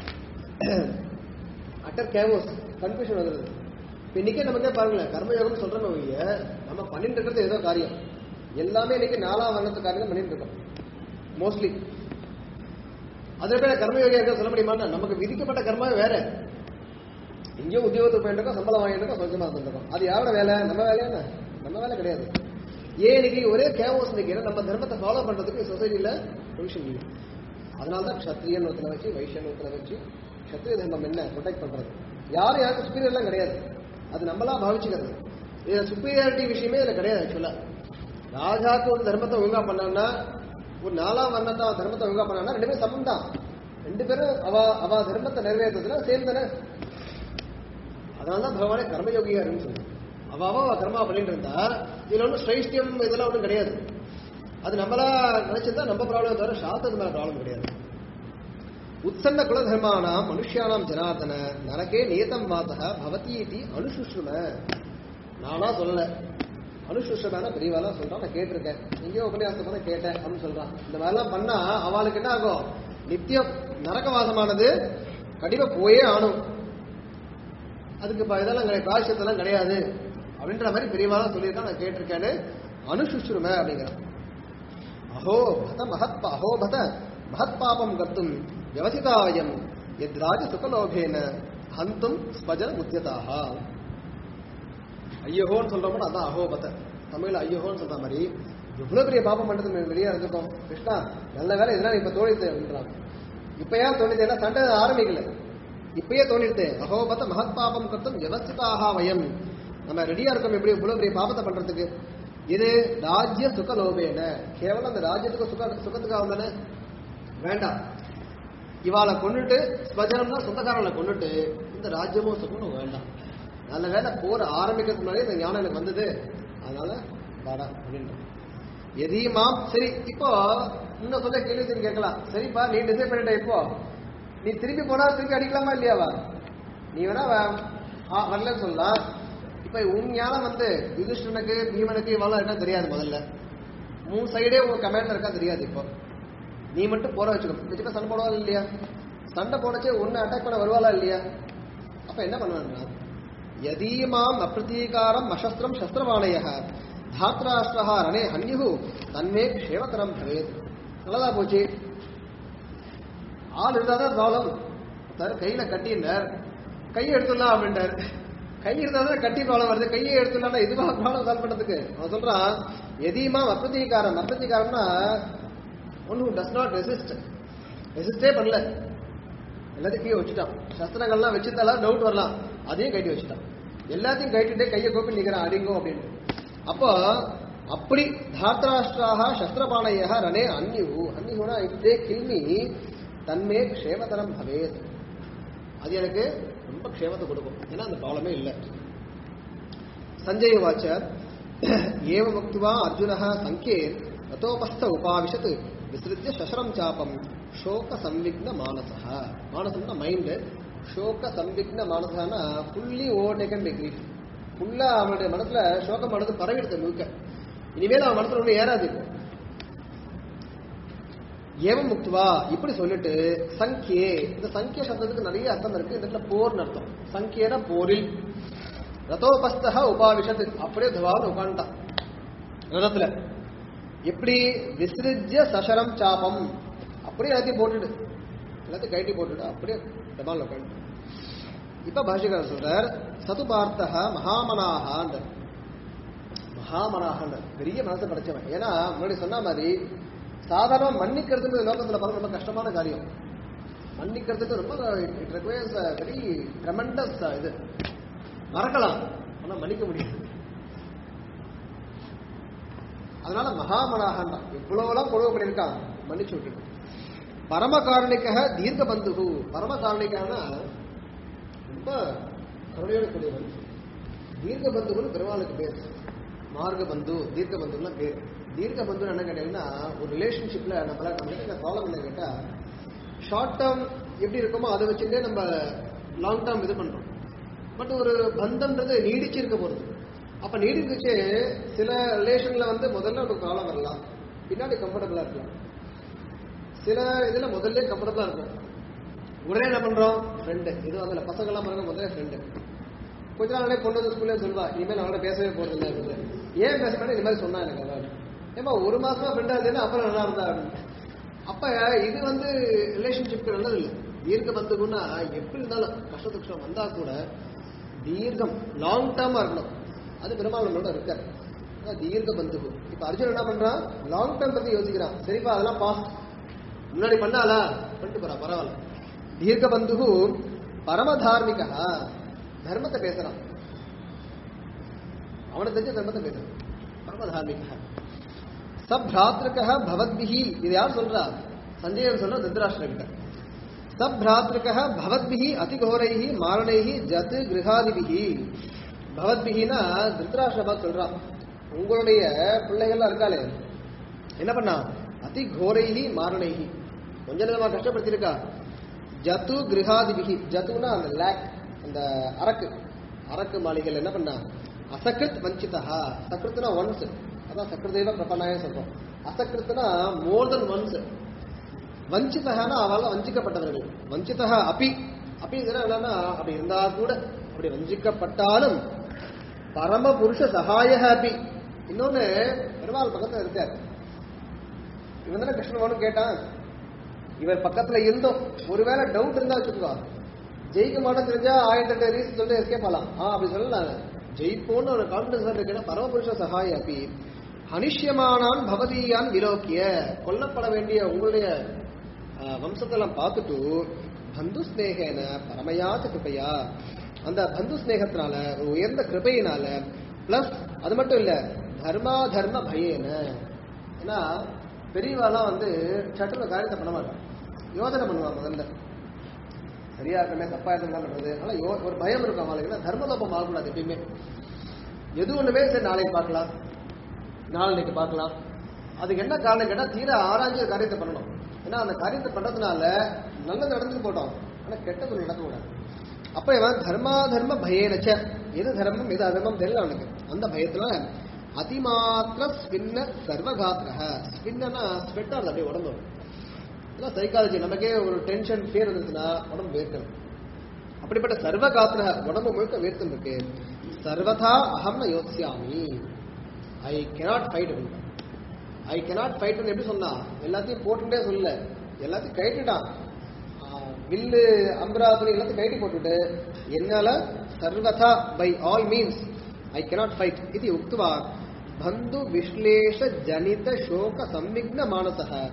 அட்டர் கேவோஸ் கன்ஃபியூஷன் வந்துடுது இப்ப இன்னைக்கே நமக்கே பாருங்களேன் கர்மயோகம் சொல்றோமே ஒழிய நம்ம பண்ணிட்டு இருக்கிறது ஏதோ காரியம் எல்லாமே இன்னைக்கு நாலாம் வர்ணத்து காரியம் பண்ணிட்டு இருக்கோம் மோஸ்ட்லி அதுல பேர் கர்மயோகியா இருக்க சொல்ல முடியுமா நமக்கு விதிக்கப்பட்ட கர்மா வேற எங்கேயோ உத்தியோகத்துக்கு போயிட்டு இருக்கோம் சம்பளம் வாங்கிட்டு இருக்கோம் கொஞ்சமா இருந்திருக்கோம் அது யாரோட வேலை நம்ம வேலையா என்ன நம்ம வேலை கிடையாது ஏன் இன்னைக்கு ஒரே கேவோஸ் இன்னைக்கு ஏன்னா நம்ம தர்மத்தை ஃபாலோ பண்றதுக்கு சொசைட்டில பொசிஷன் இல்லை அதனால தான் க்ஷத்ரியன் ஒருத்தனை வச்சு வைஷ்யன் ஒருத்தனை வச்சு க்ஷத்ரிய தர்மம் என்ன ப்ரொடெக்ட் பண்றது யாரும் யாருக்கும் சுப்பீரியர்லாம் கிடையாது அது நம்மளா பாவிச்சுக்கிறது இது சுப்பீரியாரிட்டி விஷயமே இதுல கிடையாது ஆக்சுவலா ராஜாக்கு ஒரு தர்மத்தை ஒழுங்கா பண்ணான்னா ஒரு நாலாம் வர்ணத்தை அவன் தர்மத்தை ஒழுங்கா பண்ணான்னா ரெண்டு பேரும் சமம் தான் ரெண்டு பேரும் அவ அவ தர்மத்தை நிறைவேற்றதுல சேம் தானே அதனால தான் பகவானே கர்மயோகியா இருக்குன்னு சொல்லுவாங்க அவ அவ அவ கர்மா பண்ணிட்டு இருந்தா இதுல ஒன்றும் ஸ்ரைஷ்டியம் இதெல்லாம் ஒன்றும் கிடையாது அது நம்மளா நினைச்சிருந்தா நம்ம ப்ராப்ளம் தவிர சாஸ்திரத்து மேல ப்ராப்ளம் கிடையாது உத்தன்ன குலதர்மானாம் மனுஷியானாம் ஜனார்தன நரகே நியதம் வாதக பவதி இது அனுசுஷ்ரும நானா சொல்லல அனுசுஷ்ரமான பெரியவாலாம் சொல்றான் நான் கேட்டிருக்கேன் எங்கேயோ உபன்யாசத்தை பண்ண கேட்டேன் அப்படின்னு சொல்றான் இந்த மாதிரிலாம் பண்ணா அவளுக்கு என்ன ஆகும் நித்தியம் நரகவாசமானது கண்டிப்பா போயே ஆணும் அதுக்கு இப்ப இதெல்லாம் கிடையாது பிராயசத்தெல்லாம் கிடையாது அப்படின்ற மாதிரி பெரியவாலாம் சொல்லியிருக்கான் நான் கேட்டிருக்கேன்னு அனுசுஷ்ரும அப்படிங்கிறான் அஹோ பத மகத் அஹோ பத மகத் பாபம் கர்த்தும் வியவசிதாயம் எத்ராஜ சுகலோபேன ஹந்தும் ஸ்பஜன முத்தியதாக ஐயோன்னு சொல்றோம்னா அதான் அஹோபத தமிழ்ல ஐயோன்னு சொல்ற மாதிரி இவ்வளவு பெரிய பாபம் பண்றது வெளியே இருந்துட்டோம் கிருஷ்ணா நல்ல வேலை இதெல்லாம் இப்ப தோழித்து அப்படின்றான் இப்ப ஏன் தோணித்து ஏன்னா சண்டை ஆரம்பிக்கல இப்பயே தோணிடுது அகோபத மகத் பாபம் கர்த்தம் வியவஸ்திதாக வயம் நம்ம ரெடியா இருக்கோம் எப்படி இவ்வளவு பெரிய பாபத்தை பண்றதுக்கு இது ராஜ்ய சுக லோபேன கேவலம் அந்த ராஜ்யத்துக்கு சுக சுகத்துக்காக தானே வேண்டாம் இவாளை கொண்டுட்டு ஸ்வஜனம்னா சொந்தக்காரங்களை கொண்டுட்டு இந்த ராஜ்யமும் சுகமும் வேண்டாம் நல்ல வேலை போர் ஆரம்பிக்கிறதுக்கு முன்னாடி இந்த ஞானம் எனக்கு வந்தது அதனால வாடா அப்படின்ற எதையுமாம் சரி இப்போ இன்னும் சொல்ல கேள்வி திரும்பி கேட்கலாம் சரிப்பா நீ டிசைட் பண்ணிட்ட இப்போ நீ திருப்பி போனா திருப்பி அடிக்கலாமா இல்லையாவா நீ வேணா வ- ஆ, வரலன்னு சொல்லலாம் இப்ப உன் ஞானம் வந்து யுதிஷ்டனுக்கு பீமனுக்கு இவ்வளவு இருக்கா தெரியாது முதல்ல மூணு சைடே உன் கமாண்ட் இருக்கா தெரியாது இப்போ நீ மட்டும் போற வச்சுக்கோ வச்சுக்க சண்டை போடுவாள் இல்லையா சண்டை போடச்சே ஒன்னு அட்டாக் பண்ண வருவாளா இல்லையா அப்ப என்ன பண்ணுவாங்க யதீமாம் அப்பிரதீகாரம் அசஸ்திரம் சஸ்திரவாணய தாத்ராஷ்டிரா ரணே ஹன்யு தன்மே க்ஷேமகரம் பவேத் நல்லதா போச்சு ஆள் இருந்தாதான் ப்ராப்ளம் சார் கையில கட்டினார் கையை எடுத்துடலாம் அப்படின்றார் கை இருந்தாதான் கட்டி ப்ராப்ளம் வருது கையை எடுத்துடலாம் இதுவா ப்ராப்ளம் சால்வ் பண்றதுக்கு அவன் சொல்றான் எதீமா அப்பிரதீகாரம் அப்பிரதீகாரம்னா one who does not resist ரெசிஸ்டே பண்ணல எல்லாத்தையும் கீழே வச்சுட்டான் சஸ்திரங்கள்லாம் வச்சிருந்தாலும் டவுட் வரலாம் அதையும் கட்டி வச்சுட்டான் எல்லாத்தையும் கட்டிட்டே கையை கோப்பி நிற்கிறான் அடிங்கோ அப்படின்னு அப்போ அப்படி தாத்ராஷ்டிராக சஸ்திரபாணைய ரணே அந்நியு அந்நியுனா இப்படியே கில்மி தன்மே க்ஷேமதரம் பவேத் அது எனக்கு ரொம்ப க்ஷேமத்தை கொடுக்கும் ஏன்னா அந்த ப்ராப்ளமே இல்லை சஞ்சய வாச்ச ஏவ முக்துவா அர்ஜுன சங்கே ரதோபஸ்த உபாவிஷத் விசிருத்திய சசரம் சாபம் சோக சம்விக்ன மானசः மானசம்னா மைண்ட் சோக சம்விக்ன மானசனா fully overtaken by grief ஃபுல்லா அவனுடைய மனசுல சோகம் மனது பரவிடுது முழுக்க இனிமேல் அவன் மனசுல ஒண்ணு ஏறாது இப்போ ஏவம் முக்துவா இப்படி சொல்லிட்டு சங்கியே இந்த சங்கிய சப்தத்துக்கு நிறைய அர்த்தம் இருக்கு இந்த இடத்துல போர்னு அர்த்தம் சங்கியன போரில் ரதோபஸ்தக உபாவிஷத்து அப்படியே துவான்னு உட்காந்துட்டான் ரதத்துல எப்படி விசிறிஜ்ய சசரம் சாபம் அப்படியே எல்லாத்தையும் போட்டுடு எல்லாத்தையும் கைட்டி போட்டுடு அப்படியே டபால் உட்காந்து இப்ப பாஷிகர் சொல்றார் சது பார்த்தக மகாமனாகான் மகாமனாகன் பெரிய மனசை படைச்சவன் ஏன்னா முன்னாடி சொன்ன மாதிரி சாதாரண மன்னிக்கிறதுக்கு லோகத்துல பாருங்க ரொம்ப கஷ்டமான காரியம் மன்னிக்கிறதுக்கு ரொம்ப இட் ரெக்வயர்ஸ் வெரி ட்ரெமெண்டஸ் இது மறக்கலாம் ஆனா மன்னிக்க முடியாது அதனால மகாமனாகன் தான் இவ்வளவுலாம் கொடுமை பண்ணியிருக்கான் மன்னிச்சு விட்டுட்டு பரமகாரணிக்க தீர்க்க பந்துகு பரமகாரணிக்கான ரொம்ப கருணையோட கூடியவன் தீர்க்க பந்துகுன்னு பெருமாளுக்கு பேர் மார்க்க பந்து தீர்க்க பந்துலாம் பேர் தீர்க்க பந்து என்ன கேட்டீங்கன்னா ஒரு ரிலேஷன்ஷிப்ல நம்மள நம்ம கிட்ட ப்ராப்ளம் என்ன கேட்டா ஷார்ட் டேர்ம் எப்படி இருக்குமோ அதை வச்சுட்டே நம்ம லாங் டேர்ம் இது பண்றோம் பட் ஒரு பந்தம்ன்றது நீடிச்சு இருக்க போறது அப்ப நீடிச்சு சில ரிலேஷன்ல வந்து முதல்ல ஒரு ப்ராப்ளம் வரலாம் பின்னாடி கம்ஃபர்டபுளா இருக்கலாம் சில இதுல முதல்ல கம்ஃபர்டபுளா இருக்கும் உடனே என்ன பண்றோம் ஃப்ரெண்டு இது வந்து பசங்க எல்லாம் பாருங்க முதல்ல ஃப்ரெண்டு கொஞ்ச நாளே பொண்ணு வந்து ஸ்கூல்ல சொல்வா இனிமேல் அவங்கள பேசவே போறது இல்லை அப்படின்னு ஏன் பேச மாட்டேன் இந்த மாதிரி சொன்னா எனக்கு அவன் ஏமா ஒரு மாசமா ஃப்ரெண்டா இருந்தேன்னா அப்புறம் நல்லா இருந்தா அப்படின்னு அப்ப இது வந்து ரிலேஷன்ஷிப்க்கு நல்லது இல்லை தீர்க்க பந்துக்குன்னா எப்படி இருந்தாலும் கஷ்ட துஷ்டம் வந்தா கூட தீர்க்கம் லாங் டேர்மா இருக்கணும் அது பெருமாள் நம்மளோட இருக்காரு அதான் தீர்க்க பந்துகு இப்ப அர்ஜுன் என்ன பண்றான் லாங் டேர்ம் பத்தி யோசிக்கிறான் சரிப்பா அதெல்லாம் பாஸ் முன்னாடி பண்ணாலா பண்ணிட்டு போறா பரவாயில்ல தீர்க்க பந்துகு பரமதார்மிகா தர்மத்தை பேசுறான் அவனை தெரிஞ்ச தர்மத்தை பேசுறான் பரமதார்மிகா சப்ராத்திருக்க பவத்பிஹி இது யார் சொல்றா சஞ்சயன் சொல்ற திருதராஷ்டிர கிட்ட சப்ராத்திருக்க பவத்பிஹி அதிகோரைஹி மாரணைஹி ஜத் கிரகாதிபிஹி பவத்பிஹினா திருதராஷ்டிரபா சொல்றான் உங்களுடைய பிள்ளைகள்லாம் இருக்காளே என்ன பண்ணா அதி கோரைஹி மாரணைஹி கொஞ்ச நேரமா கஷ்டப்படுத்திருக்கா ஜத்து கிரகாதிபிகி ஜத்துனா அந்த லேக் அந்த அரக்கு அரக்கு மாளிகையில் என்ன பண்ணா அசகிருத் வஞ்சிதா சகிருத்னா ஒன்ஸ் அதான் சக்கிருதேவ பிரபனாய சொல்றோம் அசகிருத்னா மோர் தென் ஒன்ஸ் வஞ்சிதகானா அவளால் வஞ்சிக்கப்பட்டவர்கள் வஞ்சிதா அப்பி அப்படி என்னன்னா அப்படி இருந்தா கூட அப்படி வஞ்சிக்கப்பட்டாலும் பரம புருஷ சகாய அப்பி இன்னொன்னு பெருமாள் பக்கத்துல இருக்கார் இவன் தானே கிருஷ்ணன் கேட்டான் இவர் பக்கத்துல இருந்தோம் ஒருவேளை டவுட் இருந்தா வச்சுக்கோ ஜெயிக்க மாட்டோம் தெரிஞ்சா ஆயிரத்தி எட்டு ரீசன் சொல்லிட்டு எஸ்கேப் ஆகலாம் ஆ அப்படி சொல்லலாம் ஜெயிப்போன்னு ஒரு கான்பிடன்ஸ் இருக்குன்னா பரமபுருஷ சகாய அப்பி அனிஷ்யமானான் பவதீயான் விலோக்கிய கொல்லப்பட வேண்டிய உங்களுடைய ஆ, வம்சத்தெல்லாம் பார்த்துட்டு பந்து ஸ்நேகன பரமையாச்ச கிருபையா அந்த பந்து ஸ்நேகத்தினால ஒரு உயர்ந்த கிருபையினால பிளஸ் அது மட்டும் இல்ல தர்மா தர்ம பயேன ஏன்னா பெரியவாலாம் வந்து சட்டுன காரியத்தை பண்ண மாட்டான் யோசனை பண்ணுவான் முதல்ல சரியா இருக்கமே தப்பா இருக்கமே பண்றது ஆனா யோ- ஒரு பயம் இருக்கும் அவங்களுக்கு தர்மலோபம் ஆகக்கூடாது எப்பயுமே எது ஒண்ணுமே சரி நாளைக்கு பார்க்கலாம் நாளைக்கு பார்க்கலாம் அதுக்கு என்ன காரணம் கேட்டா தீர ஆராய்ச்சி ஒரு காரியத்தை பண்ணணும் ஏன்னா அந்த காரியத்தை பண்றதுனால நல்லது நடந்துட்டு போட்டோம் ஆனா கெட்டது நடக்கக்கூடாது அப்ப இவன் தர்மா தர்ம பயனச்ச எது தர்மம் எது அதர்மம் தெரியல அவனுக்கு அந்த பயத்துல அதிமாத்திர ஸ்பின்ன சர்வகாத்திரக ஸ்பின்னா ஸ்வெட் ஆகுது அப்படியே உடம்பு இதெல்லாம் சைக்காலஜி நமக்கே ஒரு டென்ஷன் ஃபியர் இருந்துச்சுன்னா உடம்பு வேர்க்கணும் அப்படிப்பட்ட சர்வகாத்திர உடம்பு முழுக்க வேர்த்தம் இருக்கு சர்வதா அகம் யோசியாமி ஐ கெனாட் ஃபைட் அப்படின்னு ஐ கெனாட் ஃபைட் எப்படி சொன்னா எல்லாத்தையும் போட்டுட்டே சொல்லல எல்லாத்தையும் கைட்டுட்டான் ஆஹ் வில்லு அம்பராதுரி எல்லாத்தையும் கைட்டி போட்டுட்டு என்னால சர்வதா by all means I cannot fight இது உக்துவா பந்து விஸ்லேஷ ஜனித சோக சம்விக்ன மானசக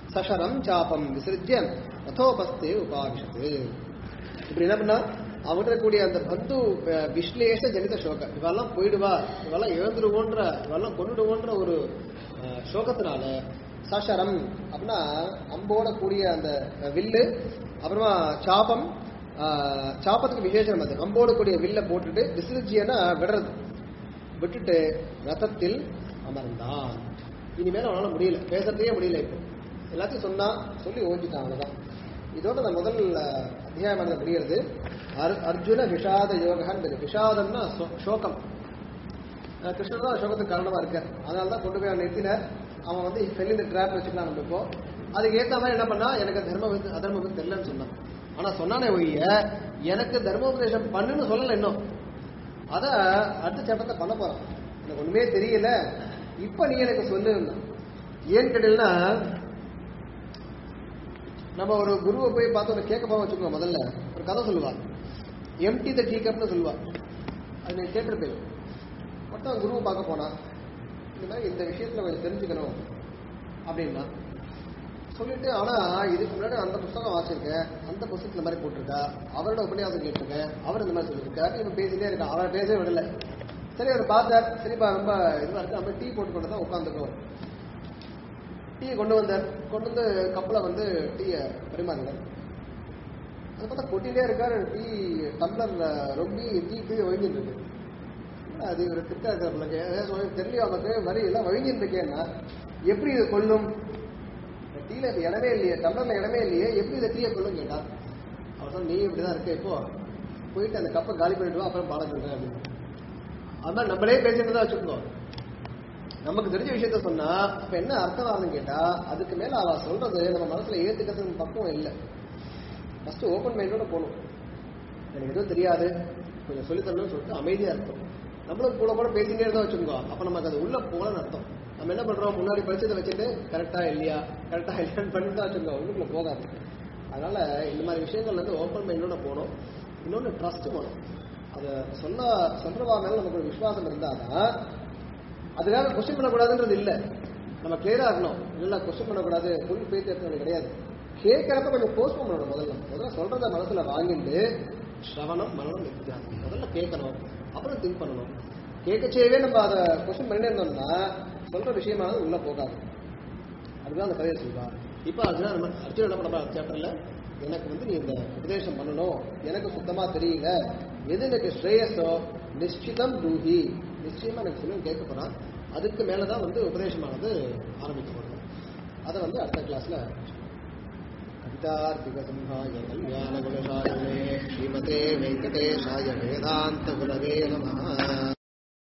சஷரம் சாபம் விசிறிஜ்ய ரதோபஸ்தே உபாவிஷத்து இப்படி என்ன பண்ணா அவங்கிட்ட இருக்கக்கூடிய அந்த பந்து அஹ், விஸ்லேஷ ஜனித சோகம் இவெல்லாம் போயிடுவா இவெல்லாம் இழந்துடுவோன்ற இவெல்லாம் கொண்டுடுவோன்ற ஒரு அஹ், சோகத்தினால சஷரம் அப்படின்னா அம்போட கூடிய அந்த வில்லு அப்புறமா சாபம் அஹ், சாபத்துக்கு விசேஷம் அது அம்போட கூடிய வில்ல போட்டுட்டு விசிறிஜியனா விடுறது விட்டுட்டு ரதத்தில் அமர்ந்தான் இனிமேல் அவனால முடியல பேசுறதே முடியல இப்போ எல்லாத்தையும் சொன்னா சொல்லி ஓஞ்சிட்டான் அவ்வளவுதான் இதோட இந்த முதல் அஹ், அத்தியாயமானது முடிகிறது அர்- அர்ஜுன விஷாத யோகான்னு விஷாதம்னா சோ- சோகம் அஹ், கிருஷ்ணர் தான் சோகத்துக்கு காரணமா இருக்கார் அதனால தான் கொண்டு போய் அவன் நிறுத்தினார் அவன் வந்து ஃபெல் இந்த ட்ராப் வச்சுக்கலாம் நம்ம இப்போ அதுக்கு ஏத்த மாதிரி என்ன பண்ணா எனக்கு தர்ம வித்து- அதர்ம வித்து தெரியலன்னு சொன்னான் ஆனா சொன்னானே ஒழிய எனக்கு தர்மோபதேசம் பண்ணுன்னு சொல்லல இன்னும் அத அடுத்த சட்டத்தை பண்ண போறான் எனக்கு ஒண்ணுமே தெரியல இப்ப நீ எனக்கு சொல்லு ஏன்னு கேட்டீங்கன்னா நம்ம ஒரு குருவை போய் பார்த்து ஒரு கேட்க போக வச்சுக்கோங்க முதல்ல ஒரு கதை சொல்லுவா எம்டி த டீ கப்னு சொல்லுவா அது நீங்க கேட்டிருப்பேன் மட்டும் குருவை பார்க்க போனா இந்த மாதிரி இந்த விஷயத்துல கொஞ்சம் தெரிஞ்சுக்கணும் அப்படின்னா சொல்லிட்டு ஆனா இதுக்கு முன்னாடி அந்த புஸ்தகம் வாசிச்சிருக்கேன் அந்த புஸ்தகத்துல மாதிரி போட்டிருக்கா அவரோட உபன்யாசம் கேட்டிருக்கேன் அவர் இந்த மாதிரி சொல்லியிருக்காரு இவன் பேசிட்டே இருக்கான் அவரை பேசவே விடல சரி அவர் பார்த்தார் சரிப்பா ரொம்ப இதுவா இருக்கு நம்ம டீ போட்டு கொண்டு தான் உட்காந்துக்கோ டீயை கொண்டு வந்தார் கொண்டு வந்து கப்பில் வந்து டீயை பரிமாறினார் அது பார்த்தா கொட்டிலே இருக்காரு டீ டம்ளர்ல ரொம்பி டீ கீழே ஒழிஞ்சிட்டு இருக்கு என்னடா அது ஒரு திட்டா இருக்கிற தெரியல அவனுக்கு வரி எல்லாம் வழிஞ்சிட்டு இருக்கேன்னா எப்படி இது கொள்ளும் இந்த டீல இது இடமே இல்லையே டம்ளர்ல இடமே இல்லையே எப்படி இதை டீயை கொள்ளும் கேட்டா அவர் சொன்னா, நீ இப்படிதான் இருக்க இப்போ போயிட்டு அந்த கப்பை காலி பண்ணிட்டு வா அப்புறம் பாடம் சொல்றேன் அப்படின்னு அது மாதிரி நம்மளே பேசிட்டு தான் வச்சுக்கோ நமக்கு தெரிஞ்ச விஷயத்த சொன்னா அப்ப என்ன அர்த்தம் ஆகுதுன்னு கேட்டா அதுக்கு மேல அவ சொல்றது நம்ம மனசுல ஏத்துக்கிறதுக்கு பக்குவம் இல்லை ஃபர்ஸ்ட் ஓப்பன் மைண்டோட போகணும் எனக்கு எதுவும் தெரியாது கொஞ்சம் சொல்லித் தரணும்னு சொல்லிட்டு அமைதியா இருக்கும் நம்மளும் கூட கூட பேசிட்டே இருந்தா வச்சுக்கோ அப்ப நமக்கு அது உள்ள போகலன்னு அர்த்தம் நம்ம என்ன பண்றோம் முன்னாடி படிச்சதை வச்சுட்டு கரெக்டா இல்லையா கரெக்டா இல்லையான்னு பண்ணிட்டு தான் வச்சுக்கோ உள்ளுக்குள்ள போகாது அதனால இந்த மாதிரி விஷயங்கள் வந்து ஓப்பன் மைண்டோட போகணும் இன்னொன்று ட்ரஸ்ட் வேணும் அதை சொல்ல சொல்றவா மேல நமக்கு ஒரு விசுவாசம் இருந்தாதான் அதுக்காக கொஸ்டின் பண்ணக்கூடாதுன்றது இல்லை நம்ம கிளியரா இருக்கணும் இல்ல கொஸ்டின் பண்ணக்கூடாது புல் பேச்சு இருக்கிறது கிடையாது கேட்கறப்ப கொஞ்சம் போஸ்ட்போன் பண்ணணும் முதல்ல முதல்ல சொல்றத மனசுல வாங்கிட்டு ஸ்ரவணம் மரணம் நித்தியாசம் முதல்ல கேட்கணும் அப்புறம் திங்க் பண்ணணும் கேட்கச்சேவே நம்ம அதை கொஸ்டின் பண்ணிட்டே இருந்தோம்னா சொல்ற விஷயமானது உள்ள போகாது அதுதான் அந்த கதையை சொல்வா இப்போ அர்ஜுனா நம்ம அர்ஜுன் என்ன பண்ண சாப்டர்ல எனக்கு வந்து நீ இந்த உபதேசம் பண்ணணும் எனக்கு சுத்தமா தெரியல எது எனக்கு ஸ்ரேயஸோ நிச்சிதம் தூஹி நிச்சயமா எனக்கு சொல்லி கேட்க போறான் அதுக்கு மேலதான் வந்து உபதேசமானது ஆரம்பிக்க போறோம் அதை வந்து அடுத்த கிளாஸ்ல கவிதார்த்திகசிம்ஹாய கல்யாணகுணசாலினே ஸ்ரீமதே வெங்கடேஷாய வேதாந்த குலவே நம